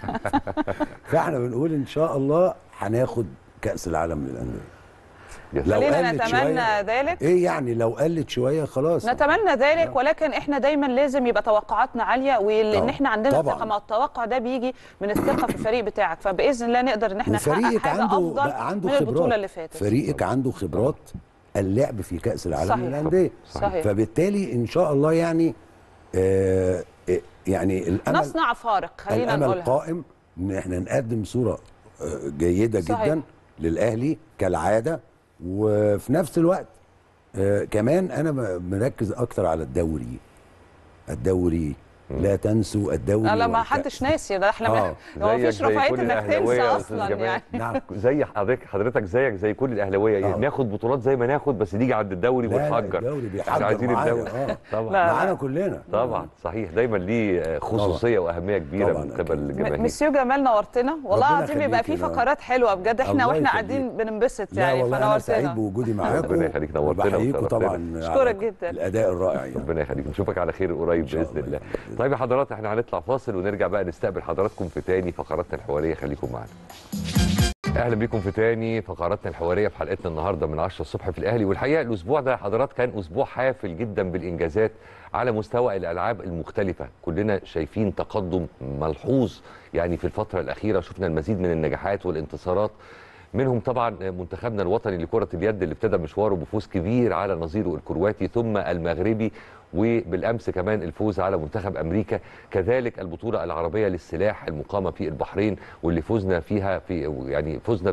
فاحنا بنقول ان شاء الله هناخد كاس العالم للانديه يا لو خلينا قلت نتمنى شوية- ذلك ايه يعني لو قلت شويه خلاص نتمنى ذلك ولكن احنا دايما لازم يبقى توقعاتنا عاليه ولان آه، احنا عندنا طبعاً. ثقه ما التوقع ده بيجي من الثقه في الفريق بتاعك فباذن الله نقدر ان احنا نحقق وفريقك حاجه عنده افضل بقى عنده من البطوله خبرات اللي فاتت فريقك عنده خبرات اللعب في كاس العالم صحيح. للانديه صحيح. فبالتالي ان شاء الله يعني آه آه، يعني الامل نصنع فارق خلينا الامل نقولها قائم ان احنا نقدم صوره آه، جيده صحيح. جدا للاهلي كالعاده وفي نفس الوقت آه كمان انا م- مركز اكتر على الدوري الدوري لا تنسوا الدوري لا لا ما والكأس. حدش ناسي ده احنا آه. ما هو زيك مفيش زي رفاهيه كل انك الأهلاوية تنسى يا أستاذ اصلا جمال. يعني نعم زي حضرتك حضرتك زيك زي كل الاهلاويه آه. ناخد بطولات زي ما ناخد بس نيجي عند الدوري لا، لا، ونحجر الدوري احنا بيحجر عايزين معانا، الدوري آه. طبعا لا. معانا كلنا طبعا صحيح دايما ليه آه، خصوصيه واهميه كبيره طبعاً من أكيد. قبل م- الجماهير مسيو جمال نورتنا والله ربنا العظيم بيبقى في يخليك يا فقرات حلوه بجد احنا الله واحنا يخليك. قاعدين بننبسط لا يعني والله انا سعيد فنورتنا بوجودي معاكم ربنا يخليك، نورتنا وبحييكم وشرفتنا. طبعا أشكرك على جدا. الاداء الرائع يعني. ربنا يخليك نشوفك على خير قريب شاء باذن الله. الله طيب يا حضرات احنا هنطلع فاصل ونرجع بقى نستقبل حضراتكم في تاني فقراتنا الحواريه خليكم معانا اهلا بيكم في تاني فقراتنا الحواريه في حلقتنا النهارده من 10 الصبح في الاهلي والحقيقه الاسبوع ده يا حضرات كان اسبوع حافل جدا بالانجازات على مستوى الالعاب المختلفه كلنا شايفين تقدم ملحوظ يعني في الفتره الاخيره شفنا المزيد من النجاحات والانتصارات منهم طبعا منتخبنا الوطني لكرة اليد اللي ابتدى مشواره بفوز كبير على نظيره الكرواتي ثم المغربي وبالامس كمان الفوز على منتخب امريكا كذلك البطوله العربيه للسلاح المقامه في البحرين واللي فزنا فيها في يعني فزنا ب-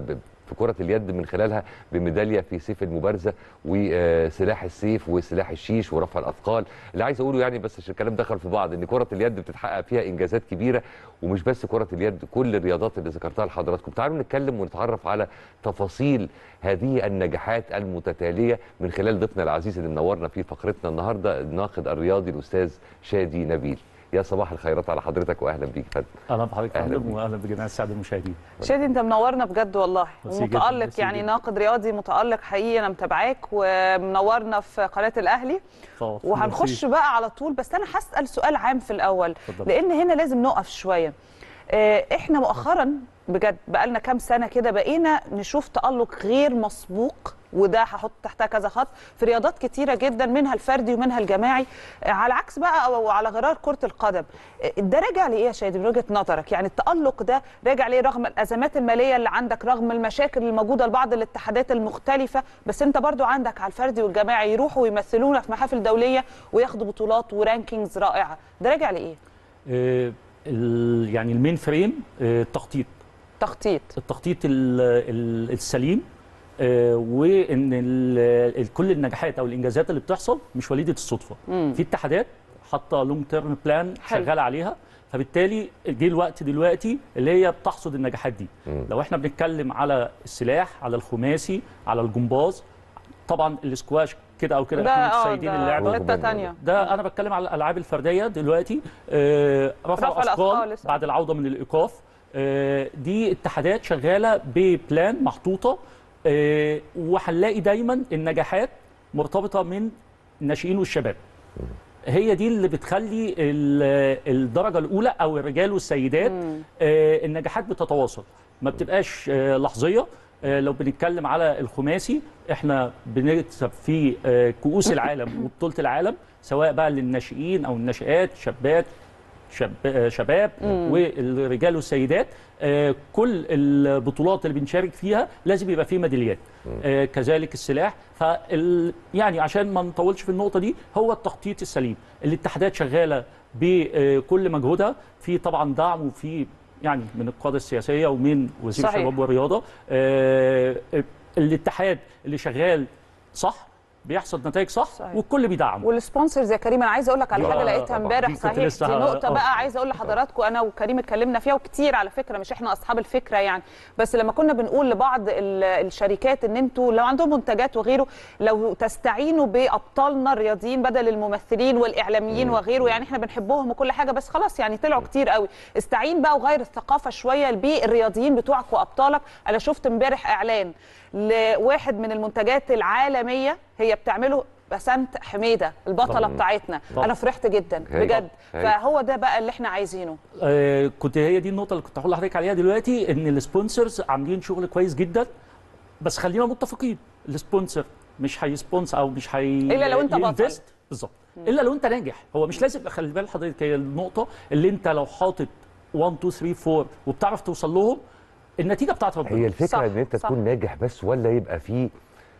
في كره اليد من خلالها بميداليه في سيف المبارزه وسلاح السيف وسلاح الشيش ورفع الاثقال اللي عايز اقوله يعني بس عشان الكلام دخل في بعض ان كره اليد بتتحقق فيها انجازات كبيره ومش بس كره اليد كل الرياضات اللي ذكرتها لحضراتكم تعالوا نتكلم ونتعرف على تفاصيل هذه النجاحات المتتاليه من خلال ضيفنا العزيز اللي منورنا في فقرتنا النهارده الناقد الرياضي الاستاذ شادي نبيل يا صباح الخيرات على حضرتك واهلا بيك يا فندم اهلا بحضرتك يا أهلا فندم بيك. واهلا بجميع الساده المشاهدين شادي انت منورنا بجد والله ميرسي جداً، ومتالق ميرسي يعني جداً. ناقد رياضي متالق حقيقي انا متابعاك ومنورنا في قناه الاهلي طبعاً. وهنخش ميرسي. بقى على طول بس انا هسال سؤال عام في الاول اتفضل. لان هنا لازم نقف شويه آه، احنا مؤخرا بجد بقالنا كام سنه كده بقينا نشوف تالق غير مسبوق وده هحط تحتها كذا خط في رياضات كتيره جدا منها الفردي ومنها الجماعي آه، على عكس بقى او على غرار كره القدم آه، ده راجع لايه يا شادي من وجهه نظرك يعني التالق ده راجع ليه رغم الازمات الماليه اللي عندك رغم المشاكل الموجوده لبعض الاتحادات المختلفه بس انت برضو عندك على الفردي والجماعي يروحوا ويمثلونا في محافل دوليه وياخدوا بطولات ورانكينجز رائعه ده راجع لايه آه، ال- يعني المين فريم آه، التخطيط تخطيط التخطيط ال- ال- السليم آه، وان ال- ال- كل النجاحات او الانجازات اللي بتحصل مش وليده الصدفه في اتحادات حاطه لونج تيرم بلان حلو. شغاله عليها فبالتالي جه الوقت دلوقتي اللي هي بتحصد النجاحات دي لو احنا بنتكلم على السلاح على الخماسي على الجمباز طبعا الاسكواش كده او كده ده احنا اه متسيدين اللعبه ده حته ثانيه ده انا بتكلم على الالعاب الفرديه دلوقتي آه، رفع رفع الأثقال الاثقال لسه. بعد العوده من الايقاف آه، دي اتحادات شغاله ببلان محطوطه آه، وهنلاقي دايما النجاحات مرتبطه من الناشئين والشباب هي دي اللي بتخلي ال- الدرجه الاولى او الرجال والسيدات آه، النجاحات بتتواصل ما بتبقاش آه، لحظيه آه، لو بنتكلم على الخماسي احنا بنكسب في آه، كؤوس العالم وبطوله العالم سواء بقى للناشئين او الناشئات شابات شب آه، شباب والرجال والسيدات آه، كل البطولات اللي بنشارك فيها لازم يبقى فيه ميداليات آه، كذلك السلاح فال يعني عشان ما نطولش في النقطه دي هو التخطيط السليم الاتحادات شغاله بكل مجهودها في طبعا دعم وفي يعني من القاده السياسيه ومن وزير صحيح. الشباب والرياضه آه، الاتحاد اللي شغال صح بيحصد نتائج صح صحيح. والكل بيدعم والسبونسرز يا كريم انا عايزه اقول لك على لا، حاجه لقيتها طبعاً. امبارح دي كنت صحيح لسه دي ه- نقطه آه. بقى عايزه اقول لحضراتكم انا وكريم اتكلمنا فيها وكتير على فكره مش احنا اصحاب الفكره يعني بس لما كنا بنقول لبعض ال- الشركات ان انتوا لو عندهم منتجات وغيره لو تستعينوا بابطالنا الرياضيين بدل الممثلين والاعلاميين وغيره يعني احنا بنحبهم وكل حاجه بس خلاص يعني طلعوا كتير قوي استعين بقى وغير الثقافه شويه بالرياضيين بتوعك وابطالك انا شفت امبارح اعلان لواحد من المنتجات العالميه هي بتعمله بسنت حميده البطله طبعاً. بتاعتنا طبعاً. انا فرحت جدا هاي. بجد هاي. فهو ده بقى اللي احنا عايزينه آه، كنت هي دي النقطه اللي كنت هقول لحضرتك عليها دلوقتي ان السبونسرز عاملين شغل كويس جدا بس خلينا متفقين السبونسر مش هيسبونسر او مش هي إلا لو أنت بطل. ينفست. بالظبط الا لو انت ناجح هو مش لازم خلي بال حضرتك هي النقطه اللي انت لو حاطط 1 2 3 4 وبتعرف توصل لهم النتيجه بتاعت ربنا هي الفكره صح، ان انت صح. تكون ناجح بس ولا يبقى في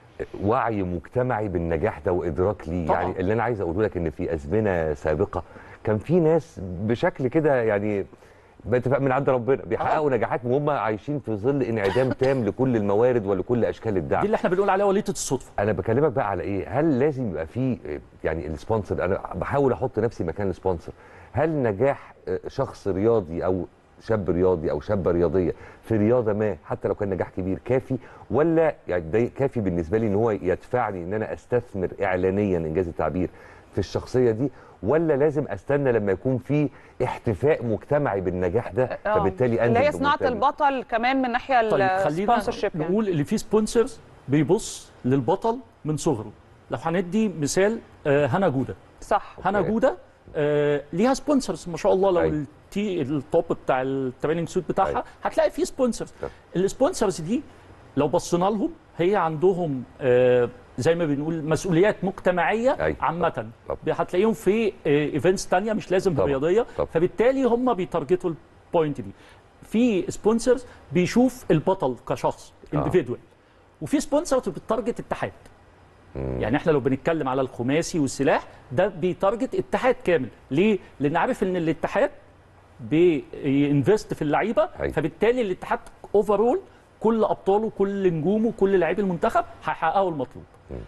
وعي مجتمعي بالنجاح ده وادراك ليه طبعاً. يعني اللي انا عايز اقوله لك ان في ازمنه سابقه كان في ناس بشكل كده يعني باتفاق من عند ربنا بيحققوا نجاحات وهم عايشين في ظل انعدام تام لكل الموارد ولكل اشكال الدعم دي اللي احنا بنقول عليها وليده الصدفه انا بكلمك بقى على ايه هل لازم يبقى في يعني السبونسر انا بحاول احط نفسي مكان السبونسر هل نجاح شخص رياضي او شاب رياضي او شابه رياضيه في رياضه ما حتى لو كان نجاح كبير كافي ولا يعني ده كافي بالنسبه لي ان هو يدفعني ان انا استثمر اعلانيا انجاز التعبير في الشخصيه دي ولا لازم استنى لما يكون في احتفاء مجتمعي بالنجاح ده آه. فبالتالي انزل اللي هي صناعه بمنتج؟ البطل كمان من ناحيه طيب خلينا السبونسرشيب يعني نقول اللي فيه سبونسرز بيبص للبطل من صغره لو هندي مثال آه، هنا جوده صح هنا أوكي. جوده آه ليها سبونسرز ما شاء الله لو أيوة. التي التوب بتاع التريننج سوت بتاعها أيوة. هتلاقي فيه سبونسرز طب. السبونسرز دي لو بصينا لهم هي عندهم آه زي ما بنقول مسؤوليات مجتمعيه أيوة. عامه طب. هتلاقيهم في ايفنتس تانية مش لازم طبعا. رياضيه طب. فبالتالي هم بيتارجتوا البوينت دي في سبونسرز بيشوف البطل كشخص آه. انديفيدوال وفي سبونسرز بتارجت اتحاد يعني احنا لو بنتكلم على الخماسي والسلاح ده بيتارجت اتحاد كامل ليه لان عارف ان الاتحاد بينفست في اللعيبه أيوة. فبالتالي الاتحاد اوفرول كل ابطاله كل نجومه كل لاعبي المنتخب هيحققوا المطلوب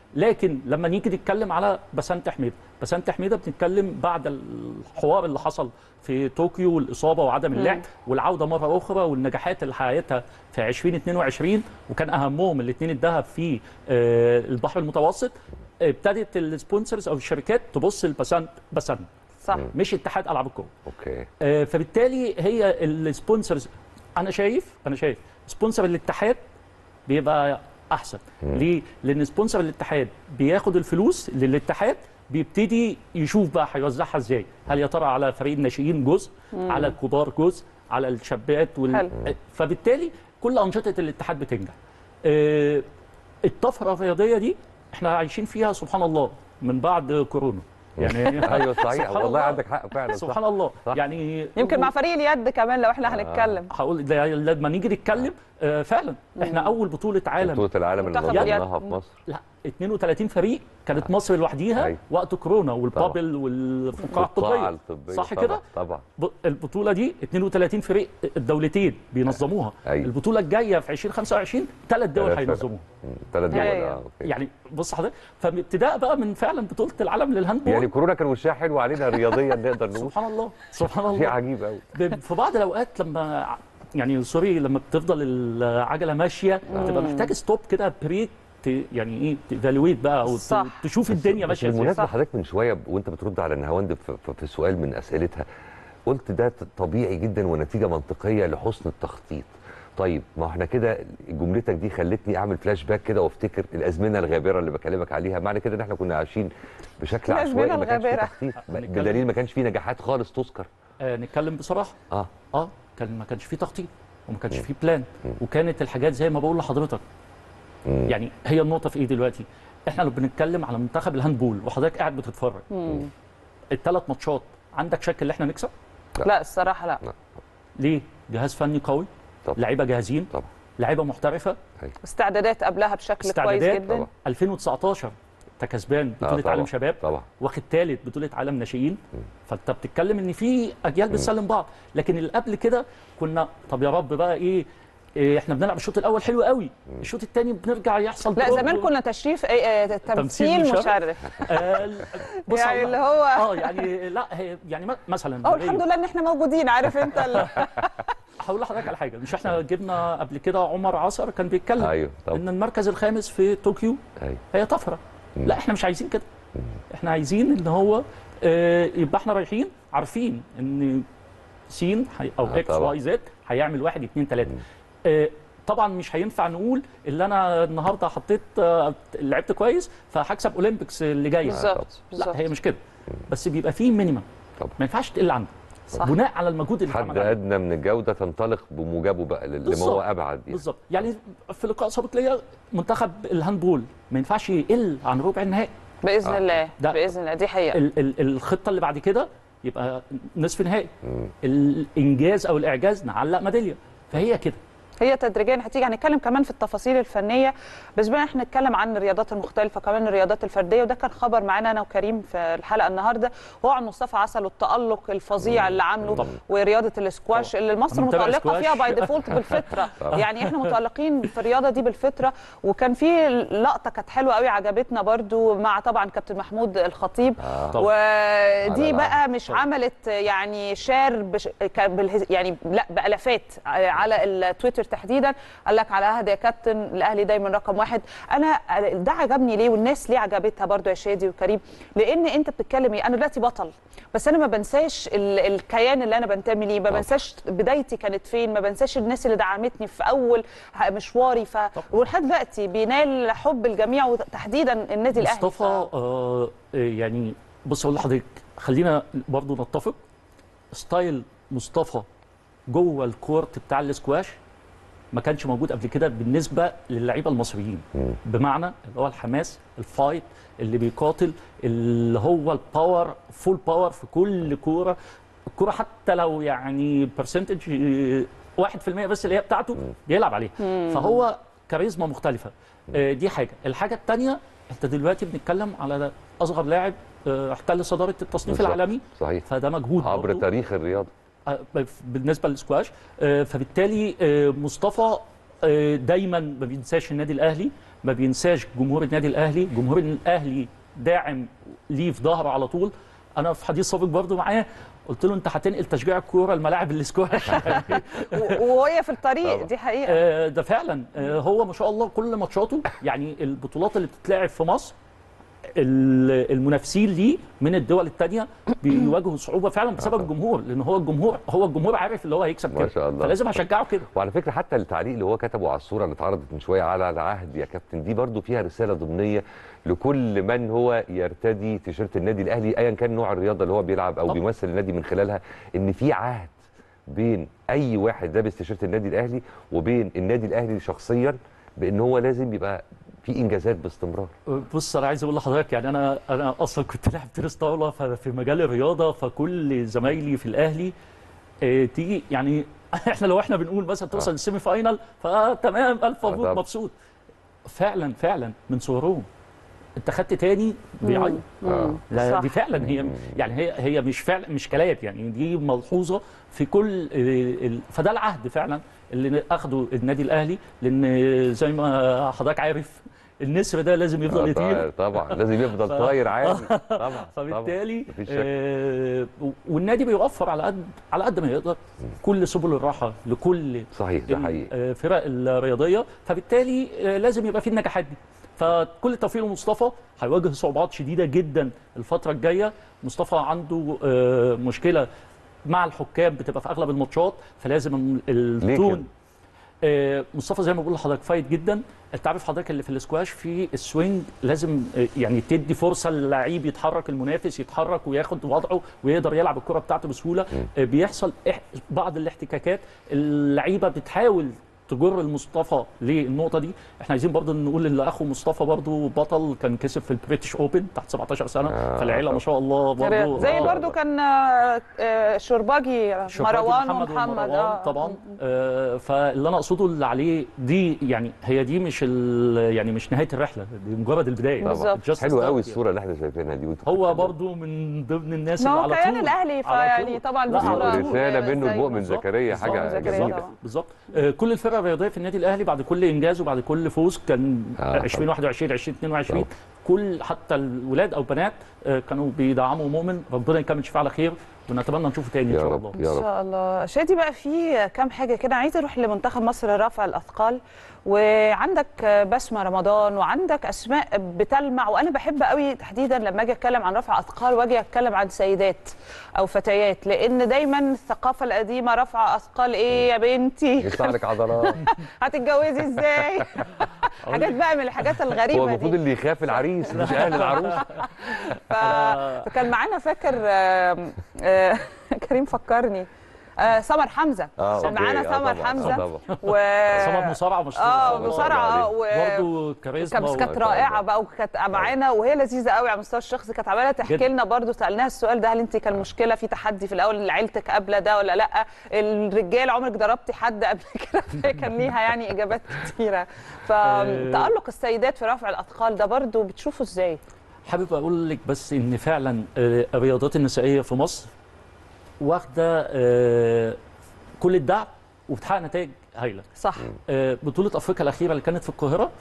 لكن لما نيجي نتكلم على بسنت حميده بسنت حميده بنتكلم بعد الحوار اللي حصل في طوكيو والاصابه وعدم اللعب والعوده مره اخرى والنجاحات اللي حققتها في 2022 وكان اهمهم الاثنين الذهب في آه، البحر المتوسط ابتدت السبونسرز او الشركات تبص لبسنت بسنت صح مش اتحاد العاب الكوره اوكي آه، فبالتالي هي السبونسرز انا شايف انا شايف سبونسر الاتحاد بيبقى احسن ليه لان سبونسر الاتحاد بياخد الفلوس للاتحاد بيبتدي يشوف بقى هيوزعها ازاي هل يا ترى على فريق الناشئين جزء على الكبار جزء على الشابات حلو. وال... فبالتالي كل انشطه الاتحاد بتنجح آه، الطفره الرياضيه دي احنا عايشين فيها سبحان الله من بعد كورونا يعني ايوه صحيح سبحان والله الله. عندك حق فعلا صح. سبحان الله صح. يعني يمكن مع فريق اليد كمان لو احنا هنتكلم هقول ده لما نيجي نتكلم آه فعلا احنا اول بطوله عالم بطوله العالم اللي منتخب نظمناها اليد. في مصر لا 32 فريق كانت مصر لوحديها أيوة. وقت كورونا والبابل والفقاعه والقاعة الطبيه الطبية صح طبعاً، كده طبعا ب- البطوله دي 32 فريق الدولتين بينظموها أيوة. البطوله الجايه في 2025 ثلاث دول ثلاث هينظموها ثلاث دول أيوة. آه، أوكي. يعني بص حضرتك فابتداء بقى من فعلا بطوله العالم للهاندبول يعني كورونا كان وشها حلو علينا رياضيا نقدر نقول سبحان الله سبحان شيء الله عجيب قوي ب- في بعض الاوقات لما ع- يعني سوري لما بتفضل العجله ماشيه بتبقى محتاج ستوب كده بريك ت- يعني ايه تيفالويت بقى او ت- صح. تشوف الدنيا بس ماشيه ازاي بالمناسبه صح. حضرتك من شويه وانت بترد على النهاوند في, في, في سؤال من اسئلتها قلت ده ط- طبيعي جدا ونتيجه منطقيه لحسن التخطيط طيب ما احنا كده جملتك دي خلتني اعمل فلاش باك كده وافتكر الازمنه الغابره اللي بكلمك عليها معنى كده ان احنا كنا عايشين بشكل الأزمنة عشوائي ما كانش فيه الغابرة. تخطيط هنتكلم. بدليل ما كانش فيه نجاحات خالص تذكر آه نتكلم بصراحه اه اه كان ما كانش فيه تخطيط وما كانش فيه بلان وكانت الحاجات زي ما بقول لحضرتك مم. يعني هي النقطه في ايه دلوقتي احنا لو بنتكلم على منتخب الهاندبول وحضرتك قاعد بتتفرج الثلاث ماتشات عندك شك ان احنا نكسب لا الصراحه لا ليه جهاز فني قوي طبعا لعيبه جاهزين طبعا لعيبه محترفه استعدادات قبلها بشكل كويس استعدادات جدا طبعا 2019 انت كسبان آه، بطوله طبعا. عالم شباب طبعا واخد ثالث بطوله عالم ناشئين فانت بتتكلم ان في اجيال بتسلم بعض لكن اللي قبل كده كنا طب يا رب بقى ايه, إيه احنا بنلعب الشوط الاول حلو قوي الشوط الثاني بنرجع يحصل لا دروب. زمان كنا تشريف إيه، إيه، تمثيل مشرف. مشرف آه بص يعني على- اللي هو اه يعني لا هي يعني م- مثلا اه الحمد لله ان احنا موجودين عارف انت ال- هقول لحضرتك على حاجه مش احنا جبنا قبل كده عمر عصر كان بيتكلم ايوه طبعا ان المركز الخامس في طوكيو ايوه هي طفره لا احنا مش عايزين كده احنا عايزين ان هو آه، يبقى احنا رايحين عارفين ان سين حي- او آه، اكس طبعا. واي زد هيعمل واحد اتنين تلاته آه، طبعا مش هينفع نقول اللي انا النهارده حطيت آه، لعبت كويس فهكسب اولمبيكس اللي جايه بالظبط لا بالظبط هي مش كده بس بيبقى فيه مينيمم طبعا. ما ينفعش تقل عنده صح. بناء على المجهود اللي حد اتعمل عليه. ادنى من الجوده تنطلق بموجبه بقى لما هو بالظبط. ابعد يعني. بالظبط يعني في لقاء سابق ليا منتخب الهاندبول ما ينفعش يقل عن ربع النهائي باذن آه. الله ده- باذن الله دي حقيقه ال ال الخطه اللي بعد كده يبقى نصف نهائي الانجاز او الاعجاز نعلق ميداليه فهي كده هي تدريجيا هتيجي هنتكلم كمان في التفاصيل الفنيه بس بما احنا نتكلم عن الرياضات المختلفه كمان الرياضات الفرديه وده كان خبر معانا انا وكريم في الحلقه النهارده هو عن مصطفى عسل والتالق الفظيع اللي عامله طبعا. ورياضه الاسكواش اللي مصر أنا متابع متالقه سكواش. فيها باي ديفولت بالفطره يعني احنا متالقين في الرياضه دي بالفطره وكان في لقطه كانت حلوه قوي عجبتنا برضو مع طبعا كابتن محمود الخطيب طبعا. ودي على بقى مش طبعا. عملت يعني شير بش... كان بالهز... يعني لا بالافات على التويتر تحديدا قال لك على عهد يا كابتن الاهلي دايما رقم واحد انا ده عجبني ليه والناس ليه عجبتها برضو يا شادي وكريم لان انت بتتكلم ايه انا دلوقتي بطل بس انا ما بنساش ال... الكيان اللي انا بنتمي ليه ما طبعا. بنساش بدايتي كانت فين ما بنساش الناس اللي دعمتني في اول مشواري ف ولحد دلوقتي بينال حب الجميع وتحديدا النادي الاهلي مصطفى آه يعني بص اقول لحضرتك خلينا برضو نتفق ستايل مصطفى جوه الكورت بتاع الاسكواش ما كانش موجود قبل كده بالنسبه للعيبه المصريين بمعنى اللي هو الحماس الفايت اللي بيقاتل اللي هو الباور فول باور في كل كوره الكوره حتى لو يعني برسنتج 1% بس اللي هي بتاعته بيلعب عليها فهو كاريزما مختلفه آه، دي حاجه الحاجه الثانيه انت دلوقتي بنتكلم على اصغر لاعب آه، احتل صداره التصنيف بالظبط. العالمي صحيح فده مجهود عبر برضه. تاريخ الرياضه آه، بالنسبه للسكواش آه، فبالتالي آه، مصطفى آه، دايما ما بينساش النادي الاهلي ما بينساش جمهور النادي الاهلي جمهور الاهلي داعم ليه في ظهره على طول انا في حديث سابق برضو معاه قلت له انت هتنقل تشجيع الكوره الملاعب الاسكواش و- وهي في الطريق طبعا. دي حقيقه آه، ده فعلا آه، هو ما شاء الله كل ماتشاته يعني البطولات اللي بتتلعب في مصر ال- المنافسين ليه من الدول الثانيه بيواجهوا صعوبه فعلا بسبب الجمهور لان هو الجمهور هو الجمهور عارف اللي هو هيكسب ما كده شاء الله. فلازم هشجعه كده وعلى فكره حتى التعليق اللي هو كتبه على الصوره اللي اتعرضت من شويه على العهد يا كابتن دي برضو فيها رساله ضمنيه لكل من هو يرتدي تيشيرت النادي الاهلي ايا كان نوع الرياضه اللي هو بيلعب او طبعا. بيمثل النادي من خلالها ان في عهد بين اي واحد لابس تيشيرت النادي الاهلي وبين النادي الاهلي شخصيا بان هو لازم يبقى في انجازات باستمرار بص انا عايز اقول لحضرتك يعني انا انا اصلا كنت لاعب تنس طاوله ف- في مجال الرياضه فكل زمايلي في الاهلي آه، تيجي يعني احنا لو احنا بنقول مثلا توصل للسيمي فاينال فتمام الف آه، مبروك طبعا. مبسوط فعلا فعلا من صورهم انت خدت تاني بيعيط آه. لا صح. دي فعلا هي يعني هي هي مش فعلا مش كلام يعني دي ملحوظه في كل ال- ال- فده العهد فعلا اللي اخده النادي الاهلي لان زي ما حضرتك عارف النسر ده لازم يفضل آه، يطير طبعا لازم يفضل ف- طاير عادي طبعا فبالتالي طبعاً. مفيش شك. آه والنادي بيوفر على قد على قد ما يقدر كل سبل الراحه لكل صحيح ده حقيقي الفرق الرياضيه فبالتالي آه، لازم يبقى في النجاحات دي فكل التوفيق لمصطفى هيواجه صعوبات شديده جدا الفتره الجايه مصطفى عنده آه، مشكله مع الحكام بتبقى في اغلب الماتشات فلازم ال- ليه كده؟ التون آه، مصطفى زي ما بقول لحضرتك فايت جدا انت عارف حضرتك اللي في الاسكواش في السوينج لازم آه، يعني تدي فرصه للعيب يتحرك المنافس يتحرك وياخد وضعه ويقدر يلعب الكره بتاعته بسهوله آه، بيحصل إح- بعض الاحتكاكات اللعيبه بتحاول تجر المصطفى للنقطه دي احنا عايزين برضو نقول ان اخو مصطفى برضو بطل كان كسب في البريتش اوبن تحت 17 سنه آه، فالعيله ما شاء الله برضو زي آه، برضو كان آه، آه، شرباجي شرباجي مروان محمد ومحمد ومروان آه. طبعا آه فاللي انا اقصده اللي عليه دي يعني هي دي مش ال- يعني مش نهايه الرحله دي مجرد البدايه بالظبط. طبعا Just حلوه start قوي يعني. الصوره اللي احنا شايفينها دي وانتوا هو بتتكلموا. برضو من ضمن الناس ما اللي هو على كيان طول الاهلي على طول. فيعني طبعا لا، بصوره على طول. رساله زي- منه لمؤمن بالظبط. زكريا بالظبط. حاجه زكريا جميله طبعا. بالظبط آه، كل الفرق الرياضيه في النادي الاهلي بعد كل انجاز وبعد كل فوز كان آه، 2021 2022 طبعا. كل حتى الولاد او بنات آه، كانوا بيدعموا مؤمن ربنا يكمل شفاء على خير ونتمنى نشوفه تاني ان يا شاء رب. الله ان يا رب. شاء الله شادي بقى في كام حاجه كده عايزه اروح لمنتخب مصر رفع الاثقال وعندك بسمه رمضان وعندك اسماء بتلمع وانا بحب قوي تحديدا لما اجي اتكلم عن رفع اثقال واجي اتكلم عن سيدات او فتيات لان دايما الثقافه القديمه رفع اثقال ايه يا بنتي يطلع لك عضلات هتتجوزي ازاي حاجات بقى من الحاجات هو الغريبه المفروض دي اللي يخاف العريس مش اهل العروس ف... فكان معانا فاكر آم، آه، كريم فكرني آه، سمر حمزه اه كان أوكي. معانا آه، سمر طبعاً. حمزه آه، طبعاً. و سمر مصارعه مش اه الله مصارعه عليك. و برضه كاريزما كانت كانت و- رائعه بقى وكانت معانا وهي لذيذه قوي على المستوى الشخصي كانت عماله تحكي جدا. لنا برضو سالناها السؤال ده هل انت كان مشكله في تحدي في الاول لعيلتك قبل ده ولا لا الرجال عمرك ضربتي حد قبل كده فهي كان ليها يعني اجابات كتيره فتالق السيدات في رفع الاثقال ده برضو بتشوفه ازاي حابب اقول لك بس ان فعلا آه، الرياضات النسائيه في مصر واخده آه، كل الدعم وبتحقق نتائج هايله صح آه، بطوله افريقيا الاخيره اللي كانت في القاهره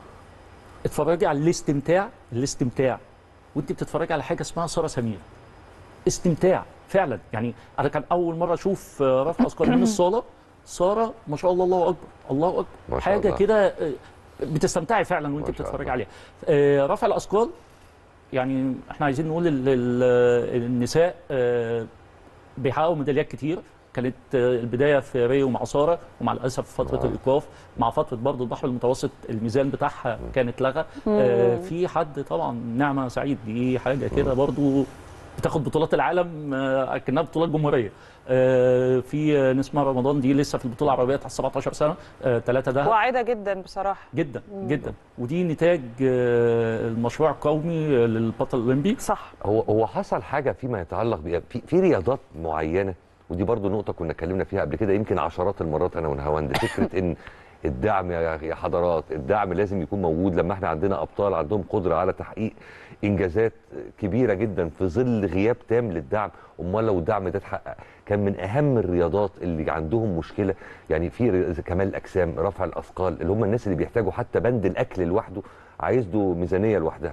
اتفرجي على الاستمتاع الاستمتاع وانت بتتفرجي على حاجه اسمها ساره سمير استمتاع فعلا يعني انا كان اول مره اشوف آه، رفع اثقال من الصاله ساره ما شاء الله الله اكبر الله ما اكبر شاء حاجه الله. كده آه، بتستمتعي فعلا وانت ما شاء بتتفرجي الله. عليها آه، رفع الاثقال يعني احنا عايزين نقول ال- ال- النساء آه، بيحققوا ميداليات كتير كانت آه، البدايه في ريو مع ساره ومع الاسف فتره آه. الايقاف مع فتره برضه البحر المتوسط الميزان بتاعها كان اتلغى آه، في حد طبعا نعمه سعيد دي حاجه كده برضه بتاخد بطولات العالم آه، اكنها بطولات جمهوريه آه، في آه، نسمه رمضان دي لسه في البطوله العربيه تحت 17 سنه ثلاثه دهب واعده جدا بصراحه جدا جدا ودي نتاج آه، المشروع القومي للبطل الاولمبي صح هو هو حصل حاجه فيما يتعلق بإيه؟ في في رياضات معينه ودي برضو نقطه كنا اتكلمنا فيها قبل كده يمكن عشرات المرات انا ونهاوند فكره ان الدعم يا يا حضرات الدعم لازم يكون موجود لما احنا عندنا ابطال عندهم قدره على تحقيق انجازات كبيره جدا في ظل غياب تام للدعم امال لو الدعم ده اتحقق كان من اهم الرياضات اللي عندهم مشكله يعني في ري- كمال الاجسام رفع الاثقال اللي هم الناس اللي بيحتاجوا حتى بند الاكل لوحده عايز له ميزانيه لوحدها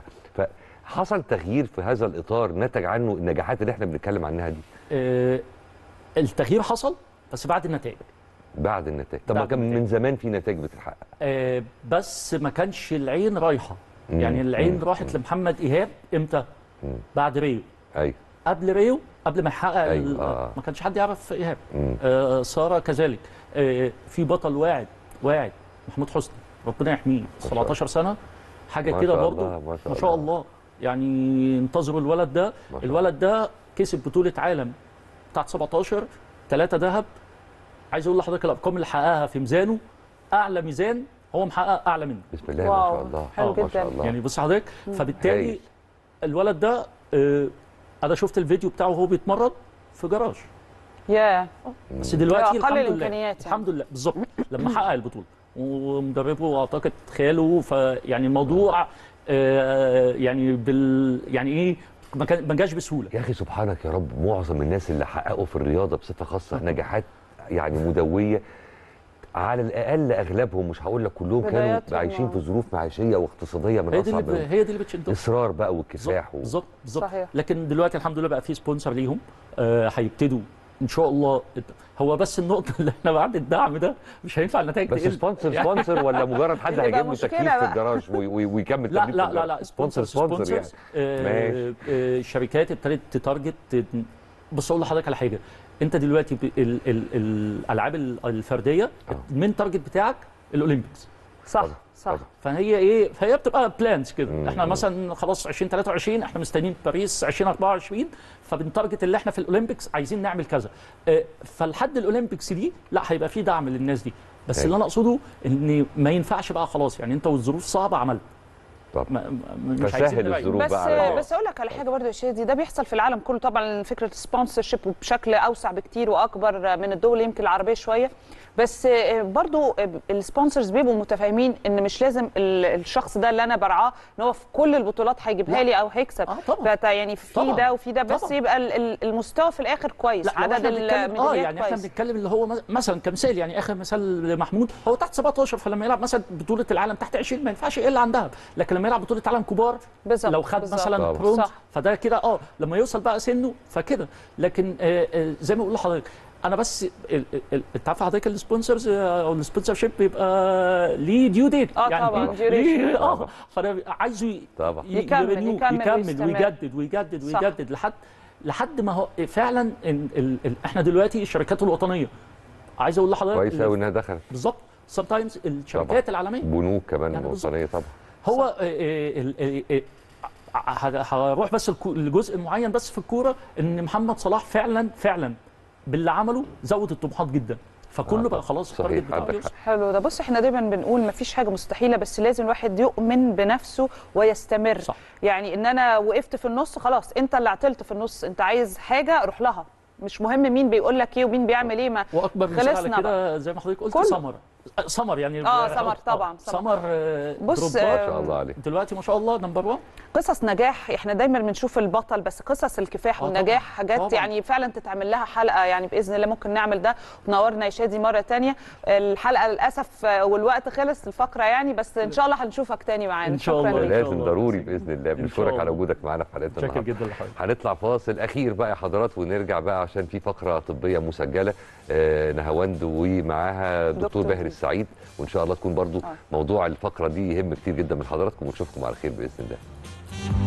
فحصل تغيير في هذا الاطار نتج عنه النجاحات اللي احنا بنتكلم عنها دي آه، التغيير حصل بس بعد النتائج بعد النتائج طب ما بعد كان النتائج. من زمان في نتائج بتتحقق آه، بس ما كانش العين رايحه مم. يعني العين مم. راحت لمحمد ايهاب امتى مم. بعد ريو ايوه قبل ريو قبل ما يحقق أيوة، ال- آه. ما كانش حد يعرف ايهاب مم. آه ساره كذلك آه في بطل واعد واعد محمود حسني ربنا يحميه شاء 17 سنه حاجه ما كده شاء برضه الله، ما شاء ما شاء الله. الله يعني انتظروا الولد ده ما شاء الولد ده كسب بطوله عالم بتاعت 17 ثلاثه ذهب عايز اقول لحضرتك الارقام اللي حققها في ميزانه اعلى ميزان هو محقق اعلى منه بسم الله ما واو، شاء الله حلو آه، ما شاء جداً. الله يعني بص حضرتك فبالتالي هايل. الولد ده آه، انا شفت الفيديو بتاعه وهو بيتمرن في جراج يا بس دلوقتي أقل الحمد لله الإمكانيات يعني. الحمد لله بالظبط لما حقق البطوله ومدربه اعتقد خاله فيعني الموضوع آه، يعني بال يعني ايه ما كان ما جاش بسهوله يا اخي سبحانك يا رب معظم الناس اللي حققوا في الرياضه بصفه خاصه نجاحات يعني مدويه على الاقل اغلبهم مش هقول لك كلهم كانوا بداياتهم، عايشين آه. في ظروف معيشيه واقتصاديه من هي دي اصعب اللي هي دي اللي بتشدهم الاصرار بقى والكفاح و... بالظبط بالظبط صحيح. لكن دلوقتي الحمد لله بقى في سبونسر ليهم آه، هيبتدوا ان شاء الله هو بس النقطه اللي احنا بعد الدعم ده مش هينفع النتائج بس تقل. سبونسر سبونسر ولا مجرد حد اللي بقى هيجيب له مشكلة تكييف في بقى. الجراج وي- وي- ويكمل لا تمرين في لا لا الجراج؟ لا سبونسر سبونسر سبونسر يعني آه ماشي. آه الشركات ابتدت تتارجت بص اقول لحضرتك على حاجه انت دلوقتي ب- ال ال الالعاب ال- الفرديه آه. المين تارجت بتاعك الاولمبيكس صح طبعا، صح طبعا. فهي ايه فهي بتبقى بلانز كده مم. احنا مثلا خلاص 2023 احنا مستنيين باريس 2024 فبنتارجت اللي احنا في الاولمبيكس عايزين نعمل كذا آه، فلحد الاولمبيكس دي لا هيبقى في دعم للناس دي بس أيوة. اللي انا اقصده ان ما ينفعش بقى خلاص يعني انت والظروف صعبه عملت طب ما ما- مش عايزين فسهل نراجع. الظروف بس بقى على بس اقول لك على حاجه برضه يا شادي ده بيحصل في العالم كله طبعا فكره السبونسر شيب بشكل اوسع بكتير واكبر من الدول يمكن العربيه شويه بس برضه السبونسرز بيبقوا متفاهمين ان مش لازم ال- الشخص ده اللي انا برعاه ان هو في كل البطولات هيجيبها لا. لي او هيكسب آه، طبعاً. فت- يعني في طبعاً. ده وفي ده بس طبعاً. يبقى ال- ال- المستوى في الاخر كويس لا لو عدد احنا بنتكلم اه الميداليات يعني احنا كويس بنتكلم اللي هو مثلا كمثال يعني اخر مثال لمحمود هو تحت 17 فلما يلعب مثلا بطوله العالم تحت 20 ما ينفعش يقل عن دهب لكن لما يلعب بطوله عالم كبار بالظبط، لو خد بالظبط. مثلا طبعا. برونز صح. فده كده اه لما يوصل بقى سنه فكده لكن آه آه زي ما بقول لحضرتك انا بس ال- ال- انت عارف حضرتك السبونسرز آه، او السبونسر شيب بيبقى ليه ديو ديت آه، طبعاً، ليه duration. اه فانا عايزه ي- طبعا. ي- يكمل- يرينيو، يكمل يكمل ويستمر. ويجدد ويجدد صح. ويجدد لحد لحد ما هو فعلا ال ال ال احنا دلوقتي الشركات الوطنيه عايز اقول لحضرتك كويس قوي انها دخلت بالظبط سم تايمز طبعاً. الشركات العالميه بنوك كمان يعني بالظبط. وطنيه طبعا هو آه، آه، ال- آه، آه، ه- هروح بس الكو- لجزء معين بس في الكوره ان محمد صلاح فعلا فعلا باللي عمله زود الطموحات جدا فكله آه، بقى خلاص صحيح، التارجت بتاعه عندك يوصل. حق. حلو ده بص احنا دايما بنقول ما فيش حاجه مستحيله بس لازم الواحد يؤمن بنفسه ويستمر صح. يعني ان انا وقفت في النص خلاص انت اللي عطلت في النص انت عايز حاجه روح لها مش مهم مين بيقول لك ايه ومين بيعمل ايه ما واكبر مثال على خلصنا كده زي ما حضرتك قلت كله. سمر آه، سمر يعني آه، سمر طبعاً، سمر. سمر آه، بص، دروبات. ما شاء الله عليك دلوقتي ما شاء الله نمبر 1 قصص نجاح احنا دايما بنشوف البطل بس قصص الكفاح آه، والنجاح طبعاً، حاجات طبعاً. يعني فعلا تتعمل لها حلقه يعني باذن الله ممكن نعمل ده ونورنا يا شادي مره تانية الحلقه للاسف آه، والوقت خلص الفقره يعني بس ان شاء الله هنشوفك تاني معانا إن شاء شكراً الله. ليك. شاء لازم الله. ضروري باذن الله إن شاء بنشكرك على الله. وجودك معانا في حلقتنا شاكر النهارده جدا لحضرتك هنطلع فاصل اخير بقى يا حضرات ونرجع بقى عشان في فقره طبيه مسجله آه نهاوند ومعاها دكتور دكتور باهر باهر. السعيد وان شاء الله تكون برضو آه. موضوع الفقره دي يهم كتير جدا من حضراتكم ونشوفكم على خير باذن الله